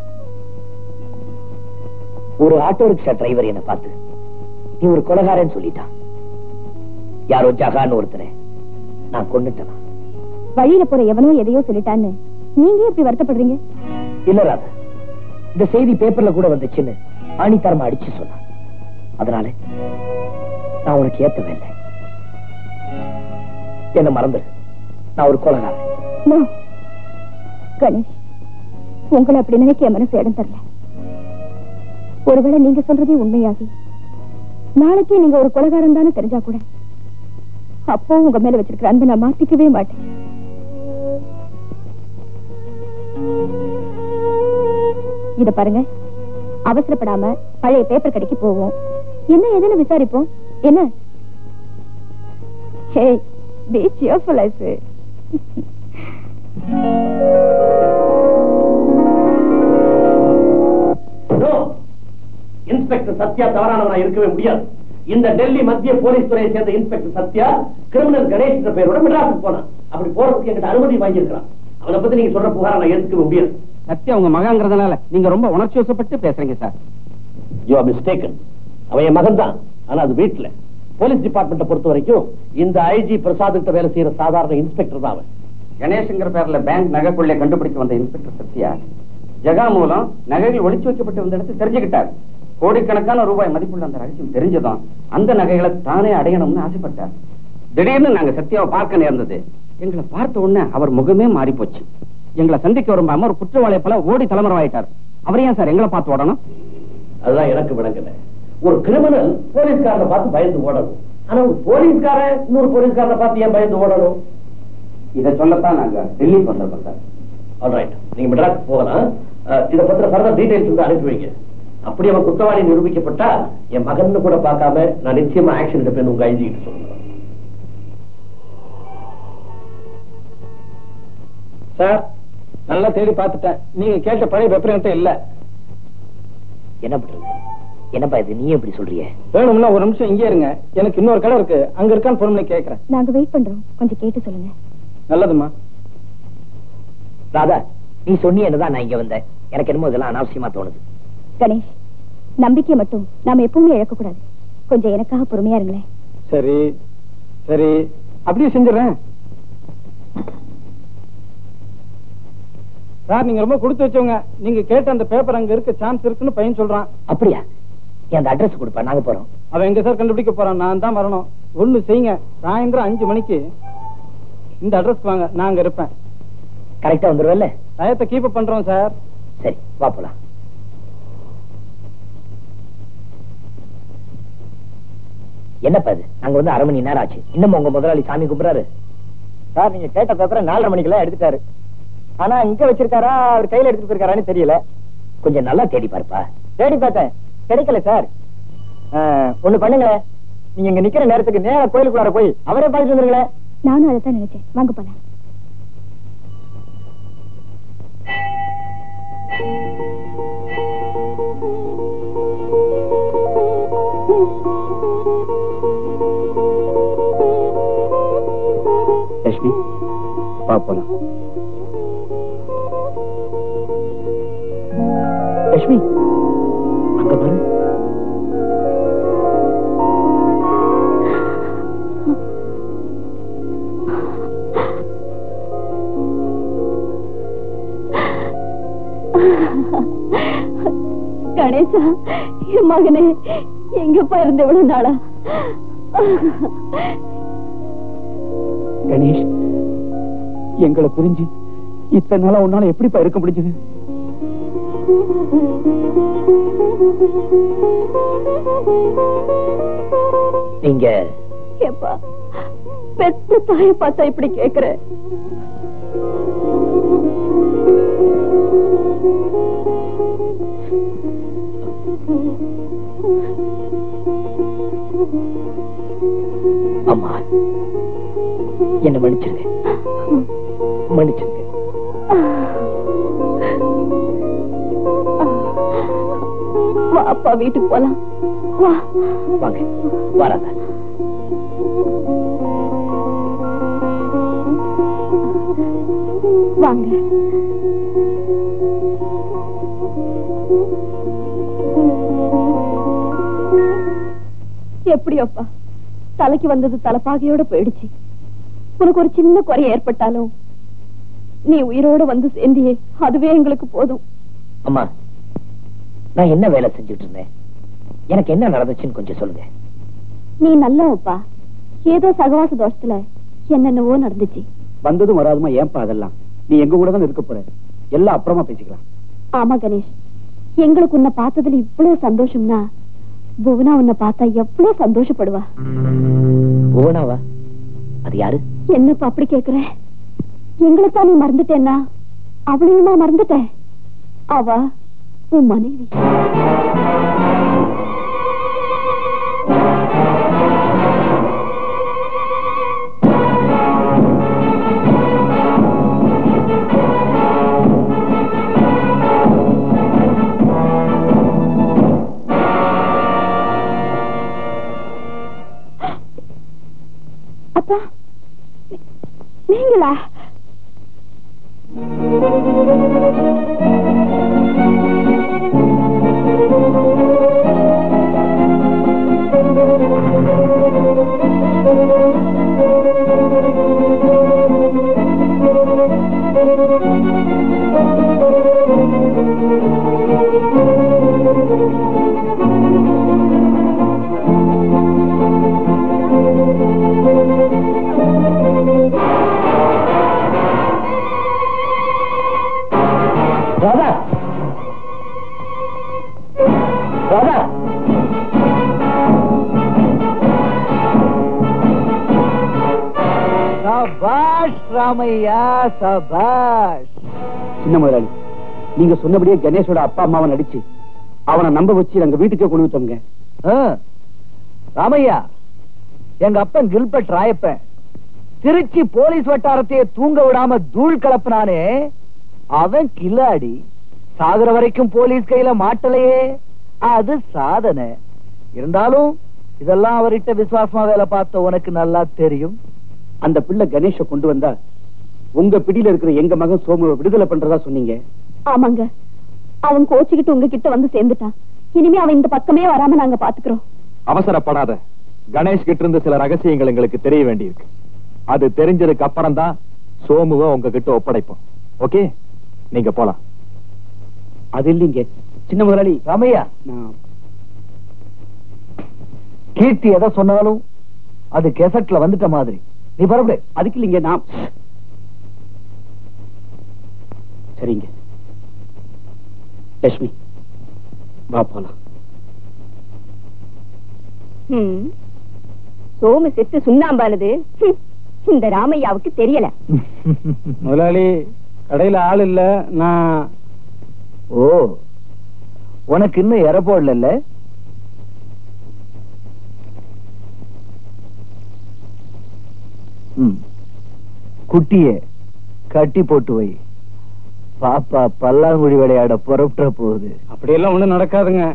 ஒரு ஆட்டோ ரிக்ஷா டிரைவர் என்ன பார்த்து நீ ஒரு கொலகாரன்னு சொல்லிட்டான் யாரோ ஜகான்னு ஒருத்தனை நான் கொண்டுட்டேனா வழியில போற எவனோ எதையோ சொல்லிட்டான்னு நீங்க ஏன் இப்படி வருத்தப்படுறீங்க இல்ல ராதா இந்த செய்தி பேப்பர்ல கூட வந்துச்சுன்னு ஆணித்தரமா அடிச்சு சொன்னான் அதனால நான் உனக்கு ஏத்தவே இல்லை என்ன மறந்துரு நான் ஒரு கொலகாரன் No. கணேஷ் உங்களை அப்படி நினைக்க என் மனசு இடம் தரல ஒருவேளை நீங்க சொல்றதே உண்மையாகி நாளைக்கே நீங்க ஒரு கொலகாரம் தானே தெரிஞ்சா கூட அப்போ உங்க மேல வச்சிருக்கிற அன்பை நான் மாத்திக்கவே மாட்டேன் இத பாருங்க அவசரப்படாம பழைய பேப்பர் கடைக்கு போவோம் என்ன எதுன்னு விசாரிப்போம் என்ன hey be cheerful I say. Inspector Sathya தவறானவனா இருக்கவே முடியாது இந்த டெல்லி மத்திய போலீஸ் துறையை சேர்ந்த இன்ஸ்பெக்டர் சத்யா கிரிமினல் கணேஷ் என்ற பெயரோட மெட்ராஸுக்கு போனான் அப்படி போறதுக்கு என்கிட்ட அனுமதி வாங்கியிருக்கிறான் அவனை பத்தி நீங்க சொல்ற புகாரை நான் ஏத்துக்கவே முடியாது சத்யா உங்க மகங்கிறதுனால நீங்க ரொம்ப உணர்ச்சி வசப்பட்டு பேசுறீங்க சார் யூ ஆர் மிஸ்டேக்கன் அவன் என் மகன் தான் ஆனா அது வீட்டுல போலீஸ் டிபார்ட்மெண்ட்டை பொறுத்த வரைக்கும் இந்த ஐஜி பிரசாத் கிட்ட வேலை செய்யற சாதாரண இன்ஸ்பெக்டர் தான் அவன் கணேஷ்ங்கிற பேர்ல பேங்க் நகைக்குள்ளே கண்டுபிடிச்சு வந்த இன்ஸ்பெக்டர் சத்யா ஜகா மூலம் நகைகள் ஒளிச்சு வைக்கப்பட்டு வந்த இடத்தை தெரிஞ்சுக்கிட்டார் கோடிக்கணக்கான ரூபாய் மதிப்புள்ள அந்த ரகசியம் தெரிஞ்சதும் அந்த நகைகளை தானே அடையணும்னு ஆசைப்பட்டார் திடீர்னு நாங்க சத்யாவை பார்க்க நேர்ந்தது எங்களை பார்த்த உடனே அவர் முகமே மாறி போச்சு எங்களை சந்திக்க விரும்பாம ஒரு குற்றவாளியை போல ஓடி தலைமறைவாயிட்டார் அவர் ஏன் சார் எங்களை பார்த்து ஓடணும் அதுதான் எனக்கு விளங்கல ஒரு கிரிமினல் போலீஸ்காரனை பார்த்து பயந்து ஓடணும் ஆனா ஒரு போலீஸ்காரன் இன்னொரு போலீஸ்காரனை பார்த்து ஏன் பயந்து ஓடணும் இதை சொல்லத்தான் நாங்க டெல்லிக்கு வந்திருக்கோம் சார் ஆல்ரைட் நீங்க மெட்ராஸ் போகலாம் அஹ், இத பத்தின ஃபர்தர் டீடைல்ஸ் வந்து அனுப்பி வைங்க அப்படி அவன் குற்றவாளி நிரூபிக்கப்பட்டா என் மகன் கூட பார்க்காம நான் நிச்சயமா ஆக்ஷன் எடுப்பேன் உங்க ஐஜி கிட்ட சொல்லுங்க சார் நல்லா தேடி பார்த்துட்டேன் நீங்க கேட்ட பழைய பேப்பர் என்கிட்ட இல்ல என்ன பண்றது என்னப்பா இது நீ எப்படி சொல்றிய வேணும்னா ஒரு நிமிஷம் இங்கே இருங்க எனக்கு இன்னொரு கடை இருக்கு அங்க இருக்கான்னு போன் பண்ணி கேக்குறேன் நாங்க வெயிட் பண்றோம் கொஞ்சம் கேட்டு சொல்லுங்க நல்லதுமா ராதா நீ சொன்னி என்னதான் நான் இங்க வந்தேன் எனக்கு என்னமோ இதெல்லாம் அனாவசியமா தோணுது கணேஷ் நம்பிக்கையை மட்டும் நாம எப்பவுமே இழக்க கூடாது கொஞ்சம் எனக்காக பொறுமையா இருங்களேன் சரி சரி அப்படியே செஞ்சிடறேன் சார் நீங்க ரொம்ப கொடுத்து வச்சவங்க நீங்க கேட்ட அந்த பேப்பர் அங்க இருக்க சான்ஸ் இருக்குன்னு பையன் சொல்றான் அப்படியா நீ அந்த அட்ரஸ் கொடுப்பா நாங்க போறோம் அவன் எங்க சார் கண்டுபிடிக்க போறான் நான் தான் வரணும் ஒண்ணு செய்யுங்க சாயந்தரம் அஞ்சு மணிக்கு இந்த அட்ரஸ்க்கு வாங்க நான் அங்க இருப்பேன் கரெக்டா வந்துருவல்ல டயத்தை கீப் பண்றோம் சார் சரி வா போலாம் என்னப்பா இது நாங்க வந்து அரை மணி நேரம் ஆச்சு இன்னும் உங்க முதலாளி சாமி கும்பிடுறாரு சார் நீங்க கேட்ட பேப்பரை நாலரை மணிக்கெல்லாம் எடுத்துட்டாரு ஆனா இங்க வச்சிருக்காரா அவர் கையில எடுத்துட்டு போயிருக்காரான்னு தெரியல கொஞ்சம் நல்லா தேடி பாருப்பா தேடி பார்த்தேன் கிடைக்கல சார் ஒண்ணு பண்ணுங்களேன் நீங்க இங்க நிக்கிற நேரத்துக்கு நேரா கோயிலுக்குள்ளார போய் அவரே பார்த்துட்டு வந்துருங்களேன் நானும் அதை தான் நினைச்சேன் வாங்க போலாம் லட்சுமி வா போலாம் லட்சுமி அங்க பாரு கணேசா என் மகனே எங்கப்பா இருந்த இவ்வளவு நாளா கணேஷ் எங்களை பிரிஞ்சு இத்தனை நாளா உன்னால எப்படிப்பா இருக்க முடிஞ்சது நீங்க ஏப்பா பெத்த தாய பார்த்தா இப்படி கேக்குற அம்மா என்ன மன்னிச்சிருங்க மன்னிச்சிருங்க வா அப்பா வீட்டுக்கு போலாம் வா வாங்க வராத வாங்க எப்படியோப்பா தலைக்கு வந்தது தலைப்பாகையோட போயிடுச்சு உனக்கு ஒரு சின்ன குறை ஏற்பட்டாலும் நீ உயிரோட வந்து சேர்ந்தியே அதுவே எங்களுக்கு போதும் அம்மா நான் என்ன வேலை செஞ்சுட்டு இருந்தேன் எனக்கு என்ன நடந்துச்சுன்னு கொஞ்சம் சொல்லுங்க நீ நல்லவப்பா ஏதோ சகவாச தோஷத்துல என்னென்னவோ நடந்துச்சு வந்ததும் வராதுமா ஏன்பா அதெல்லாம் நீ எங்க கூட தான் இருக்க போற எல்லாம் அப்புறமா பேசிக்கலாம் ஆமா கணேஷ் எங்களுக்கு உன்னை பார்த்ததுல இவ்வளவு சந்தோஷம்னா புவனா உன்னை பார்த்தா எவ்வளவு சந்தோஷப்படுவா புவனாவா அது யாரு என்னப்பா அப்படி கேக்குற எங்களைத்தான் நீ மறந்துட்டேன்னா அவளையுமா மறந்துட்ட அவ உன் மனைவி அப்பா நீ- நீங்களா ராதா ராதா சபாஷ் ராமையா சபாஷ் சின்ன முதலாளி நீங்க சொன்னபடியே கணேஷோட அப்பா அம்மாவை நடிச்சு அவனை நம்ப வச்சு எங்க வீட்டுக்கே கொண்டு வச்சோங்க ஆ. ராமையா எங்க அப்பன் கில்பர்ட் ராயப்பன் திருச்சி போலீஸ் வட்டாரத்தையே தூங்க விடாம தூள் கலப்புனானே அவன் கில்லாடி சாகுற வரைக்கும் போலீஸ் கையில மாட்டலையே அது சாதனை இருந்தாலும் இதெல்லாம் அவர்கிட்ட விசுவாசமா வேலை பார்த்த உனக்கு நல்லா தெரியும் அந்த பிள்ளை கணேஷ கொண்டு வந்தா உங்க பிடியில இருக்கிற எங்க மகன் சோமுவை விடுதலை பண்றதா சொன்னீங்க ஆமாங்க அவன் கோச்சுக்கிட்டு உங்ககிட்ட வந்து சேர்ந்துட்டான் இனிமே அவன் இந்த பக்கமே வராம நாங்க பாத்துக்கிறோம் அவசரப்படாத கணேஷ் கிட்ட இருந்து சில ரகசியங்கள் எங்களுக்கு தெரிய வேண்டியிருக்கு அது தெரிஞ்சதுக்கு அப்புறம் தான் சோமுவை உங்ககிட்ட ஒப்படைப்போம் ஓகே நீங்க போலாம் அது இல்லைங்க சின்ன முதலாளி ராமையா நான் கீர்த்தி எதை சொன்னாலும் அது கெசட்ல வந்துட்ட மாதிரி நீ பரப்படு அதுக்கு இல்லைங்க நான் சரிங்க லட்சுமி வா போலாம் ம். சோமு செத்து சுண்ணாம்பானது ஹம், இந்த ராமையாவுக்கு தெரியல முதலாளி கடையில ஆள் இல்ல நான் ஓ உனக்கு இன்னும் எற போடல குட்டிய கட்டி போட்டு வை பாப்பா பல்லாங்குழி விளையாட புறப்பட்ட போகுது அப்படியெல்லாம் ஒண்ணும் நடக்காதுங்க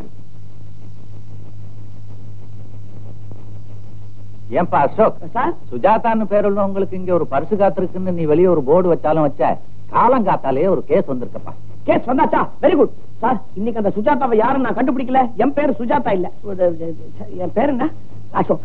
ஏன்பா அசோக் சுஜாதான்னு பேர் உள்ளவங்களுக்கு இங்க ஒரு பரிசு காத்திருக்குன்னு நீ வெளியே ஒரு போர்டு வச்சாலும் வச்ச காலம் காத்தாலே ஒரு கேஸ் வந்திருக்கப்பா கேஸ் வந்தாச்சா வெரி குட் சார் இன்னைக்கு அந்த சுஜாதாவை யாரும் நான் கண்டுபிடிக்கல என் பேரு சுஜாதா இல்ல ஒரு- என் பேர் என்ன அசோக்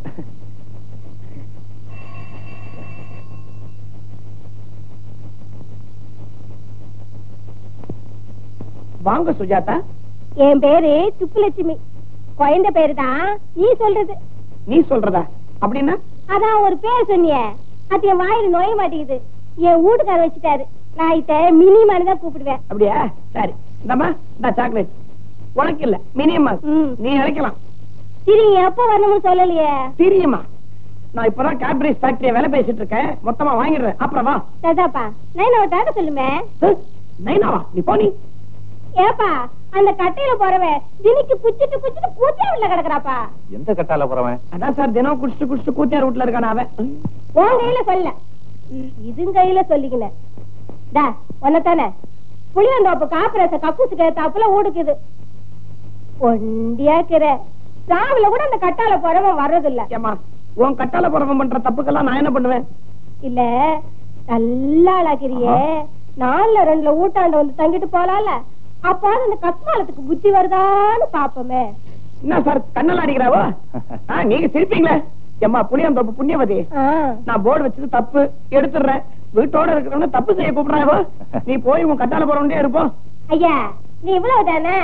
வாங்க சுஜாதா என் பேரு சுப்புலட்சுமி குழந்தை பேரு தான் நீ சொல்றது நீ சொல்றதா அப்படின்னா அதான் ஒரு பேர் சொன்னிய அது என் வாயில நோய மாட்டேங்குது என் வீட்டுக்கார வச்சுட்டாரு நான் இத மினிமானு தான் கூப்பிடுவேன் அப்படியா சரி இந்தம்மா இந்த சாக்லேட் உனக்கு இல்ல மினியம்மா ம். நீ இறக்கலாம் சரி எப்ப வரணும்னு சொல்லலையே தெரியுமா நான் இப்பதான் கேட்பரிஸ் ஃபேக்டரிய வேலை பேசிட்டு இருக்கேன் மொத்தமா வாங்கிடுறேன் அப்புறம் வா தாதாப்பா நைன் அவ தாக்க சொல்லுமே ஏய், நைனாவா நீ போனி ஏப்பா அந்த கட்டையில போறவன் தினிக்கு குச்சிட்டு குச்சிட்டு பூச்சா உள்ள கிடக்குறாப்பா எந்த கட்டால போறவன் அதான் சார் தினம் குடிச்சிட்டு குடிச்சிட்டு கூத்தியார் வீட்டுல இருக்கான அவன் உன் கையில சொல்ல இது கையில சொல்லிக்கல டா ஒன்னதானே புளியந்தோப்பு காப்பிரச கக்கூசுக்கு ஏத்தாப்புல ஊடுக்குது ஒண்டியாக்கிற ராவில கூட அந்த கட்டால போறவன் வர்றதில்ல ஏமா உன் கட்டால பரவம் பண்ற தப்புக்கெல்லாம் நான் என்ன பண்ணுவேன் இல்ல நல்லா அழகிறியே நாலுல ரெண்டுல ஊட்டாண்ட வந்து தங்கிட்டு போலாம்ல அப்பாவது அந்த கஸ்மாலத்துக்கு புத்தி வருதான்னு பாப்போமே என்ன சார் கண்ணெல்லாம் அடிக்கிறாவோ ஆ, நீங்க சிரிப்பீங்களே ஏம்மா புளியந்தோப்பு புண்ணியவதி ஆ. நான் போர்டு வச்சது தப்பு எடுத்துடுறேன் வீட்டோட இருக்கிறவன தப்பு செய்ய கூப்பிடுறாவோ நீ போய் உன் கட்டால போறவன்டே இருப்போம் ஐயா நீ இவ்வளவு தானே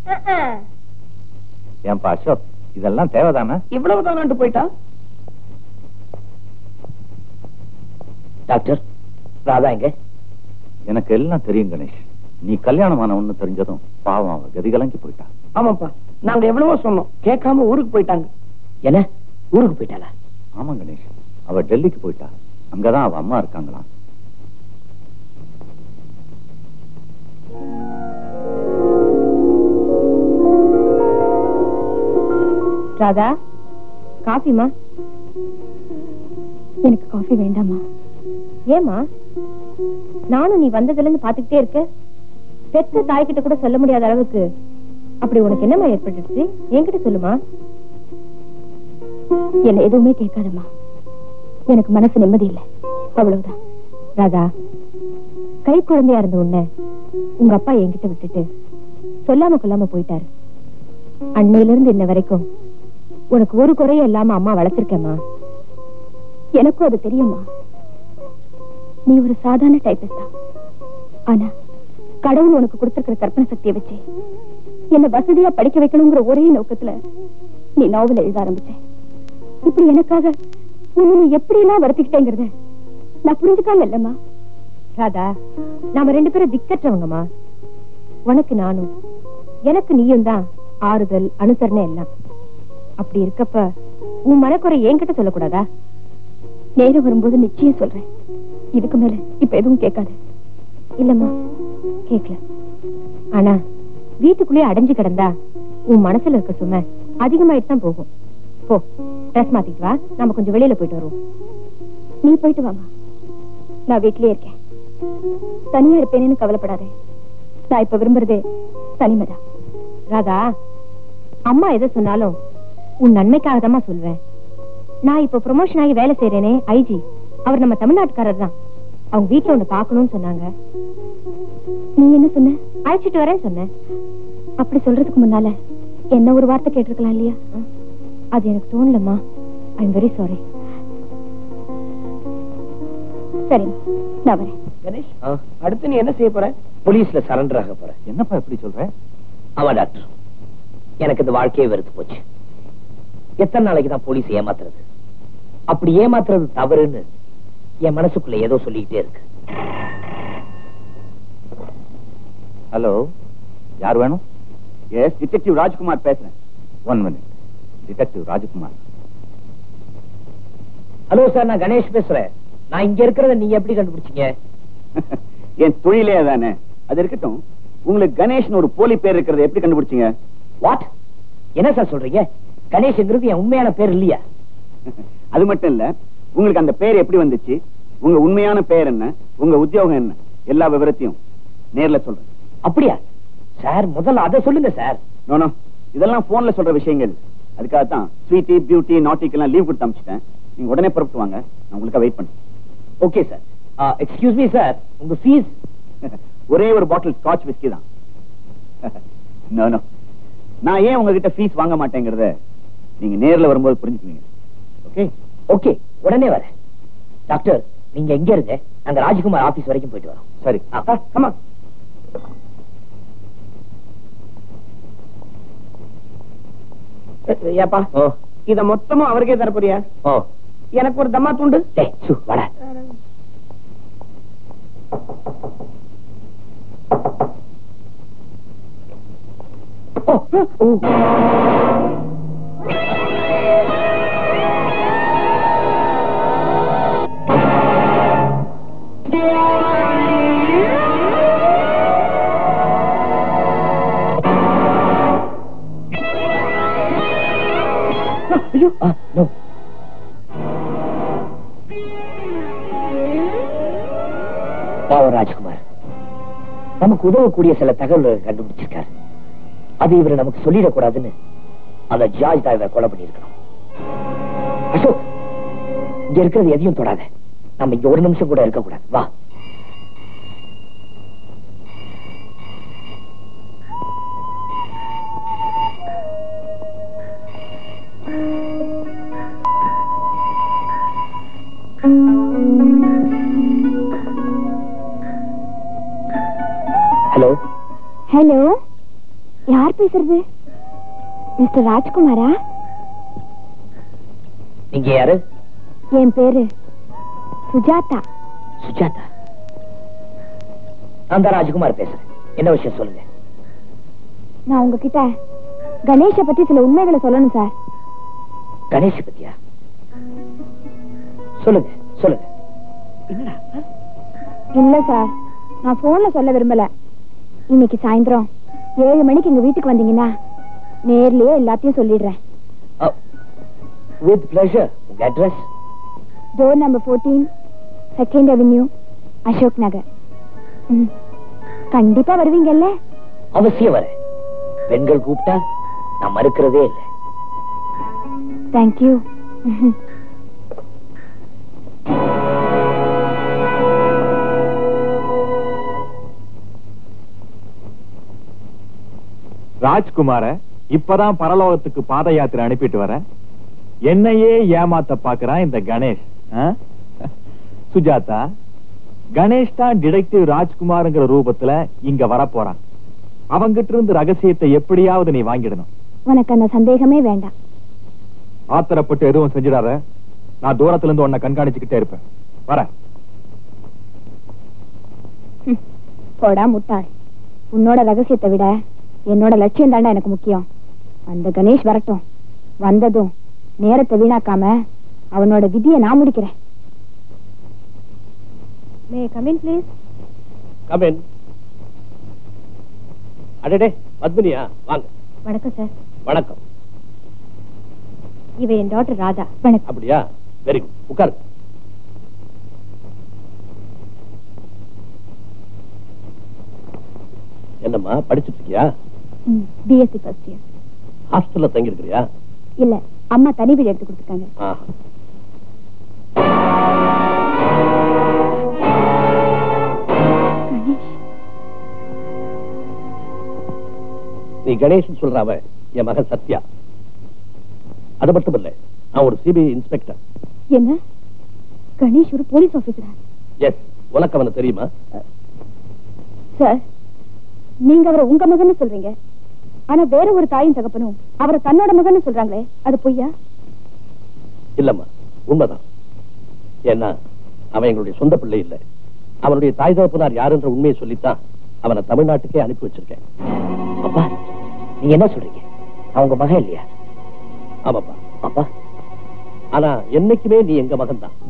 ஏன்பா அசோக் இதெல்லாம் தேவைதானே இவ்வளவு தானு போயிட்டா டாக்டர் ராதா எங்க எனக்கு எல்லாம் தெரியும் கணேஷ் நீ கல்யாணமானவன்னு தெரிஞ்சதும் பாவம் அவ கதிகலங்கி போயிட்டா ஆமாப்பா நாங்க எவ்வளவோ சொன்னோம் கேட்காம ஊருக்கு போயிட்டாங்க என்ன ஊருக்கு போயிட்டாளா ஆமா கணேஷ் அவ டெல்லிக்கு போயிட்டா அங்கதான் அவ அம்மா இருக்காங்களாம் ராதா காஃபிமா எனக்கு காஃபி வேண்டாமா ஏமா நானும் நீ வந்ததுல இருந்து பாத்துக்கிட்டே இருக்க பெத்த தாய்கிட்ட கூட சொல்ல முடியாத அளவுக்கு அப்படி உனக்கு என்னமா ஏற்பட்டுடுச்சு என்கிட்ட சொல்லுமா என்ன எதுவுமே கேட்காதம்மா எனக்கு மனசு நிம்மதி இல்லை அவ்வளவுதான் ராதா கை குழந்தையா இருந்த உன்னை உங்க அப்பா என்கிட்ட விட்டுட்டு சொல்லாம கொல்லாம போயிட்டாரு அன்னையில இருந்து இன்ன வரைக்கும் உனக்கு ஒரு குறையும் இல்லாம அம்மா வளர்த்திருக்கேம்மா எனக்கும் அது தெரியுமா நீ ஒரு சாதாரண டைபிஸ்ட் தான் ஆனா கடவுள் உனக்கு கொடுத்திருக்கிற கற்பனை சக்தியை வச்சு என்ன வசதியா படிக்க வைக்கணுங்கிற ஒரே நோக்கத்துல நீ நாவல் எழுத ஆரம்பிச்ச இப்படி எனக்காக உன்னை நீ எப்படி எல்லாம் வருத்திக்கிட்டேங்கிறத நான் புரிஞ்சுக்காம இல்லம்மா ராதா நாம ரெண்டு பேரும் திக்கற்றவங்கம்மா உனக்கு நானும் எனக்கு நீயும் தான் ஆறுதல் அனுசரணை எல்லாம் அப்படி இருக்கப்ப உன் மனக்குறை என்கிட்ட சொல்லக்கூடாதா நேரம் வரும்போது நிச்சயம் சொல்றேன் இதுக்கு மேல இப்ப எதுவும் கேட்காது இல்லம்மா கேட்கல ஆனா வீட்டுக்குள்ளேயே அடைஞ்சு கிடந்தா உன் மனசுல இருக்க சுமை அதிகமாயிட்டு தான் போகும் போ ட்ரெஸ் மாத்திட்டு வா நாம கொஞ்சம் வெளியில போயிட்டு வருவோம் நீ போயிட்டு வாமா நான் வீட்லயே இருக்கேன் தனியா இருப்பேனேன்னு கவலைப்படாதே நான் இப்ப விரும்புறதே தனிமைதான் ராதா அம்மா எதை சொன்னாலும் உன் நன்மைக்காக தான் சொல்வேன் நான் இப்ப ப்ரொமோஷன் ஆகி வேலை செய்யறேனே ஐஜி அவர் நம்ம தமிழ்நாட்டுக்காரர் தான் அவங்க வீட்டுல ஒண்ணு பாக்கணும்னு சொன்னாங்க நீ என்ன சொன்ன அழைச்சிட்டு வரேன்னு சொன்ன அப்படி சொல்றதுக்கு முன்னால என்ன ஒரு வார்த்தை கேட்டிருக்கலாம் இல்லையா அது எனக்கு தோணலம்மா ஐ எம் வெரி சாரி சரி நான் வரேன் கணேஷ் அடுத்து நீ என்ன செய்ய போற போலீஸ்ல சரண்டர் ஆக போறேன் என்னப்பா எப்படி சொல்ற ஆமா டாக்டர் எனக்கு இந்த வாழ்க்கையே வெறுத்து போச்சு எத்தனை நாளைக்கு தான் போலீஸ் ஏமாத்துறது அப்படி ஏமாத்துறது தவறுன்னு என் மனசுக்குள்ள ஏதோ சொல்லிக்கிட்டே இருக்கு ஹலோ யார் வேணும் எஸ் டிடெக்டிவ் ராஜ்குமார் பேசுறேன் one minute detective Rajkumar hello sir நான் கணேஷ் பேசுறேன் நான் இங்க இருக்கிறத நீங்க எப்படி கண்டுபிடிச்சீங்க என் தொழிலே அதானே அது இருக்கட்டும் உங்களுக்கு கணேஷ்னு ஒரு போலி பேர் இருக்கிறத எப்படி கண்டுபிடிச்சீங்க வாட் என்ன சார் சொல்றீங்க கணேஷ்ங்கிறது என் உண்மையான பேர் இல்லையா அது மட்டும் இல்ல உங்களுக்கு அந்த பேர் எப்படி வந்துச்சு உங்க உண்மையான பேர் என்ன உங்க உத்தியோகம் என்ன எல்லா விவரத்தையும் நேர்ல சொல்றேன் அப்படியா சார் முதல்ல அதை சொல்லுங்க சார் நோ நோ இதெல்லாம் போன்ல சொல்ற விஷயங்கள் அதுக்காக தான் ஸ்வீட்டி பியூட்டி நாட்டிக்கெல்லாம் லீவ் கொடுத்து அமிச்சிட்டேன் நீங்க உடனே புறப்பட்டு வாங்க நான் உங்களுக்காக வெயிட் பண்ணேன் okay sir excuse me sir உங்க ஃபீஸ் ஒரே ஒரு பாட்டில் ஸ்காட்ச் விஸ்கி தான் நோ நோ நான் ஏன் உங்ககிட்ட ஃபீஸ் வாங்க மாட்டேங்கிறத நீங்க நேர்ல வரும்போது புரிஞ்சுக்குவீங்க ஓகே ஓகே உடனே வரேன் டாக்டர் நீங்க எங்க இருங்க நாங்க ராஜ்குமார் ஆபீஸ் வரைக்கும் போயிட்டு வரோம் சரி ஆமா ஏப்பா ஓ இத மொத்தமும் அவருக்கே தரப்போறியா ஓ எனக்கு ஒரு தம்மா துண்டு டேய் சு வாடா ஓ ஓ ஐயோ ஆ நோ பாவம் ராஜ்குமார் நமக்கு உதவக்கூடிய சில தகவல்களை கண்டுபிடிச்சிருக்காரு அது இவரை நமக்கு சொல்லிடக்கூடாதுன்னு அந்த ஜார்ஜ் தான் இவரை கொலை பண்ணியிருக்கணும் அசோக் இங்க இருக்கிறது எதையும் தொடாத நம்ம இங்க ஒரு நிமிஷம் கூட இருக்கக்கூடாது வா ஹலோ ஹலோ யார் பேசுறது மிஸ்டர் ராஜ்குமாரா நீங்க யாரு என் பேரு சுஜாதா சுஜாதா நான் தான் ராஜ்குமார் பேசுறேன் என்ன விஷயம் சொல்லுங்க நான் உங்ககிட்ட கணேஷ பத்தி சில உண்மைகளை சொல்லணும் சார் கணேஷ் பத்தியா சொல்லுங்க சொல்லுங்க என்னடா ஆ? இல்ல சார் நான் போன்ல சொல்ல விரும்பல இன்னைக்கு சாயந்தரம் ஏழு மணிக்கு எங்க வீட்டுக்கு வந்தீங்கன்னா நேர்லயே எல்லாத்தையும் சொல்லிடுறேன் வித் பிளஷர் உங்க address door number fourteen second avenue Ashok Nagar ம். கண்டிப்பா வருவீங்கல்ல அவசியம் வரேன் பெண்கள் கூப்பிட்டா நான் மறுக்கிறதே இல்லை தேங்க்யூ ராஜ்குமார இப்பதான் பரலோகத்துக்கு பாத யாத்திரை அனுப்பிட்டு வர என்னையே ஏமாத்த பாக்குறான் இந்த கணேஷ் ஆ? சுஜாதா கணேஷ் தான் டிடெக்டிவ் ராஜ்குமார்ங்கிற ரூபத்துல இங்க வரப்போறான் அவங்கிட்ட இருந்து ரகசியத்தை எப்படியாவது நீ வாங்கிடணும் உனக்கு அந்த சந்தேகமே வேண்டாம் ஆத்திரப்பட்டு எதுவும் செஞ்சிடாத நான் தூரத்துல இருந்து உன்னை கண்காணிச்சுக்கிட்டே இருப்பேன் வரேன் போடா முட்டாள் உன்னோட ரகசியத்தை விட என்னோட லட்சியம் தாண்டா எனக்கு முக்கியம் அந்த கணேஷ் வரட்டும் வந்ததும் நேரத்தை வீணாக்காம அவனோட விதியை நான் முடிக்கிறேன் மே கமின் ப்ளீஸ் கமேன் அடடே பத்மினியா வாங்க வணக்கம் சார் வணக்கம் இவ என் டாக்டர் ராதா வணக்கம் அப்படியா வெரி குட் உட்காருங்க என்னம்மா படிச்சிட்டு இருக்கியா பிஎஸ்சி ஃபர்ஸ்ட் இயர் ஹாஸ்டல்ல தங்கி இருக்கிறியா இல்ல அம்மா தனி வீடு எடுத்து கொடுத்துருக்காங்க ஆஹா. கணேஷ் நீ கணேஷ் சொல்ற அவன் என் மகன் சத்யா அது மட்டும் இல்ல நான் ஒரு சிபிஐ இன்ஸ்பெக்டர் என்ன கணேஷ் ஒரு போலீஸ் ஆபீசரா எஸ் உனக்கு அவனை தெரியுமா சார் நீங்க அவரை உங்க மகன்னு சொல்றீங்க ஆனா வேற ஒரு தாயும் தகப்பனும் அவரை தன்னோட மகன்னு சொல்றாங்களே அது பொய்யா இல்லம்மா உண்மைதான் ஏன்னா அவன் எங்களுடைய சொந்த பிள்ளை இல்ல அவனுடைய தாய் தகப்பனார் யாருன்ற உண்மையை சொல்லித்தான் அவனை தமிழ்நாட்டுக்கே அனுப்பி வச்சிருக்கேன் அப்பா நீங்க என்ன சொல்றீங்க நான் உங்க மகன் இல்லையா ஆமாப்பா அப்பா ஆனா என்னைக்குமே நீ எங்க மகன் தான்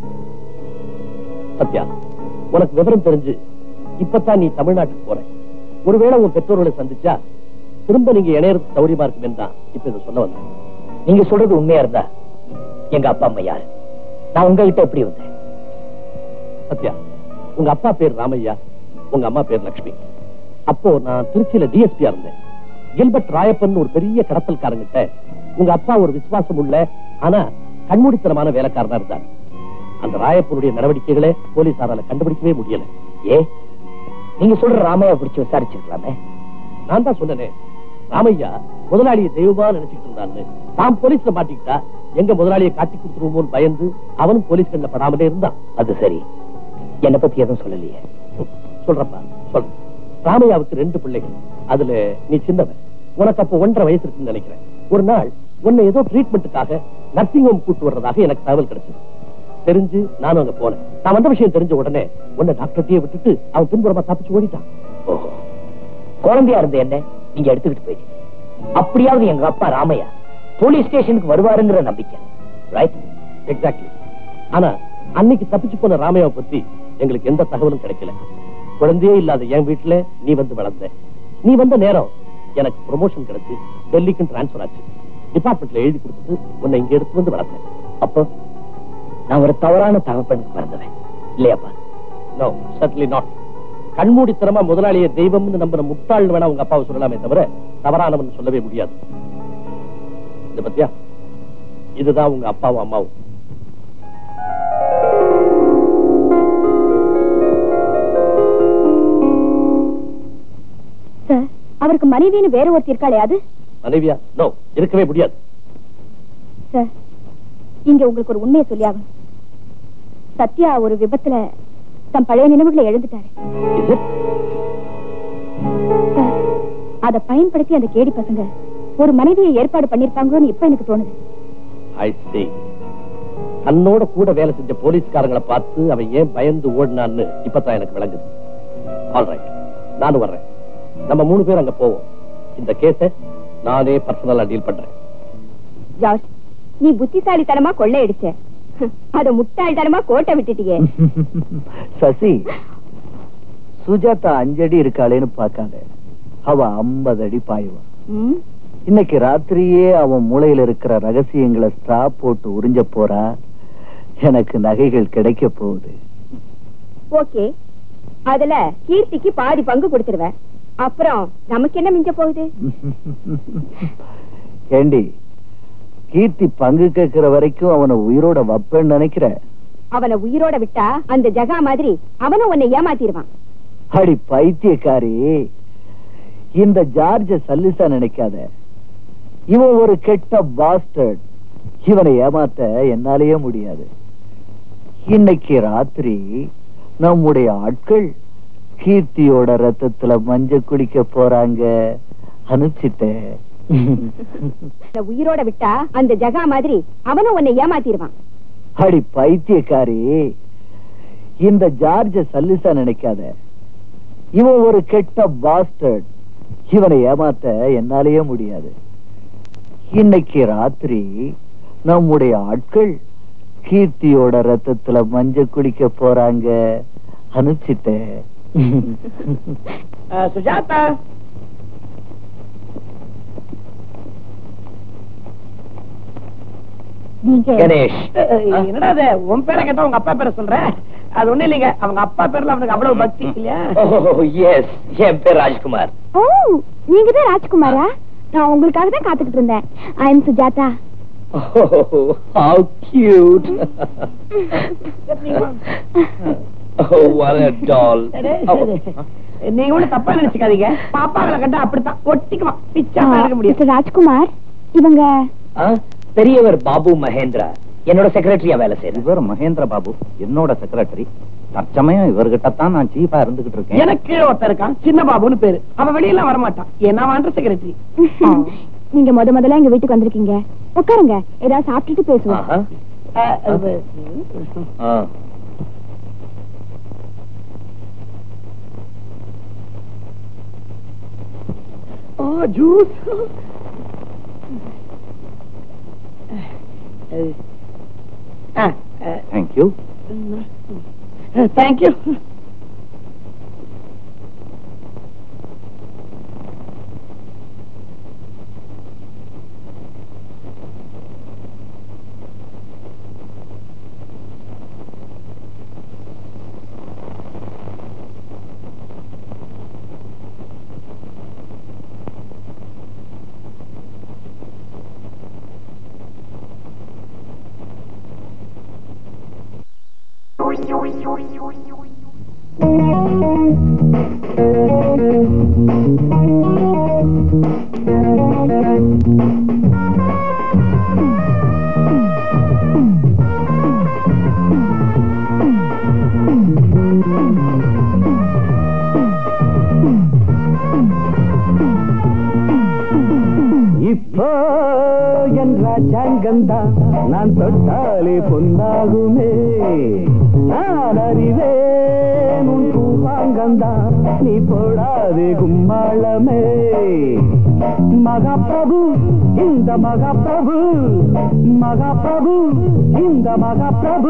சத்யா உனக்கு விவரம் தெரிஞ்சு இப்பதான் நீ தமிழ்நாட்டுக்கு போற ஒருவேளை உன் பெற்றோர்களை சந்திச்சா திரும்ப நீங்க இணையறது சௌரியமா இருக்குமே தான் இப்ப இதை சொல்ல வந்தேன் நீங்க சொல்றது உண்மையா இருந்தா எங்க அப்பா அம்மா யாரு நான் உங்ககிட்ட எப்படி வந்தேன் சத்யா உங்க அப்பா பேர் ராமையா உங்க அம்மா பேர் லட்சுமி அப்போ நான் திருச்சியில டிஎஸ்பியா இருந்தேன் கில்பர்ட் ராயப்பன் ஒரு பெரிய கடத்தல்காரங்கிட்ட உங்க அப்பா ஒரு விசுவாசம் உள்ள ஆனா கண்மூடித்தனமான வேலைக்காரனா இருந்தார் அந்த ராயப்பனுடைய நடவடிக்கைகளை போலீசாரால கண்டுபிடிக்கவே முடியல ஏ நீங்க சொல்ற ராமையா பிடிச்சு விசாரிச்சிருக்கலாமே நான் தான் சொன்னேனே ராமையா முதலாளியை தெய்வமா நினைச்சிட்டு இருந்தான்னு தான் போலீஸ்ல மாட்டிக்கிட்டா எங்க முதலாளியை காட்டி கொடுத்துருவோமோன்னு பயந்து அவனும் போலீஸ் கண்ணில் படாமலே இருந்தான் அது சரி என்னை பத்தி எதுவும் சொல்லலையே சொல்றப்பா சொல்றேன் ராமையாவுக்கு ரெண்டு பிள்ளைகள் அதுல நீ சின்னவன் உனக்கு அப்போ ஒன்றரை வயசு இருக்குன்னு நினைக்கிறேன் ஒரு நாள் உன்னை ஏதோ ட்ரீட்மெண்ட்டுக்காக நர்சிங் ஹோம் கூட்டு வர்றதாக எனக்கு தகவல் கிடைச்சது தெரிஞ்சு நானும் அங்க போனேன் நான் வந்த விஷயம் தெரிஞ்ச உடனே உன்னை டாக்டர்கிட்டயே விட்டுட்டு அவன் பின்புறமா தப்பிச்சு ஓடிட்டான் ஓஹோ குழந்தையா இருந்த என்ன நீங்க எடுத்துக்கிட்டு போயிட்டீங்க அப்படியாவது எங்க அப்பா ராமையா போலீஸ் ஸ்டேஷனுக்கு வருவாருங்கிற நம்பிக்கை ரைட் எக்ஸாக்ட்லி ஆனா அன்னைக்கு தப்பிச்சு போன ராமையாவை பத்தி எங்களுக்கு எந்த தகவலும் கிடைக்கல குழந்தையே இல்லாத என் வீட்டுல நீ வந்து வளர்ந்த நீ வந்த நேரம் எனக்கு ப்ரொமோஷன் கிடைச்சு டெல்லிக்கும் டிரான்ஸ்பர் ஆச்சு டிபார்ட்மெண்ட்ல எழுதி கொடுத்துட்டு உன்னை இங்க எடுத்து வந்து வளர்த்தேன் அப்போ நான் ஒரு தவறான தகப்பனுக்கு பிறந்தவன் இல்லையாப்பா நோ சர்ட்லி நாட் கண்மூடித்தனமா முதலாளியை தெய்வம்னு நம்பின முட்டாள் வேணா உங்க அப்பாவை சொல்லலாமே தவிர தவறானவன் சொல்லவே முடியாது இத பத்தியா இதுதான் உங்க அப்பாவும் அம்மாவும் சார் அவருக்கு மனைவின்னு வேற ஒருத்தி இருக்காளே அது மனைவியா நோ இருக்கவே முடியாது சார் இங்க உங்களுக்கு ஒரு உண்மையை சொல்லியாகணும் சத்யா ஒரு விபத்துல தன் பழைய நினைவுகளை எழுந்துட்டாரு இது சார் அதை பயன்படுத்தி அந்த கேடி பசங்க ஒரு மனைவியை ஏற்பாடு பண்ணிருப்பாங்கன்னு இப்ப எனக்கு தோணுது ஐ see தன்னோட கூட வேலை செஞ்ச போலீஸ்காரங்களை பார்த்து அவன் ஏன் பயந்து ஓடினான்னு இப்பதான் எனக்கு விளங்குது ஆல்ரைட் நானும் வர்றேன் நம்ம மூணு பேர் அங்க போவோம் இந்த கேஸ நானே பர்சனலா டீல் பண்றேன் ஜார்ஜ் நீ புத்திசாலித்தனமா கொள்ளையடிச்ச அத முட்டாள்தனமா கோட்டை விட்டுட்டியே சசி சுஜாதா அஞ்சடி இருக்காளேன்னு பார்க்காத அவ ஐம்பது அடி பாயுவா ம், இன்னைக்கு ராத்திரியே அவன் மூளையில இருக்கிற ரகசியங்களை ஸ்ட்ரா போட்டு உறிஞ்ச போறா எனக்கு நகைகள் கிடைக்க போகுது ஓகே அதுல கீர்த்திக்கு பாதி பங்கு கொடுத்துருவேன் அப்புறம் நமக்கு என்ன மிஞ்ச போகுது ஏண்டி கீர்த்தி பங்கு கேட்கிற வரைக்கும் அவனை உயிரோட வப்பேன்னு நினைக்கிற அவனை உயிரோட விட்டா அந்த ஜகா மாதிரி அவனும் உன்னை ஏமாத்திடுவான் அடி பைத்தியக்காரி இந்த ஜார்ஜ சல்லிசா நினைக்காத இவன் ஒரு கெட்ட பாஸ்டர்ட் இவனை ஏமாத்த என்னாலேயே முடியாது இன்னைக்கு ராத்திரி நம்முடைய ஆட்கள் கீர்த்தியோட ரத்தத்துல மஞ்ச குடிக்க போறாங்க அனுப்பிச்சிட்டேன் உன்னை உயிரோட விட்டா அந்த ஜகா மாதிரி அவனும் உன்னை ஏமாத்திடுவான் அடி பைத்தியக்காரி இந்த ஜார்ஜ சல்லிசா நினைக்காத இவன் ஒரு கெட்ட பாஸ்டர்ட் இவனை ஏமாத்த என்னாலேயே முடியாது இன்னைக்கு ராத்திரி நம்முடைய ஆட்கள் கீர்த்தியோட ரத்தத்துல மஞ்ச குளிக்க போறாங்க அனுப்பிச்சிட்டேன் சுஜாதா நீங்க கணேஷ் என்னடா அது உன் பேரை கேட்டா உங்க அப்பா பேரை சொல்ற அது ஒண்ணு இல்லைங்க அவங்க அப்பா பேர்ல அவனுக்கு அவ்வளவு பக்தி இல்லையா எஸ் என் பேர் ராஜ்குமார் ஓ நீங்க தான் ராஜ்குமாரா நான் உங்களுக்காக தான் காத்துக்கிட்டு இருந்தேன் I am Sujatha how cute what a doll நீங்க ஒண்ணு தப்பா நினைச்சுக்காதீங்க பாப்பாங்களை கண்டா அப்படித்தான் ஒட்டிக்குவான் பிச்சா எடுக்க முடியும் மிஸ்டர் ராஜ்குமார் இவங்க ஆ, பெரியவர் பாபு மகேந்திரா என்னோட செக்ரட்டரியா வேலை செய்யறேன் இவர் மகேந்திர பாபு என்னோட செக்ரட்டரி தற்சமயம் இவர்கிட்ட தான் நான் சீஃபா இருந்துகிட்டு இருக்கேன் எனக்கு கீழே ஒருத்தன் இருக்கான் சின்ன பாபுன்னு பேரு அவன் வெளியெல்லாம் வரமாட்டான் ஏன்னா வாண்ட செக்ரட்டரி நீங்க முத முதல்ல எங்க வீட்டுக்கு வந்திருக்கீங்க உட்காருங்க ஏதாவது சாப்பிட்டுட்டு பேசுவோம் ஆஹா. ஆ. ஓ ஜூஸ் தேங்க்யூ தேங்க்யூ இப்போ என் ராஜாங்கந்தான் நான் தொட்டாலே பொன்னாகுமே நான் அறிவேன் உன் பூவாங்கந்தான் நீ போடாதே கும்மாளமே மகாபிரபு இந்த மகாபிரபு மகாபிரபு இந்த மகாபிரபு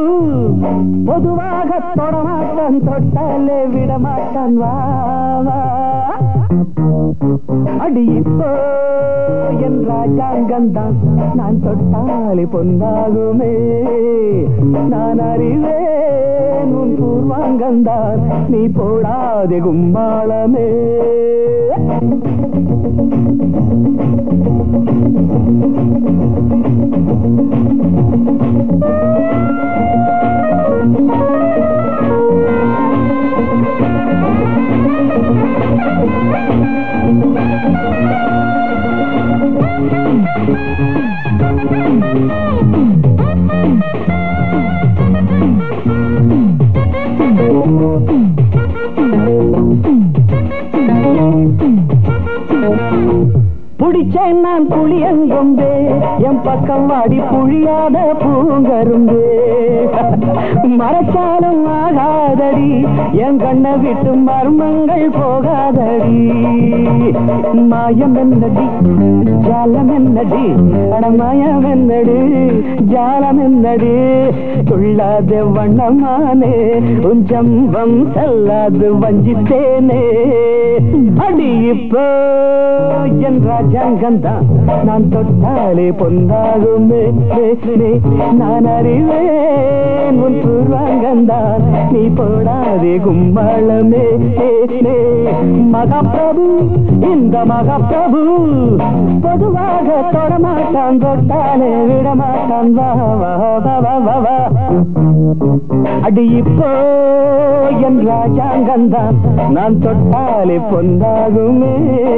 பொதுவாக தொடமாட்டான் தொட்டாலே விடமாட்டான் வா வா அடி இப்போ என் ராஜாங்கந்தான் நான் தொட்டாலே பொன்னாகுமே நான் அறிவேன் உன் பூர்வாங்கந்தான் நீ போடாதே கும்பாளமே புடிச்சேன் நான் புளியங்கொம்பே என் பக்கம் வாடி புழியாத பூங்கரும்பே மரச்சாலும் ஆகாதடி என் கண்ணை விட்டு மர்மங்கள் போகாதடி மாயம் என்னடி ஜாலம் என்னடி அடமயம் என்னடி ஜாலம் என்னடி துள்ளாத வண்ணமானே உஞ்சம்பம் செல்லாது வஞ்சித்தேனே அடி இப்போ என் ராஜாங்கந்தான் நான் தொட்டாலே பொந்தாகுமே நான் அறிவேன் உன் பூர்வாங்கந்தான் நீ போடாதே கும்பளமே மகாபிரபு இந்த மகாபிரபு பொதுவாக தொடமாட்டான் தொட்டாலே விடமாட்டான் வா வா வா வா வா வா அடி இப்போ என் ராஜாங்கந்தான் நான் தொட்டாலே பொந்தாகுமே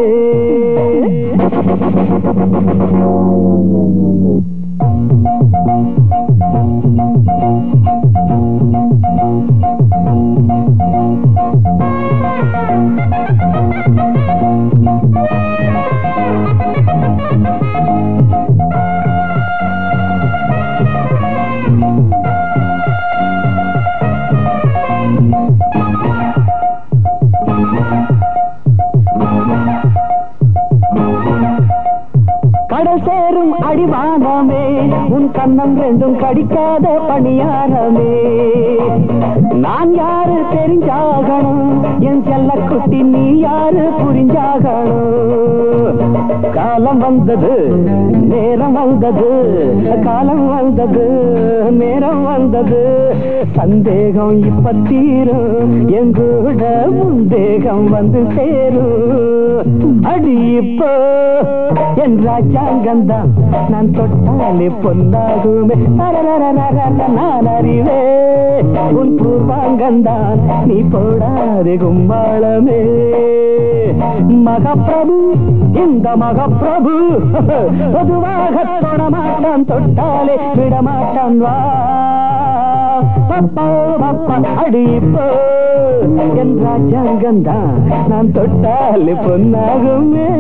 கடல் சேரும் அடிவானமே உன் கண்ணம் ரெண்டும் கடிக்காத பணியாரமே நான் யாரு தெரிஞ்சாகணும் என் செல்ல குட்டி நீ யாரு புரிஞ்சாகணும் காலம் வந்தது நேரம் வந்தது காலம் வந்தது நேரம் வந்தது சந்தேகம் இப்ப தீரும் எங்கூட உந்தேகம் வந்து சேரும் அடி இப்போ என் ராஜாங்கந்தான் நான் தொட்டாலே பொன்னாகுமே அரரரரரர நான் அறிவே உன் பூர்வாங்கந்தான் நீ போடாதே கும்பாளமே மகப்பிரபு இந்த மகப்பிரபு பொதுவாக தொடமாட்டான் தொட்டாலே விடமாட்டான் வா பப்பா பப்பா அடி இப்போ என் ராஜாங்கந்தான் நான் தொட்டாலே பொன்னாகுமே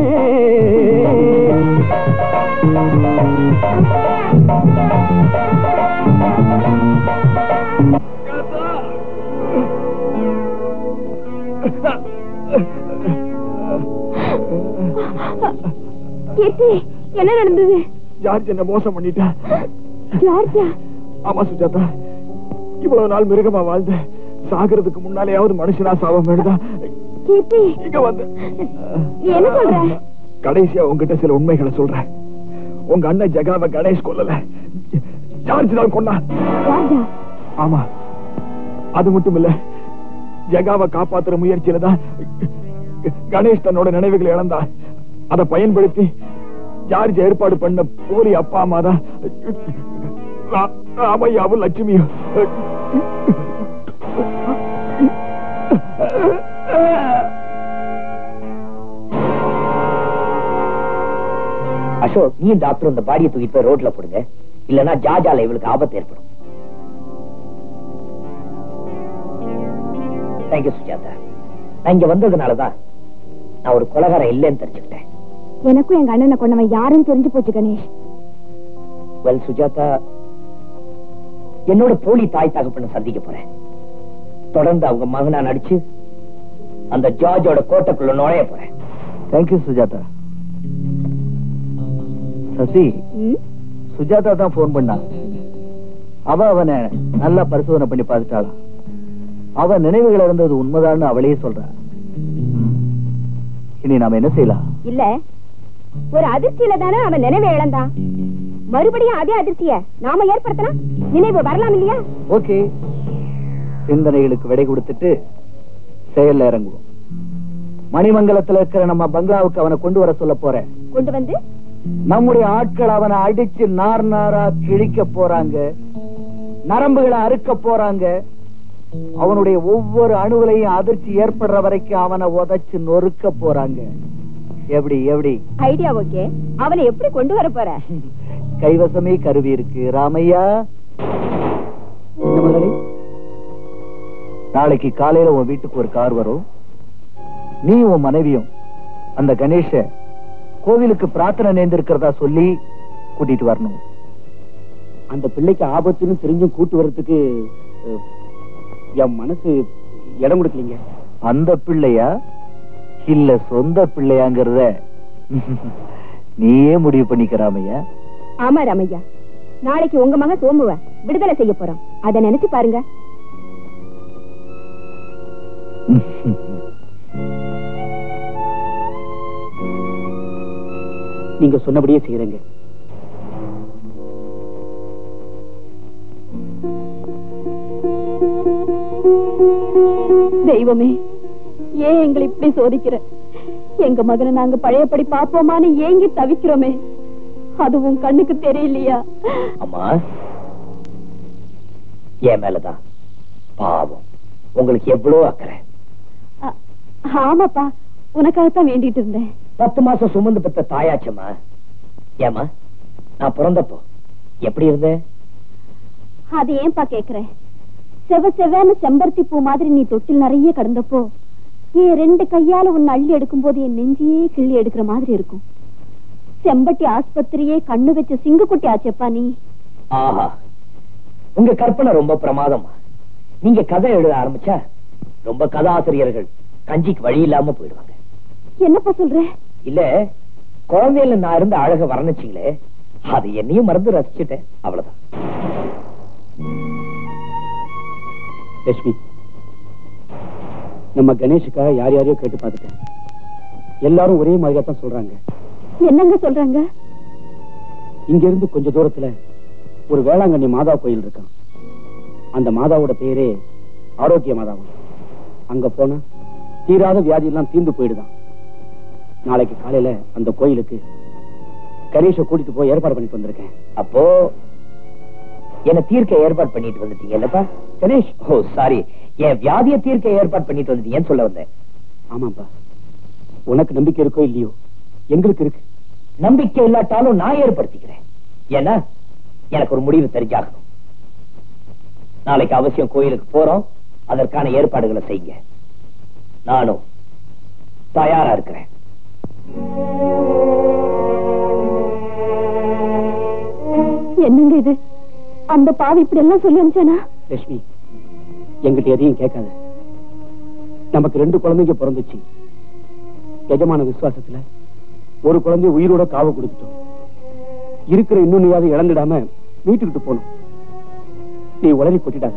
கீர்த்தி என்ன நடந்தது ஜார்ஜ் என்ன மோசம் பண்ணிட்டா ஜார்ஜா ஆமா சுஜாதா இவ்வளவு நாள் மிருகமா வாழ்ந்த சாகிறதுக்கு முன்னாலேயாவது மனுஷனா சாபம் வேணுதா கீர்த்தி இங்க வந்து என்ன சொல்ற கடைசியா உங்ககிட்ட சில உண்மைகளை சொல்றேன் உங்க அண்ணன் ஜெகாவை கணேஷ் கொல்லல ஜார்ஜ் தான் கொண்டா ஜார்ஜா ஆமா அது மட்டும் இல்ல ஜெகாவை காப்பாத்துற முயற்சியில தான் கணேஷ் தன்னோட நினைவுகளை இழந்தா அதை பயன்படுத்தி ஜார்ஜ் ஏற்பாடு பண்ண போலி அப்பா அம்மா தான் ரா- ராமையாவும் லட்சுமியும் அசோக் நீ டாக்டர் இந்த பாடியை தூக்கிட்டு போய் ரோட்ல போடுங்க இல்லனா ஜாஜால இவளுக்கு ஆபத்து ஏற்படும் தேங்க்யூ சுஜாதா நான் இங்க வந்ததுனாலதான் நான் ஒரு கொலகாரம் இல்லைன்னு தெரிஞ்சுக்கிட்டேன் எனக்கும் எங்க அண்ணனை கொண்டவன் யாருன்னு தெரிஞ்சு போச்சு கணேஷ் வெல் சுஜாதா என்னோட போலி தாய் தகப்பனை சந்திக்க போறேன் தொடர்ந்து அவங்க மகனா நடிச்சு அந்த ஜார்ஜோட கோட்டைக்குள்ள நுழைய போறேன் தேங்க்யூ சுஜாதா சசி சுஜாதா தான் போன் பண்ணா அவ அவனை நல்லா பரிசோதனை பண்ணி பார்த்துட்டாளாம் அவ நினைவுகள் இருந்தது உண்மைதான்னு அவளே சொல்றா ம். இனி நாம என்ன செய்யலாம் இல்ல ஒரு அதிர்ச்சியில தானே அவன் நினைவை இழந்தான் மறுபடியும் அதே அதிர்ச்சிய நாம ஏற்படுத்தினா நினைவு வரலாம் இல்லையா ஓகே சிந்தனைகளுக்கு விடை கொடுத்துட்டு செயல்ல இறங்குவோம் மணிமங்கலத்துல இருக்கிற நம்ம பங்களாவுக்கு அவனை கொண்டு வர சொல்ல போறேன் கொண்டு வந்து நம்முடைய ஆட்கள் அவனை அடிச்சு நார் நாரா கிழிக்க போறாங்க நரம்புகளை அறுக்க போறாங்க அவனுடைய ஒவ்வொரு அணுவிலையும் அதிர்ச்சி ஏற்படுற வரைக்கும் அவனை உதைச்சு நொறுக்க போறாங்க எப்படி எப்படி ஐடியா ஓகே அவனை எப்படி கொண்டு வர போற கைவசமே கருவி இருக்கு ராமையா என்ன முதலாளி நாளைக்கு காலையில உன் வீட்டுக்கு ஒரு கார் வரும் நீ உன் மனைவியும் அந்த கணேஷ கோவிலுக்கு பிரார்த்தனை நேர்ந்திருக்கிறதா சொல்லி கூட்டிட்டு வரணும் அந்த பிள்ளைக்கு ஆபத்துன்னு தெரிஞ்சும் கூட்டு வர்றதுக்கு அஹ், என் மனசு இடம் கொடுக்கலீங்க அந்த பிள்ளையா இல்ல சொந்த பிள்ளையாங்கிறத நீயே முடிவு பண்ணிக்கிறாமையா ஆமா ராமையா நாளைக்கு உங்க மகன் சோமுவ விடுதலை செய்ய போறோம் அத நினைச்சு பாருங்க நீங்க சொன்னபடியே செய்யறேங்க தெய்வமே ஏன் எங்களை இப்படி சோதிக்கிற எங்க மகனை நாங்க பழையபடி பாப்போமான்னு ஏங்கி தவிக்கிறோமே அதுவும் கண்ணுக்கு தெரியலையா அம்மா என் மேலதான் பாவம் உங்களுக்கு எவ்வளவு அக்கறை அ- ஆமாப்பா உனக்காகத்தான் வேண்டிட்டு இருந்தேன் பத்து மாசம் சுமந்து பெற்ற தாயாச்சம்மா ஏமா நான் பிறந்தப்போ எப்படி இருந்தேன் அது ஏன்பா கேக்குற செவ செவன்னு செம்பருத்தி பூ மாதிரி நீ தொட்டில் நிறைய கடந்தப்போ என் ரெண்டு கையால உன்னை அள்ளி எடுக்கும் போது என் நெஞ்சியே கிள்ளி எடுக்கிற மாதிரி இருக்கும் செம்பட்டி ஆஸ்பத்திரியே கண்ணு வச்ச சிங்குக்குட்டி ஆச்சேப்பா நீ ஆஹா உங்க கற்பனை ரொம்ப பிரமாதமா நீங்க கதை எழுத ஆரம்பிச்சா ரொம்ப கதாசிரியர்கள் கஞ்சிக்கு வழி இல்லாம போயிடுவாங்க என்னப்பா சொல்ற இல்ல குழந்தையில நான் இருந்த அழக வர்ணிச்சீங்களே அது என்னையும் மறந்து ரசிச்சுட்டேன் அவ்வளவுதான் லட்சுமி நம்ம கணேஷுக்காக யார் யாரையோ கேட்டு பார்த்துட்டேன் எல்லாரும் ஒரே மாதிரியா தான் சொல்றாங்க என்னங்க சொல்றாங்க இங்க இருந்து கொஞ்ச தூரத்துல ஒரு வேளாங்கண்ணி மாதா கோயில் இருக்கான் அந்த மாதாவோட பேரே ஆரோக்கிய மாதாவா அங்க போனா தீராத வியாதி எல்லாம் தீர்ந்து போயிடுதான் நாளைக்கு காலையில அந்த கோயிலுக்கு கணேஷ கூட்டிட்டு போய் ஏற்பாடு பண்ணிட்டு வந்திருக்கேன் அப்போ என்ன தீர்க்க ஏற்பாடு பண்ணிட்டு வந்துட்டீங்க இல்லப்பா கணேஷ் ஓ சாரி என் வியாதிய தீர்க்க ஏற்பாடு பண்ணிட்டு வந்துட்டீங்கன்னு சொல்ல வந்தேன் ஆமாப்பா உனக்கு நம்பிக்கை இருக்கோ இல்லையோ எங்களுக்கு இருக்கு நம்பிக்கை இல்லாட்டாலும் நான் ஏற்படுத்திக்கிறேன் ஏன்னா எனக்கு ஒரு முடிவு தெரிஞ்சாகணும் நாளைக்கு அவசியம் கோயிலுக்கு போறோம் அதற்கான ஏற்பாடுகளை செய்யுங்க நானும் தயாரா இருக்கிறேன் என்னங்க இது அந்த பாவி இப்படி எல்லாம் சொல்லி அனுப்பிச்சானா லட்சுமி எங்கிட்ட எதையும் கேட்காத நமக்கு ரெண்டு குழந்தைங்க பிறந்துச்சு எஜமான விசுவாசத்துல ஒரு குழந்தை உயிரோட காவ கொடுத்துட்டோம் இருக்கிற இன்னொன்னையாவது இழந்துடாம வீட்டுக்கிட்டு போகணும் நீ உளறி கொட்டிடாத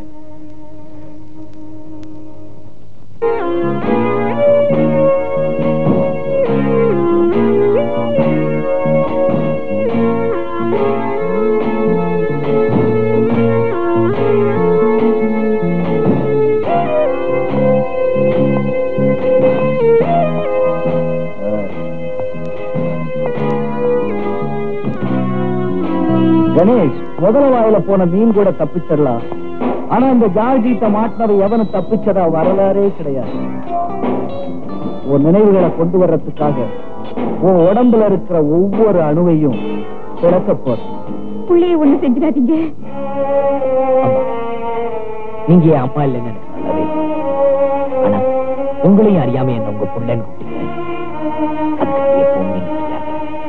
கணேஷ் முதல வாயில போன மீன் கூட தப்பிச்சிடலாம் ஆனா இந்த ஜார்ஜீட்ட மாட்டினவை எவனும் தப்பிச்சதா வரலாறே கிடையாது உன் நினைவுகளை கொண்டு வர்றதுக்காக உன் உடம்புல இருக்கிற ஒவ்வொரு அணுவையும் பிளக்க போற புள்ளைய ஒண்ணு செஞ்சிடாதீங்க நீங்க என் அம்மா இல்லைன்னு எனக்கு நல்லாவே தெரியும். ஆனா உங்களையும் அறியாம என்ன உங்க புள்ளன்னு கூப்பிட்டீங்க அதுக்கு எப்பவும் நீங்க தெரியாது.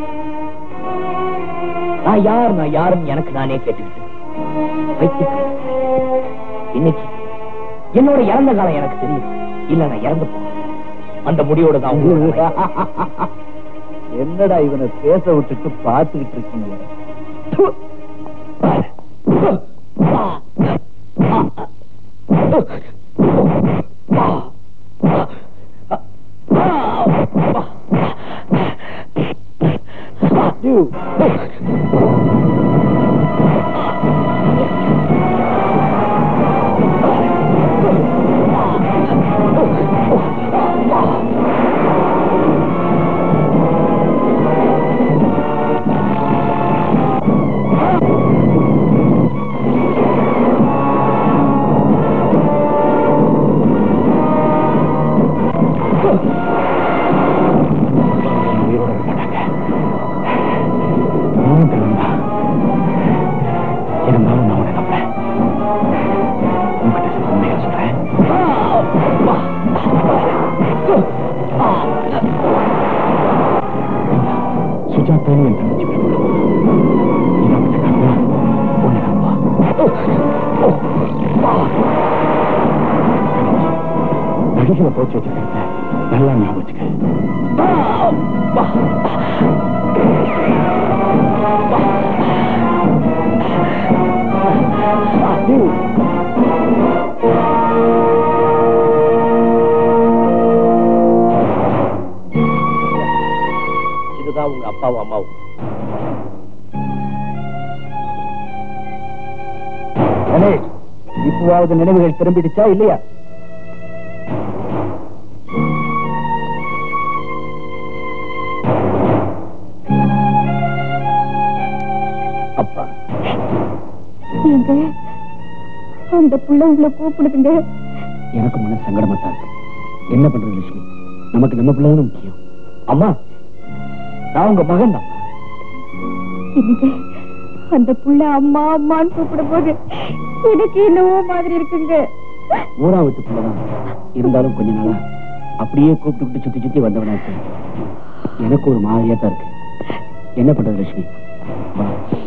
நான் யார் நான் யாருன்னு எனக்கு நானே கேட்டுக்கிட்டு பைத்தியக்காரன். இன்னைக்கு என்னோட இறந்த காலம் எனக்கு தெரியும் இல்ல நான் இறந்து போறேன் அந்த முடிவோட தான் உங்களோட பயணம். என்னடா இவனை பேச விட்டுட்டு பாத்துக்கிட்டு இருக்கீங்க உயிரோட இருக்க மாட்டாங்க நீயும் திரும்பா இருந்தாலும் நான் உன்னை நம்புறேன் உங்ககிட்ட சில உண்மையை சொல்றேன் சுஜாதாவும் என் தங்கச்சி இதை அவங்கிட்ட காட்டினா உன்னை நம்புவா நடிகளை போச்சு வச்சிருக்கிறத நல்லா ஞாபகம் வச்சுக்க இதுதான் உங்க அப்பாவும் அம்மாவும் கணேஷ் இப்பவாவது நினைவுகள் திரும்பிடுச்சா இல்லையா அப்பா எங்க அந்த புள்ள உங்களை கூப்பிடுதுங்க எனக்கு மன சங்கடமா தான் இருக்கு என்ன பண்றது லட்சுமி நமக்கு நம்ம பிள்ளைதானே முக்கியம் அம்மா நான் உங்க மகன் தான் என்னங்க அந்த புள்ள அம்மா அம்மான்னு கூப்பிடும் போது எனக்கு என்னவோ மாதிரி இருக்குங்க ஊரா விட்டு பிள்ளைதான் இருந்தாலும் கொஞ்ச நாளா அப்படியே கூப்பிட்டு சுத்தி சுத்தி வந்தவனா இருக்கு எனக்கு ஒரு மாதிரியா தான் இருக்கு என்ன பண்றது லட்சுமி வா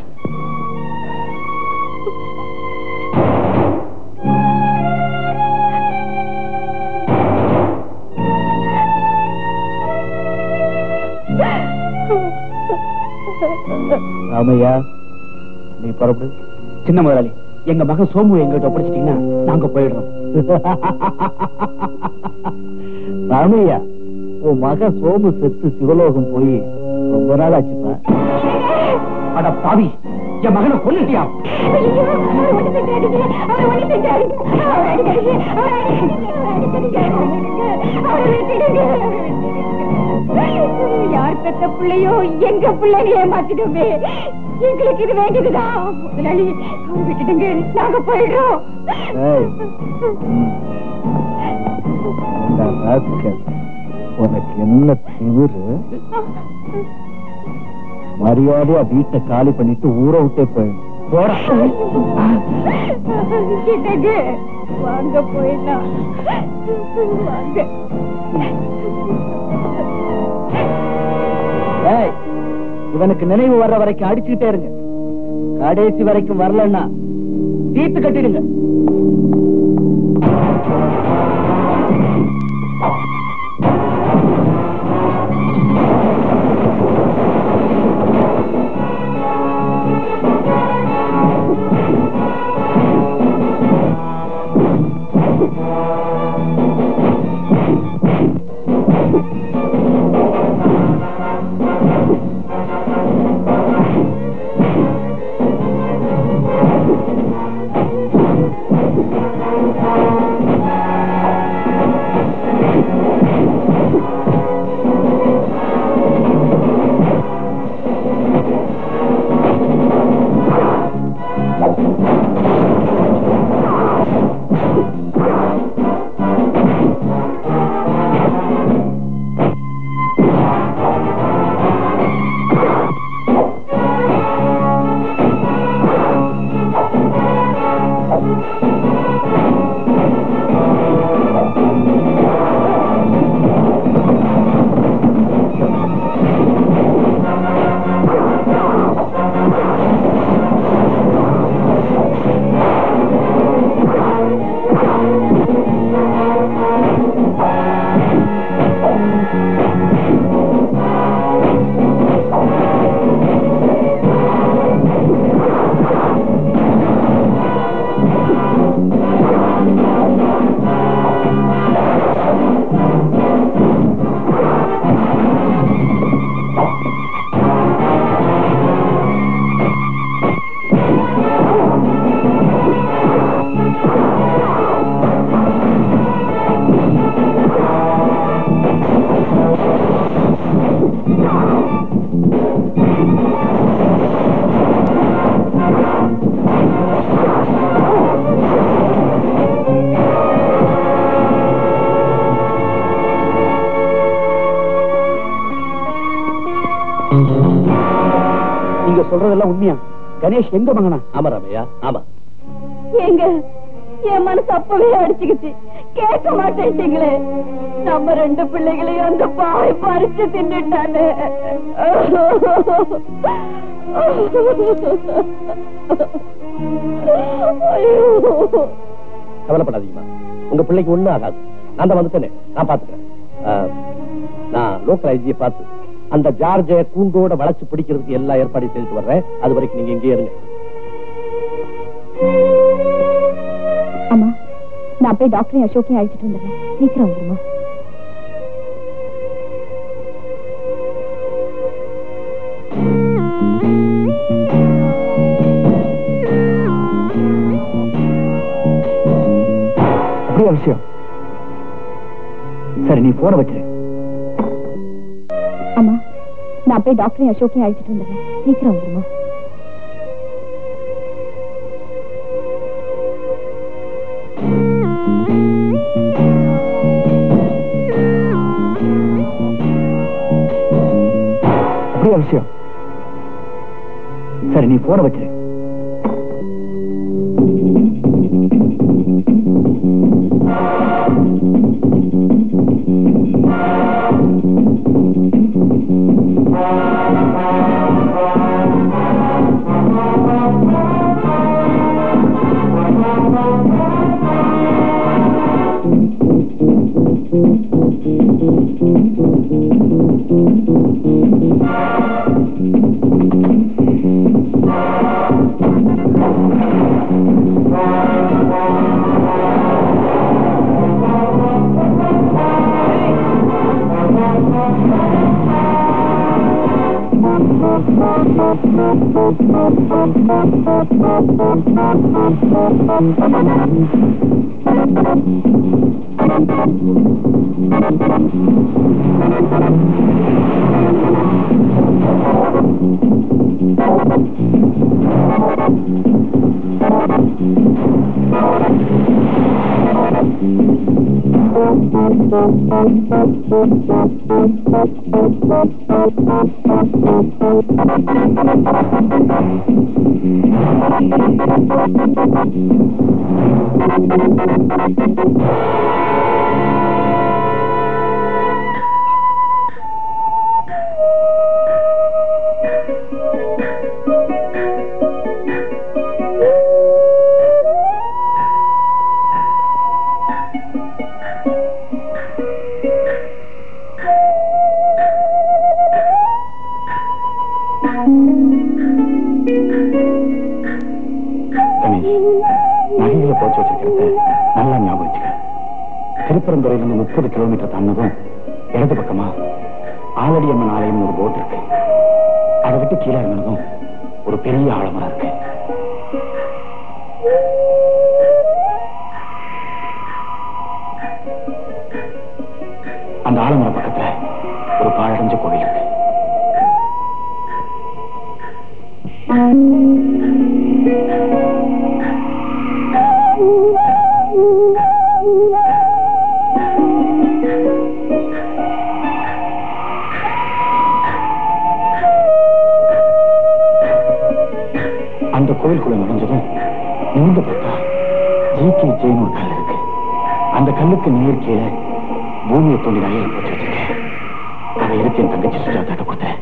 ராமையா நீ புறப்படு சின்ன முதலாளி எங்க மகன் சோமு எங்கிட்ட ஒப்படைச்சிட்டீங்கன்னா நாங்க போயிடுறோம் ராமையா உன் மகன் சோமு செத்து சிவலோகம் போய் ரொம்ப நாள் ஆச்சுப்பா அட பாவி என் மகனை கொல்லுட்டியா யார் பெத்த பிள்ளையோ எங்க பிள்ளைங்க ஏமாத்திடுமே எங்களுக்கு இது வேண்டியதுதான் முதலாளி அவரை விட்டுடுங்க நாங்க போயிடுறோம் ஏய். இந்த ராஸ்கல், உனக்கு என்ன திமிரு மரியாதையா வீட்டை காலி பண்ணிட்டு ஊரை விட்டே போயிடும் போடா கிட்டங்க வாங்க போயிடலாம் வாங்க ஏய், இவனுக்கு நினைவு வர்ற வரைக்கும் அடிச்சுக்கிட்டே இருங்க கடைசி வரைக்கும் வரலன்னா தீட்டு கட்டிடுங்க ஆ சொல்றதெல்லாம் உண்மையா கணேஷ் எங்க மகனா ஆமா ராமையா ஆமா எங்க என் மனசு அப்பவே அடிச்சுக்கிச்சு கேட்க மாட்டேன்ட்டீங்களே நம்ம ரெண்டு பிள்ளைகளையும் அந்த பாய் பறிச்சு தின்னுட்டானே ஐயோ கவலைப்படாதீங்கம்மா உங்க பிள்ளைக்கு ஒண்ணும் ஆகாது நான் தான் வந்துட்டேனே நான் பாத்துக்கிறேன் ஆ, நான் லோக்கல் ஐஜியை பார்த்து அந்த ஜார்ஜை கூண்டோட வளைச்சு பிடிக்கிறதுக்கு எல்லா ஏற்பாடையும் செய்துட்டு வர்றேன் அது வரைக்கும் நீங்க இங்கே இருங்க அம்மா நான் போய் டாக்டரையும் அசோக்கையும் அழைச்சிட்டு வந்துடுறேன் சீக்கிரம் வந்துருமா அப்படியே விஷயம் சரி நீ போன வச்சிரு அம்மா நான் போய் டாக்டரையும் அசோக்கையும் அழைச்சிட்டு வந்துடுறேன் சீக்கிரம் வந்துருமா அப்படியே விஷயம் சரி நீ போன வச்சிரு கணேஷ் நகைகளை போச்சு வச்சிருக்கிறத நல்லா ஞாபகம் வச்சுக்க திருப்பரந்துறையில இருந்து முப்பது கிலோமீட்டர் தாண்டதும் இடது பக்கமா ஆலடியம்மன் ஆலயம் ஒரு போட் இருக்கு அதை விட்டு கீழே இறங்கினதும் ஒரு பெரிய ஆலமரம் இருக்கு அந்த ஆலமரம் பக்கத்துல ஒரு பாழடைஞ்ச கோவில் இருக்கு அந்த கோவிலுக்குள்ள நுழைஞ்சதும் நிமிந்து பார்த்தா ஜிகே ஜெயின் ஒரு கல் இருக்கு அந்த கல்லுக்கு நேர் கீழே பூமியை தோண்டி நகையில போட்டு வச்சிருக்கேன் அதை எடுத்து என் தங்கச்சி சுஜாதாட்ட கொடுத்தேன்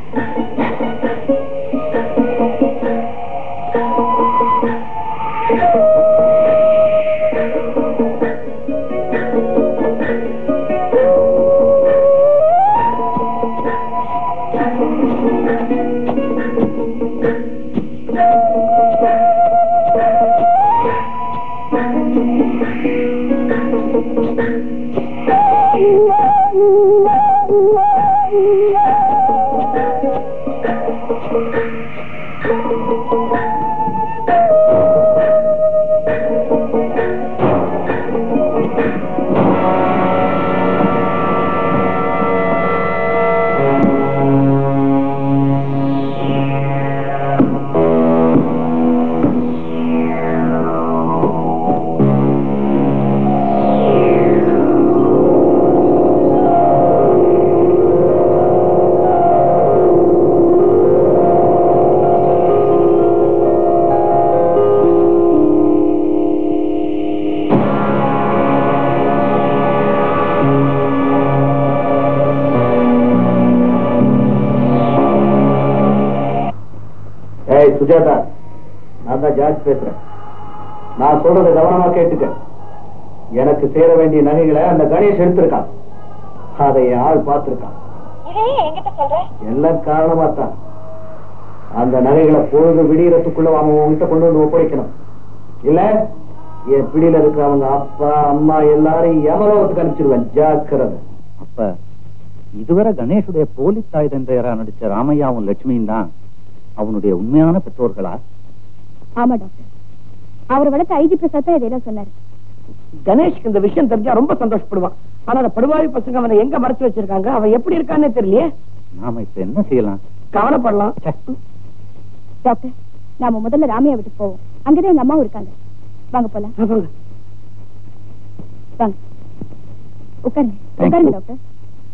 சுஜாதா நான் தான் ஜார்ஜ் பேசுறேன் நான் சொல்றத கவனமா கேட்டுக்க எனக்கு சேர வேண்டிய நகைகளை அந்த கணேஷ் எடுத்திருக்கான் அதை என் ஆள் பார்த்திருக்கான் எல்லாம் காரணமா தான் அந்த நகைகளை பொழுது விடியறதுக்குள்ள அவன் உன்கிட்ட கொண்டு வந்து ஒப்படைக்கணும் இல்ல என் பிடியில இருக்கிறவங்க அப்பா அம்மா எல்லாரையும் யமலோகத்துக்கு அனுப்பிச்சிருவேன் ஜாக்கிரதை அப்ப இதுவரை கணேஷுடைய போலி தாய் தந்தையரா நடிச்ச ராமையாவும் லட்சுமியும் தான் அவனுடைய உண்மையான பெற்றோர்களா ஆமா டாக்டர் அவர் வளர்த்த ஐஜி பிரசாத் தான் இதெல்லாம் சொன்னாரு கணேஷ்க்கு இந்த விஷயம் தெரிஞ்சா ரொம்ப சந்தோஷப்படுவான் ஆனா அந்த படுவாய் பசங்க அவனை எங்க மறைச்சு வச்சிருக்காங்க அவன் எப்படி இருக்கான்னே தெரியலையே நாம இப்ப என்ன செய்யலாம் கவலைப்படலாம் டாக்டர் நாம முதல்ல ராமையா வீட்டுக்கு போவோம் அங்கதான் எங்க அம்மாவும் இருக்காங்க வாங்க போலாம் ஆமாங்க. வாங்க உட்காருங்க Thank உட்காருங்க you. டாக்டர்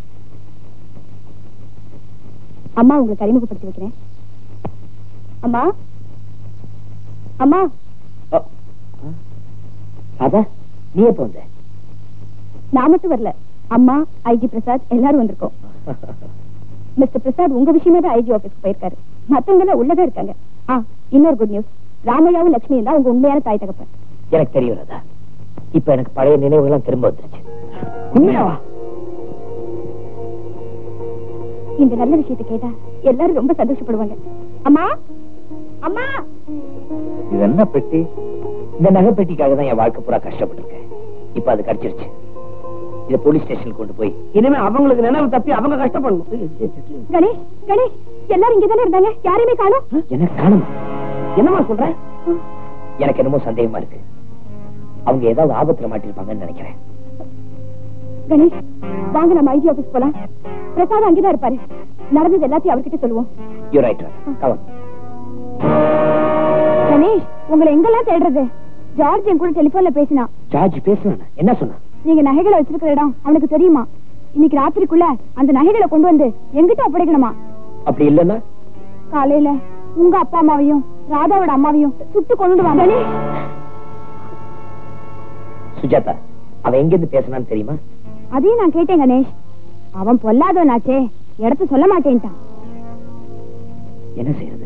அம்மா உங்களுக்கு அறிமுகப்படுத்தி வைக்கிறேன் அம்மா அம்மா அதா நீ எப்ப வந்த நான் மட்டும் வரல அம்மா ஐஜி பிரசாத் எல்லாரும் வந்திருக்கோம் மிஸ்டர் பிரசாத் உங்க விஷயமா தான் ஐஜி ஆபீஸ்க்கு போயிருக்காரு மத்தவங்க எல்லாம் உள்ளதா இருக்காங்க ஆ இன்னொரு குட் நியூஸ் ராமையாவும் லட்சுமியும் தான் உங்க உண்மையான தாய் தகப்பன் எனக்கு தெரியும் ராதா இப்ப எனக்கு பழைய நினைவுகள்லாம் திரும்ப வந்துருச்சு உண்மையாவா இந்த நல்ல விஷயத்தை கேட்டா எல்லாரும் ரொம்ப சந்தோஷப்படுவாங்க அம்மா அம்மா இது என்ன பெட்டி இந்த நகைப்பெட்டிக்காக தான் என் வாழ்க்கை பூரா கஷ்டப்பட்டிருக்கேன் இப்ப அது கிடைச்சிருச்சு இத போலீஸ் ஸ்டேஷனுக்கு கொண்டு போய் இனிமே அவங்களுக்கு நினைவு தப்பி அவங்க கஷ்டப்படணும் கணேஷ் கணேஷ் எல்லாரும் இங்கதானே இருந்தாங்க யாரையுமே காணோம் எனக்கு காணுமா என்னமா சொல்ற எனக்கு என்னமோ சந்தேகமா இருக்கு அவங்க ஏதாவது ஆபத்துல மாட்டிருப்பாங்கன்னு நினைக்கிறேன் கணேஷ் வாங்க நம்ம ஐஜி ஆபீஸ் போலாம் பிரசாத் அங்கேதான் இருப்பாரு நடந்தது எல்லாத்தையும் அவர்கிட்ட சொல்லுவோம் யூ ரைட் கவர் கணேஷ் உங்களை எங்கெல்லாம் தேடுறது ஜார்ஜ் என் கூட டெலிபோன்ல பேசினா ஜார்ஜ் பேசுவானா என்ன சொன்னா நீங்க நகைகளை வச்சிருக்கிற இடம் அவனுக்கு தெரியுமா இன்னைக்கு ராத்திரிக்குள்ள அந்த நகைகளை கொண்டு வந்து எங்கிட்ட ஒப்படைக்கணுமா அப்படி இல்லன்னா காலையில உங்க அப்பா அம்மாவையும் ராதாவோட அம்மாவையும் சுட்டு கொண்டு வாங்க கணேஷ் சுஜாதா அவன் எங்க இருந்து பேசினான்னு தெரியுமா அதையும் நான் கேட்டேன் கணேஷ் அவன் பொல்லாதவனாச்சே இடத்த சொல்ல மாட்டேன்ட்டான் என்ன செய்யறது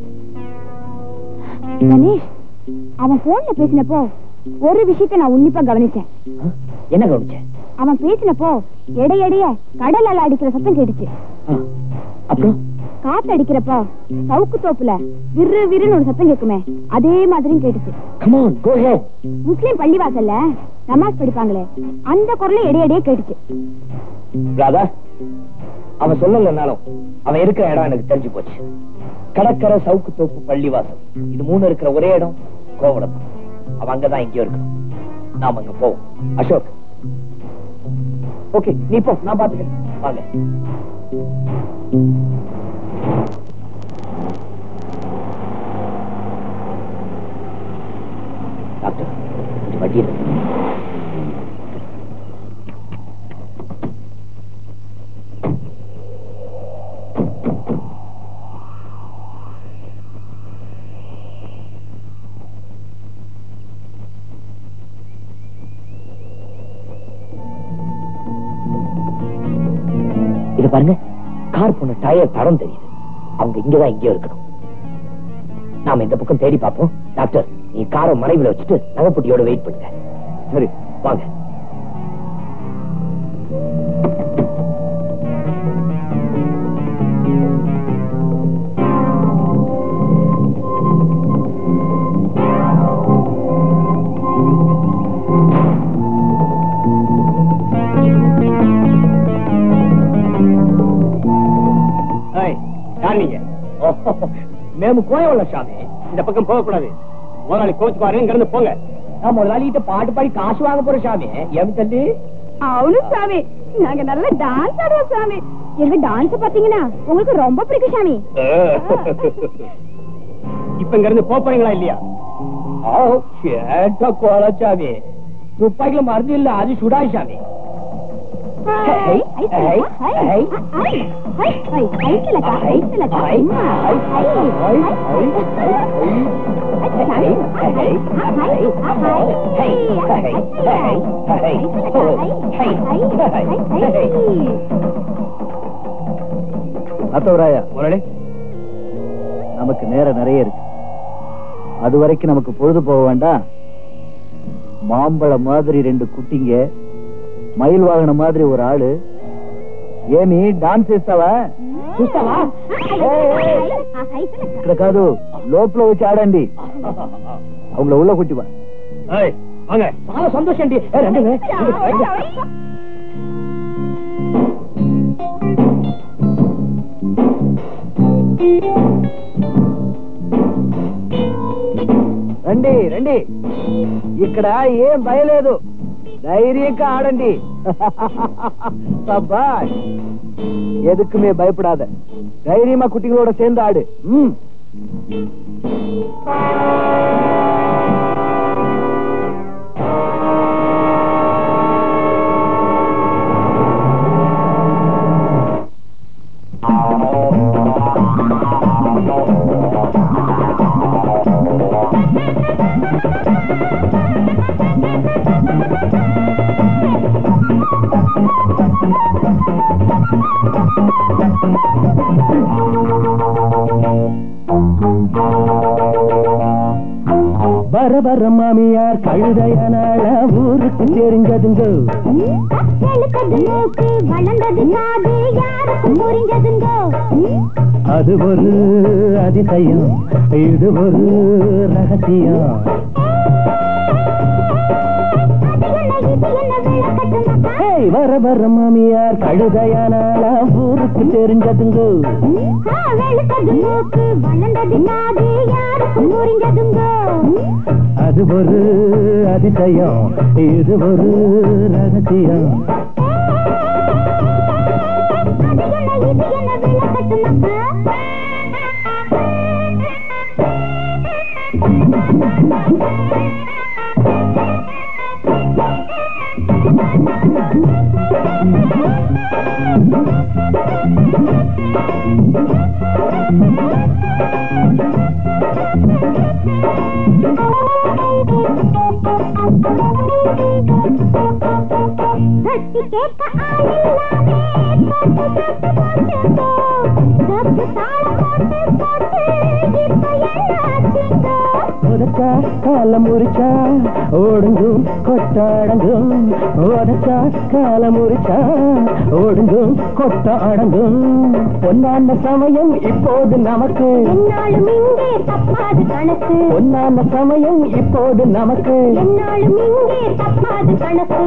கணேஷ் அவன் போன்ல பேசினப்போ ஒரு விஷயத்த நான் உன்னிப்பா கவனிச்சேன் ஆ? என்ன கவனிச்ச அவன் பேசினப்போ எடையடைய கடல் அலை அடிக்கிற சத்தம் கேட்டுச்சு ஆ, அப்புறம் காத்து அடிக்கிறப்போ சவுக்கு தோப்புல விரு விருன்னு ஒரு சத்தம் கேக்குமே அதே மாதிரியும் கேட்டுச்சு கமான் கோ ஹெட் முஸ்லிம் பள்ளிவாசல்ல நமாஸ் படிப்பாங்களே அந்த குரலும் எடையடையே கேட்டுச்சு ராதா அவன் சொல்லலனாலும் அவன் இருக்கிற இடம் எனக்கு தெரிஞ்சு போச்சு கடற்கரை சவுக்கு தோப்பு பள்ளிவாசல் இது மூணு இருக்கிற ஒரே இடம் கோவளம் தான் அவன் அங்கதான் எங்கேயோ இருக்கணும் நாம அங்க போவோம் அசோக் ஓகே நீ போ நான் பாத்துக்கிறேன் வாங்க டாக்டர் கொஞ்சம் வட்டி இருக்கு இது பாருங்க கார் போன டயர் தரம் தெரியுது அவங்க இங்கதான் எங்கேயோ இருக்கணும் நாம இந்த பக்கம் தேடி பார்ப்போம் டாக்டர் நீ காரை மறைவுல வச்சுட்டு நகைப்பட்டியோட வெயிட் பண்ணுங்க சரி வாங்க யார் நீங்க మేము కోయవల్ల சாமி இந்த பக்கம் போக கூடாது முதலாளி கோச்சு பாரு இங்க இருந்து போங்க நான் முதலாளிகிட்ட பாட்டு பாடி காசு வாங்க போற சாமி ஏன் தள்ளி அவனு சாமி நாங்க நல்லா டான்ஸ் ஆடுவோம் சாமி எங்க டான்ஸ் பாத்தீங்கன்னா உங்களுக்கு ரொம்ப பிடிக்கும் சாமி இப்ப இங்க இருந்து போப் போறீங்களா இல்லையா கேட்ட கோல சாமி துப்பாக்கில மருந்து இல்ல அது சுடா சாமி ஹை, ஹை, ஹை, ஹை, ஹை, ஹை, ஹை, ஹை, ஐசலக்கா, ஐசலக்கா, அம்மா, ஹை, ஹை, ஹை, ஹை, சாமி, ஹை, ஹை, ஹை, ஹை, ஹை, அத்தவராயா முதலாளி நமக்கு நேரம் நிறைய இருக்கு அது வரைக்கும் நமக்கு பொழுது போக வேண்டாம் மாம்பழம் மாதிரி ரெண்டு குட்டிங்க மயில் வாகனம் மாதிரி ஒரு ஆளு ఏమి డాన్స్ చేస్తావా చూస్తావా ఇక్కడ కాదు లోపల వచ్చి ఆడండి அவங்கள உள்ள கூட்டி வா வாங்க చాలా సంతోషం అండి ఏ, రండి రండి. రండి రండి ఇక్కడ ఏం భయలేదు தைரியக்கா ஆடண்டி சபாஷ் எதுக்குமே பயப்படாத தைரியமா குட்டிகளோட சேர்ந்து ஆடு ம் வர வர மாமியார் கழுதையனால ஊருக்கு தெரிஞ்சதுங்க வளர்ந்தது காது யாருக்கும் புரிஞ்சதுங்கோ அது ஒரு அதிசயம் இது ஒரு ரகசியம் ஏய், வர வர மாமியார் கழுதையனால ஊருக்கு தெரிஞ்சதுங்க வெளுத்தது மூக்கு வளர்ந்தது காது யாருக்கும் புரிஞ்சதுங்கோ அது ஒரு அதிசயம் இது ஒரு ரகசியம் அது என்ன இது என்ன விளக்கட்டுமாக்கா தட்டி கேட்க ஆளில்லாமே தட்டு தட்டு போட்டுங்கோ தப்பு தாளம் போட்டு போட்டு இப்ப என்னாச்சுங்கோ உதச்சா காலம் முறிச்சா ஓடுங்கும் கொட்டாடங்கும் உதச்சா காலம் முறிச்சா ஓடுங்கும் கொட்டாடங்கும் பொன்னான சமயம் இப்போது நமக்கு என்னாலும் இங்கே தப்பாது கணக்கு பொன்னான சமயம் இப்போது நமக்கு என்னாலும் இங்கே தப்பாது கணக்கு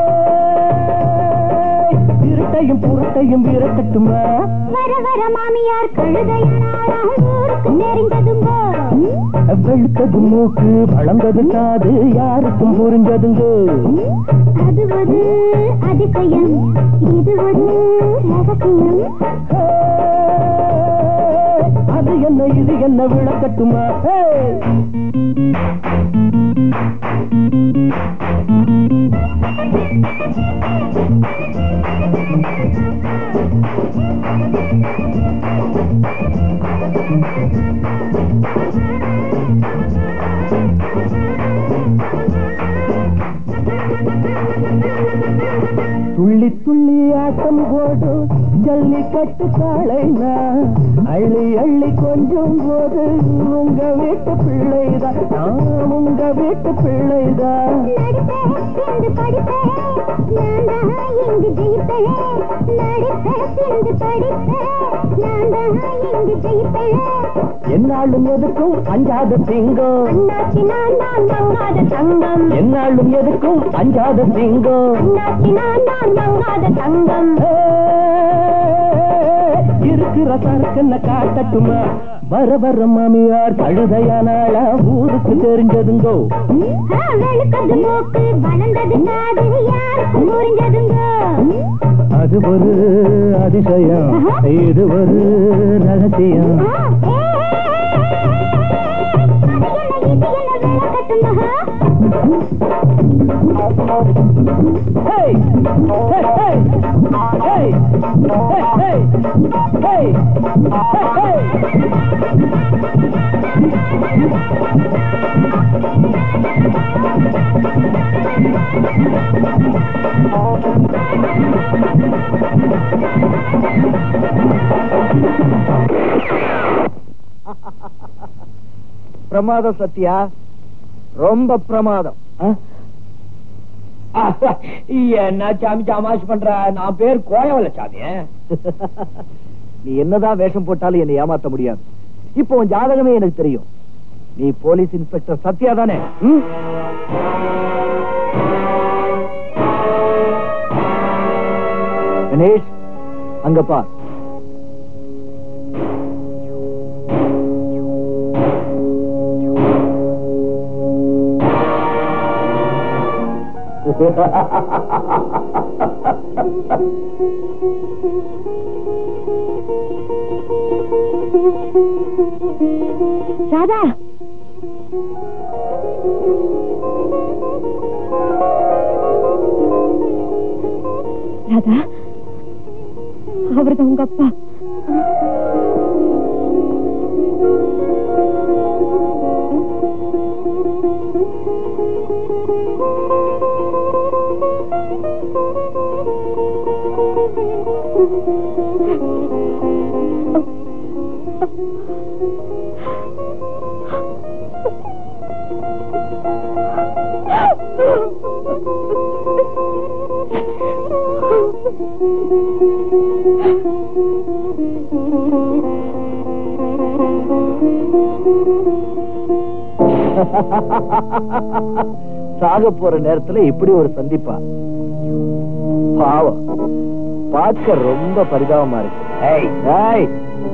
ஏய், இருட்டையும் புரட்டையும் விரட்டட்டுமா வர வர மாமியார் கழுதையானாலாம் ஊருக்கு தெரிந்ததுங்கோ வெளுத்தது மூக்கு வளர்ந்தது காது யாருக்கும் புரிஞ்சதுங்க அது ஒரு அதிசயம் இது ஒரு ரகசியம் ஏய், அது என்ன இது என்ன விளக்கட்டுமா ஏய். துள்ளி துள்ளி ஆட்டம் போடும் ஜல்லிக்கட்டு காளைனா அள்ளி அள்ளி கொஞ்சம் போது உங்க வீட்டு பிள்ளைதான் நான் உங்க வீட்டு பிள்ளைதான் நடிப்பேன் சிந்து படிப்பேன் நான் தான் இங்கு ஜெயிப்பேன் நடிப்பேன் சிந்து படிப்பேன் நான் தான் இங்கு ஜெயிப்பேன் என்னாலும் எதுக்கும் அஞ்சாத சிங்கம் அண்ணாச்சி நான் தான் மங்காத தங்கம் என்னாலும் எதுக்கும் அஞ்சாத சிங்கம் அண்ணாச்சி நான் தான் மங்காத தங்கம் ஏய், இருக்கிற சரக்குன்னு காட்டட்டுமா வர வர மாமியார் கழுதையானால ஊருக்கு தெரிஞ்சதுங்கோ ஆ, வெளுத்தது மூக்கு வளர்ந்தது காது யாருக்கும் புரிஞ்சதுங்கோ அது ஒரு அதிசயம் இது ஒரு ரகசியம் ஆ, ஏ, அது என்ன இது என்ன விளக்கட்டுமா Hey! Hey! Hey! Hey! Hey! Hey! Hey! Hey! Hey! பிரமாதம் சத்யா ரொம்ப பிரமாதம் ஆ? என்ன சாமி சாமாஷ் பண்ற நான் பேர் கோயவல்ல சாமி நீ என்னதான் வேஷம் போட்டாலும் என்னை ஏமாத்த முடியாது இப்போ உன் ஜாதகமே எனக்கு தெரியும் நீ போலீஸ் இன்ஸ்பெக்டர் சத்யா தானே ம்? கணேஷ் அங்க பார் ராதா ராதா அவர்தான் உங்க அப்பா சாக போற நேரத்துல இப்படி ஒரு சந்திப்பா பாவம் பார்க்க ரொம்ப பரிதாபமா இருக்கு ஏய், ஏய்.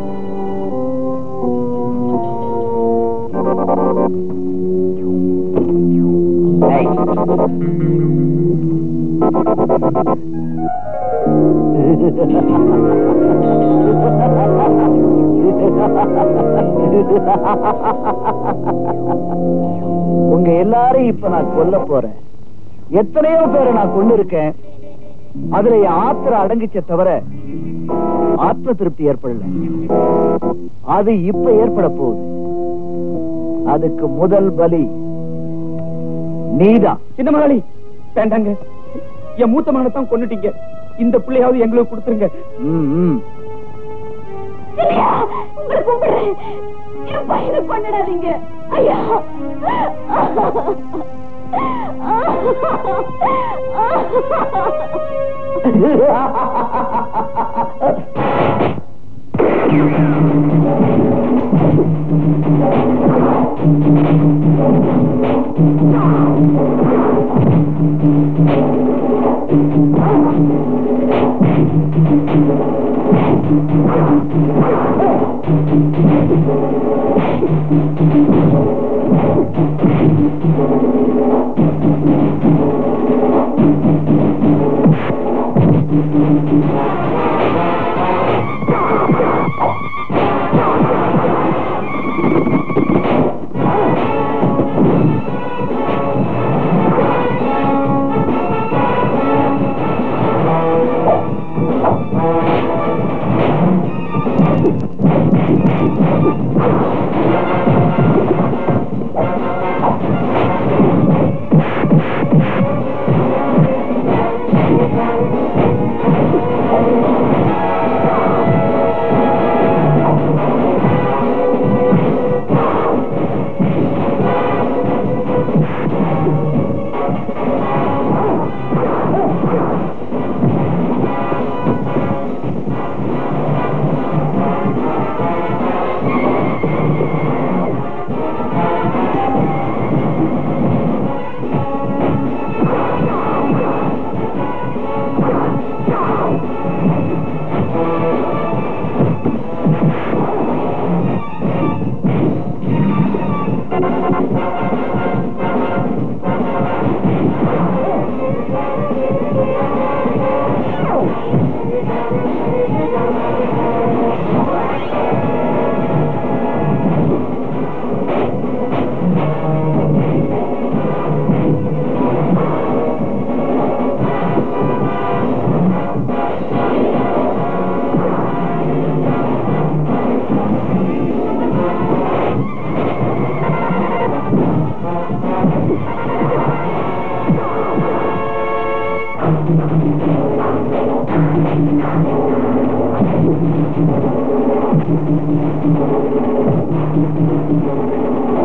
ஏய். உங்க எல்லாரையும் இப்ப நான் கொல்ல போறேன் எத்தனையோ பேரை நான் கொண்டு இருக்கேன் அதுல என் ஆத்திரம் அடங்குச்சே தவிர ஆத்ம திருப்தி ஏற்படல அது இப்ப ஏற்பட போகுது அதுக்கு முதல் பலி நீதான் சின்ன முதலாளி வேண்டாங்க என் மூத்த மகனைத்தான் கொன்னுட்டீங்க இந்த பிள்ளையாவது எங்களுக்கு கொடுத்துருங்க ம், ம். இல்லையா உங்களை கும்பிடுறேன் என் பையனை கொண்டுடாதீங்க ஐயா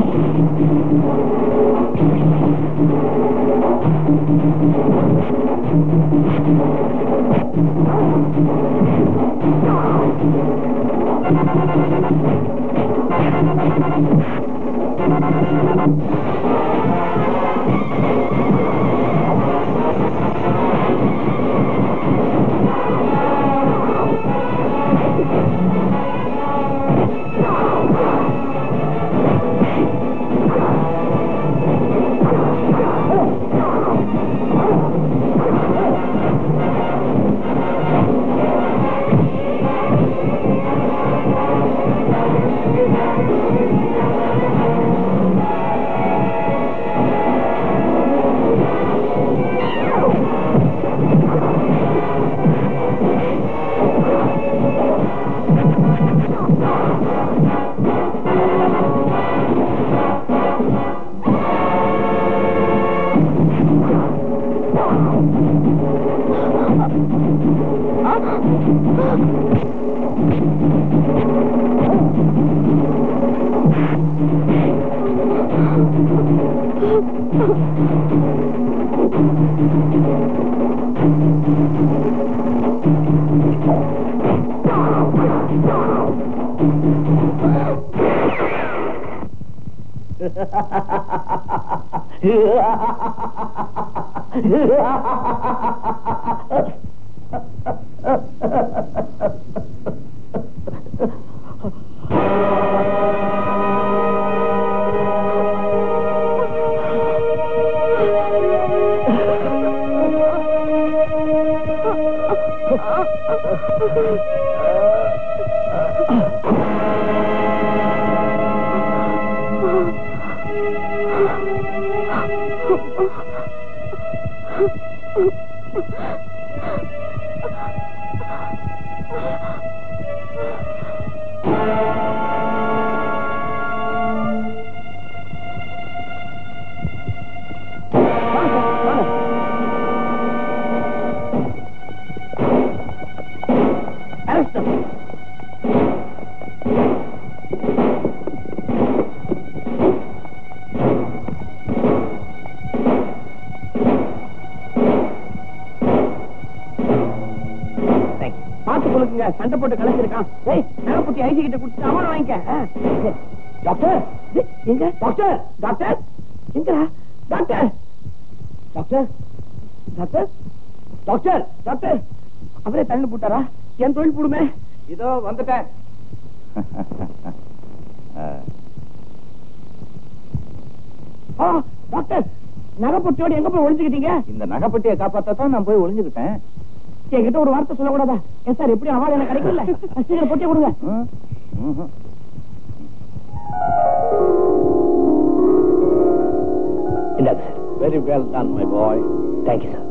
Arrest them. பார்த்து கொடுக்குங்க சண்டை போட்டு கலைச்சிருக்கான் ஏய் நகப்பட்டி ஐஜி கிட்ட கொடுத்து அவன் வாங்கிக்க ஆ. டாக்டர் ஏய், எங்க டாக்டர் டாக்டர் எங்கடா doctor doctor doctor doctor doctor அவரே தள்ளி போட்டாரா என் தொழில் போடுமே இதோ வந்துட்டேன் ஆ, டாக்டர் நகைப்பட்டியோட எங்க போய் ஒளிஞ்சுக்கிட்டீங்க இந்த நகைப்பட்டியை காப்பாத்தான் நான் போய் ஒளிஞ்சுக்கிட்டேன் என்கிட்ட ஒரு வார்த்தை சொல்லக்கூடாதா என் சார் எப்படி அவார்டு எனக்கு கிடைக்கல சீக்கிரம் பொட்டியை கொடுங்க ம், ம்ஹும். இந்தாங்க sir very well done my boy thank you sir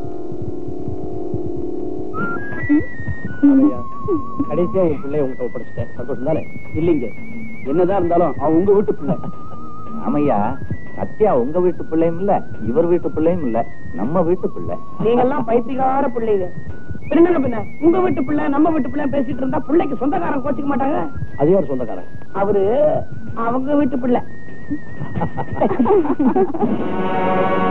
கடைசியா உன் பிள்ளைய உங்ககிட்ட ஒப்படைச்சிட்டேன் சந்தோஷம் தானே இல்லைங்க என்னதான் இருந்தாலும் அவன் உங்க வீட்டு பிள்ளை ஆமையா சத்யா உங்க வீட்டு பிள்ளையும் இல்ல இவர் வீட்டு பிள்ளையும் இல்ல நம்ம வீட்டு பிள்ளை நீங்க எல்லாம் பைத்தியக்கார பிள்ளைங்க பின்ன பின்ன உங்க வீட்டு பிள்ளை நம்ம வீட்டு பிள்ளை பேசிட்டு இருந்தா பிள்ளைக்கு சொந்தக்காரன் கோச்சிக்க மாட்டாங்க அது யார் சொந்தக்காரன் அவரு அவங்க வீட்டு பிள்ளை